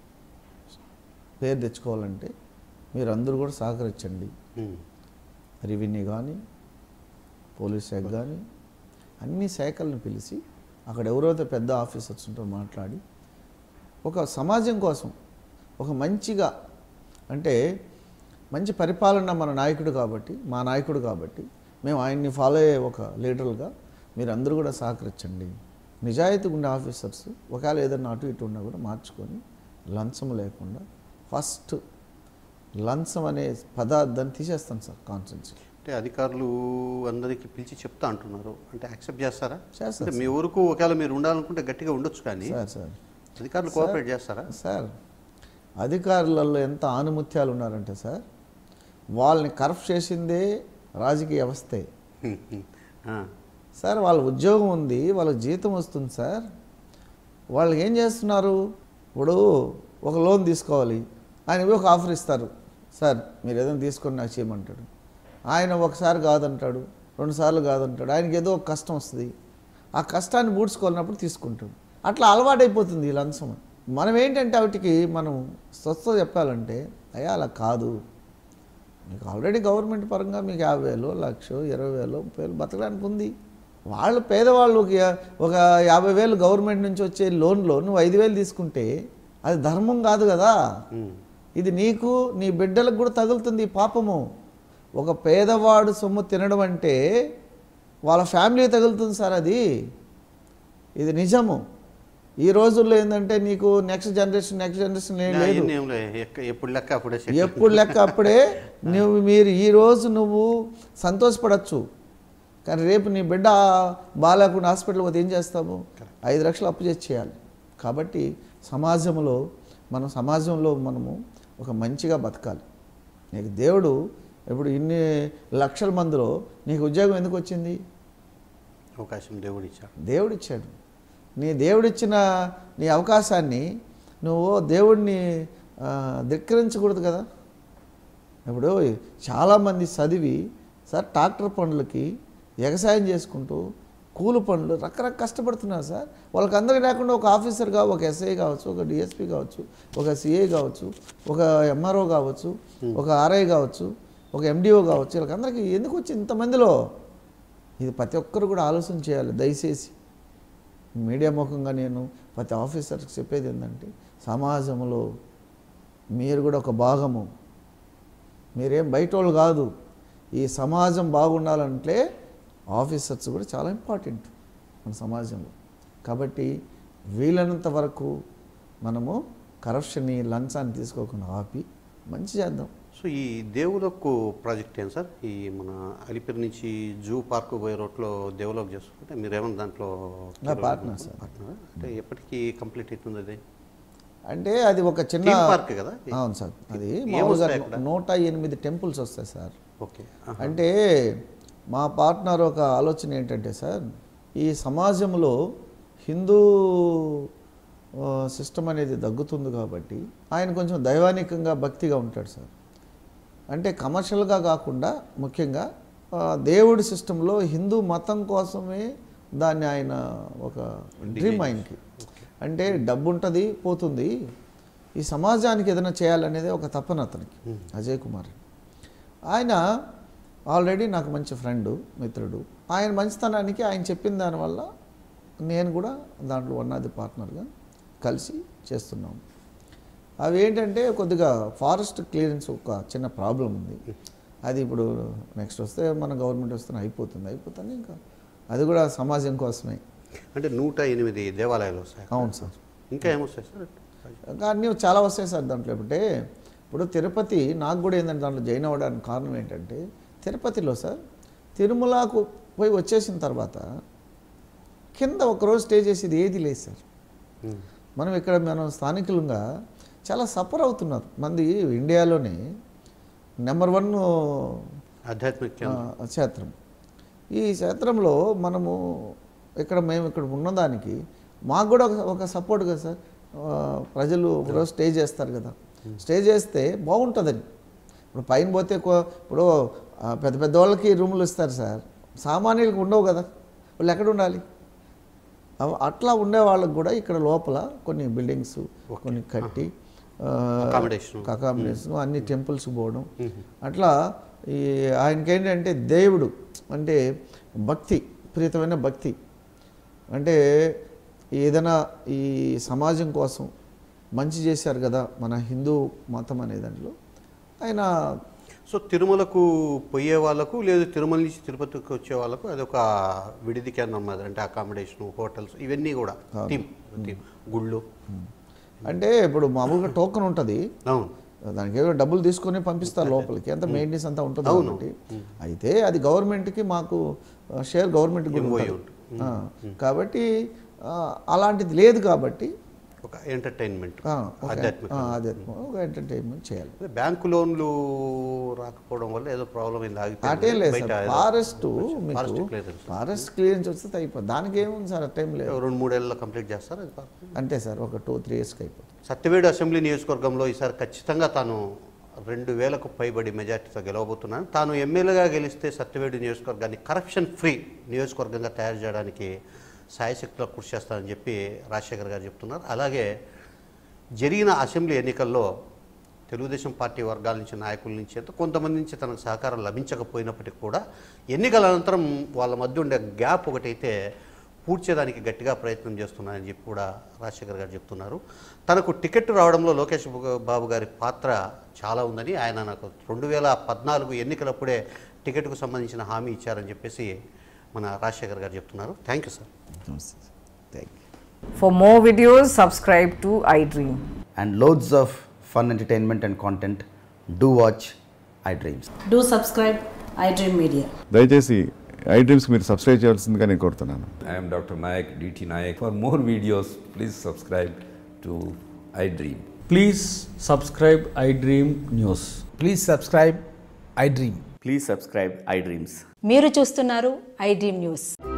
పేరు తెచ్చుకోవాలంటే మీరు అందరూ కూడా సహకరించండి ఉమ్, రెవెన్యూ కానీ పోలీస్ శాఖ కానీ అన్ని శాఖలను పిలిచి అక్కడ ఎవరైతే పెద్ద ఆఫీసర్స్ ఉంటారో మాట్లాడి ఒక సమాజం కోసం ఒక మంచిగా అంటే మంచి పరిపాలన మన నాయకుడు కాబట్టి మా నాయకుడు కాబట్టి మేము ఆయన్ని ఫాలో అయ్యే ఒక లీడర్గా మీరు అందరూ కూడా సహకరించండి నిజాయితీ ఉండే ఆఫీసర్స్ ఒకవేళ ఏదైనా అటు ఇటు ఉన్నా కూడా మార్చుకొని లంచం లేకుండా ఫస్ట్ లంచం అనే పదార్థాన్ని తీసేస్తాను సార్ కాన్సెన్స్ అంటే అధికారులు అందరికీ పిలిచి చెప్తా అంటున్నారు అంటే యాక్సెప్ట్ చేస్తారా చేస్తారు అంటే మీ ఊరుకు ఒకవేళ మీరు ఉండాలనుకుంటే గట్టిగా ఉండొచ్చు కానీ సార్ సార్ అధికారులు కోఆపరేట్ చేస్తారా సార్ అధికారులలో ఎంత ఆనుముత్యాలు ఉన్నారంటే సార్ వాళ్ళని కరప్ట్ చేసిందే రాజకీయ వ్యవస్థే ఉమ్, ఉమ్, ఆ, సార్ వాళ్ళ ఉద్యోగం ఉంది వాళ్ళకి జీతం వస్తుంది సార్ వాళ్ళు ఏం చేస్తున్నారు ఇప్పుడు ఒక లోన్ తీసుకోవాలి ఆయన పోయి ఒక ఆఫర్ ఇస్తారు సార్ మీరు ఏదైనా తీసుకొని నాకు చేయమంటాడు ఆయన ఒకసారి కాదంటాడు రెండు సార్లు కాదంటాడు ఆయనకి ఏదో ఒక కష్టం వస్తుంది ఆ కష్టాన్ని పూడ్చుకోవాలన్నప్పుడు తీసుకుంటాడు అట్లా అలవాటైపోతుంది ఈ లంచం మనం ఏంటంటే వాటికి మనం స్వస్థ చెప్పాలంటే అయ్యా అలా కాదు మీకు ఆల్రెడీ గవర్నమెంట్ పరంగా మీకు యాభై వేలు లక్ష ఇరవై వేలు ముప్పై వేలు బతకడానికి ఉంది వాళ్ళు పేదవాళ్ళు ఒక యా- ఒక యాభై వేలు గవర్నమెంట్ నుంచి వచ్చే లోన్లో నువ్వు ఐదు వేలు తీసుకుంటే అది ధర్మం కాదు కదా ఉమ్, ఇది నీకు నీ బిడ్డలకు కూడా తగులుతుంది ఈ పాపము ఒక పేదవాడు సొమ్ము తినడం అంటే వాళ్ళ ఫ్యామిలీ తగులుతుంది సార్ అది ఇది నిజము ఈ రోజుల్లో ఏంటంటే నీకు నెక్స్ట్ జనరేషన్ నెక్స్ట్ జనరేషన్ ఏం లేదు అవన్నీ ఏం లే, ఎక్క- ఎప్పుడు లెక్క అప్పుడే set. ఎప్పుడు లెక్క అప్పుడే నువ్వు మీరు ఈ రోజు నువ్వు సంతోషపడచ్చు కానీ రేపు నీ బిడ్డ బాగాలేకుండా హాస్పిటల్ పోతే ఏం చేస్తాము ఐదు లక్షలు అప్పు చేసి చేయాలి కాబట్టి సమాజంలో మనం సమాజంలో మనము ఒక మంచిగా బతకాలి నీకు దేవుడు ఇప్పుడు ఇన్ని లక్షల మందిలో నీకు ఉద్యోగం ఎందుకు వచ్చింది అవకాశం దేవుడు ఇచ్చాడు దేవుడిచ్చాడు నీ దేవుడిచ్చిన నీ అవకాశాన్ని నువ్వు దేవుడిని ఆ, ధిక్కరించకూడదు కదా ఇప్పుడు చాలామంది చదివి సార్ ట్రాక్టర్ పనులకి వ్యవసాయం చేసుకుంటూ కూలి పనులు రకరకాల కష్టపడుతున్నారు సార్ వాళ్ళకి అందరికీ లేకుండా ఒక ఆఫీసర్గా ఒక ఎస్ఐ కావచ్చు ఒక డిఎస్పి కావచ్చు ఒక సిఐ కావచ్చు ఒక ఎంఆర్ఓ కావచ్చు ఒక ఆర్ఐ కావచ్చు ఒక ఎండిఓ కావచ్చు వీళ్ళకందరికీ ఎందుకు వచ్చి ఇంతమందిలో ఇది ప్రతి ఒక్కరు కూడా ఆలోచన చేయాలి దయచేసి మీడియా ముఖంగా నేను ప్రతి ఆఫీసర్కి చెప్పేది ఏంటంటే సమాజంలో మీరు కూడా ఒక భాగము మీరేం బయట వాళ్ళు కాదు ఈ సమాజం బాగుండాలంటే ఆఫీసర్స్ కూడా చాలా ఇంపార్టెంట్ మన సమాజంలో కాబట్టి వీలైనంత వరకు మనము కరప్షన్ని లంచాన్ని తీసుకోకుండా ఆపి మంచి చేద్దాం సో ఈ దేవులకు ప్రాజెక్ట్ ఏం సార్ ఈ మన అలిపిరి నుంచి జూ పార్క్ పోయే రోడ్లో దేవులకు చేస్తుంటే మీరు ఏమన్నా దాంట్లో నా partner, sir. పార్ట్నర్ అంటే ఎప్పటికీ కంప్లీట్ అవుతుంది అది అంటే అది ఒక చిన్న థీమ్ పార్క్ కదా అవును సార్ అది ఏం మామూలుగా వస్తాయి అక్కడ? నూట ఎనిమిది టెంపుల్స్ వస్తాయి సార్ ఓకే అంటే మా పార్ట్నర్ ఒక ఆలోచన ఏంటంటే సార్ ఈ సమాజంలో హిందూ సిస్టమ్ అనేది దగ్గుతుంది కాబట్టి ఆయన కొంచెం దైవానికంగా భక్తిగా ఉంటాడు సార్ అంటే కమర్షియల్గా కాకుండా ముఖ్యంగా ఆ, దేవుడి సిస్టంలో హిందూ మతం కోసమే దాన్ని ఆయన ఒక డ్రీమ్ ఆయనకి అంటే డబ్బు ఉంటుంది పోతుంది ఈ సమాజానికి ఏదైనా చేయాలనేది ఒక తపన అతనికి అజయ్ కుమార్ ఆయన ఆల్రెడీ నాకు మంచి ఫ్రెండ్ మిత్రుడు ఆయన మంచితనానికి ఆయన చెప్పిన దానివల్ల నేను కూడా దాంట్లో వన్ ఆఫ్ ది పార్ట్నర్గా కలిసి చేస్తున్నాం అవి ఏంటంటే కొద్దిగా ఫారెస్ట్ క్లియరెన్స్ ఒక చిన్న ప్రాబ్లం ఉంది అది ఇప్పుడు నెక్స్ట్ వస్తే మన గవర్నమెంట్ వస్తే అయిపోతుంది అయిపోతుంది ఇంకా అది కూడా సమాజం కోసమే అంటే నూట ఎనిమిది దేవాలయాలు వస్తాయి అవును సార్ ఇంకా ఏమొస్తాయి సార్ ఇంకా అన్నీ చాలా వస్తాయి సార్ దాంట్లో అంటే ఇప్పుడు తిరుపతి నాకు కూడా ఏంటంటే దాంట్లో జైన్ అవ్వడానికి కారణం ఏంటంటే తిరుపతిలో సార్ తిరుమలకు పోయి వచ్చేసిన తర్వాత కింద ఒకరోజు స్టే చేసేది ఏది లేదు సార్ ఉమ్. మనం ఇక్కడ మనం స్థానికులుగా చాలా సఫర్ అవుతున్నారు మంది ఇండియాలోనే నెంబర్ వన్ ఆధ్యాత్మిక కేంద్రం. ఆ, క్షేత్రం ఈ క్షేత్రంలో మనము ఇక్కడ మేము ఇక్కడ ఉన్నదానికి మాకు కూడా ఒక- ఒక సపోర్ట్ కదా సార్ ఆ, ప్రజలు ఒకరోజు స్టే చేస్తారు కదా స్టే చేస్తే బాగుంటుందని ఇప్పుడు పైన పోతే కో- ఇప్పుడు ఆ, పెద్ద పెద్ద వాళ్ళకి రూములు ఇస్తారు సార్ సామాన్యులకు ఉండవు కదా వాళ్ళు ఎక్కడ ఉండాలి అవ- అట్లా ఉండే వాళ్ళకి కూడా ఇక్కడ లోపల కొన్ని బిల్డింగ్స్ కొన్ని కట్టి ఆ, Accommodation. అకామిడేషన్ అన్ని టెంపుల్స్ పోవడం అట్లా ఈ ఆయనకి ఏంటంటే దేవుడు అంటే భక్తి ప్రీతమైన భక్తి అంటే ఏదైనా ఈ సమాజం కోసం మంచి చేశారు కదా మన హిందూ మతం అనే దాంట్లో ఆయన సో తిరుమలకు పోయే వాళ్ళకు లేదు తిరుమల నుంచి తిరుపతికి వచ్చే వాళ్ళకు అది ఒక విడిది కేంద్రం మాదిరి అంటే అకామిడేషన్ హోటల్స్ ఇవన్నీ కూడా థీమ్ థీమ్ గుళ్ళు అంటే ఇప్పుడు మామూలుగా టోకెన్ ఉంటుంది అవును దానికి ఏదో డబ్బులు తీసుకొని పంపిస్తారు లోపలికి ఎంత మెయింటెనెన్స్ అంతా ఉంటుంది కాబట్టి అయితే అది గవర్నమెంట్కి మాకు షేర్ గవర్నమెంట్ కూడా MOU ఉంటుంది. ఆ, కాబట్టి ఆ, అలాంటిది లేదు కాబట్టి ఒక ఎంటర్టైన్మెంట్ ఆ, ఒక- ఆధ్యాత్మిక ఆ, ఆధ్యాత్మిక ఒక ఎంటర్టైన్మెంట్ చేయాలి అదే బ్యాంకు లోన్లు రాకపోవడం వల్ల ఏదో ప్రాబ్లం అయింది ఆగిపోయింది. అటేం లేదు బయట సార్ ఏదో ఫారెస్ట్ ఫారెస్ట్ మీకు క్లియరెన్స్. ఫారెస్ట్ క్లియరెన్స్ వస్తే అయిపోతుంది దానికి ఏముంది సార్ ఆ టైం లేదు రెండు మూడేళ్ళలో కంప్లీట్ చేస్తారు అది పాపం. అంతే సార్ ఒక టూ త్రీ ఇయర్స్కి అయిపోతుంది సత్యవేడు అసెంబ్లీ నియోజకవర్గంలో ఈసారి ఖచ్చితంగా తాను రెండు వేలకు పైబడి మెజార్టీతో గెలవబోతున్నాను తాను ఎమ్మెల్యేగా గెలిస్తే సత్యవేడు నియోజకవర్గాన్ని కరప్షన్ ఫ్రీ నియోజకవర్గంగా తయారు చేయడానికి సాయశక్తిలో కృషి చేస్తానని చెప్పి రాజశేఖర్ గారు చెప్తున్నారు అలాగే జరిగిన అసెంబ్లీ ఎన్నికల్లో తెలుగుదేశం పార్టీ వర్గాల నుంచి నాయకుల నుంచి ఎంత కొంతమంది నుంచి తనకు సహకారం లభించకపోయినప్పటికీ కూడా ఎన్నికల అనంతరం వాళ్ళ మధ్య ఉండే గ్యాప్ ఒకటైతే పూడ్చేదానికి గట్టిగా ప్రయత్నం చేస్తున్నానని చెప్పి కూడా రాజశేఖర్ గారు చెప్తున్నారు తనకు టికెట్ రావడంలో లోకేష్ బా- బాబు గారి పాత్ర చాలా ఉందని ఆయన నాకు రెండు వేల పద్నాలుగు ఎన్నికలప్పుడే టికెట్కు సంబంధించిన హామీ ఇచ్చారని చెప్పేసి మన రాజశేఖర్ గారు చెప్తున్నారు thank you sir thank you For more videos, subscribe to iDream. and loads of fun entertainment and content, do watch iDreams. Do subscribe iDream Media. దయచేసి ఐ డ్రీమ్స్కి మీరు సబ్స్క్రైబ్ చేయాల్సిందిగా నేను కోరుతున్నాను I am Dr. Nayak, DT Nayak. For more videos, please subscribe to iDream. Please subscribe iDream News. Please subscribe iDream. Please subscribe iDreams. మీరు చూస్తున్నారు iDream News.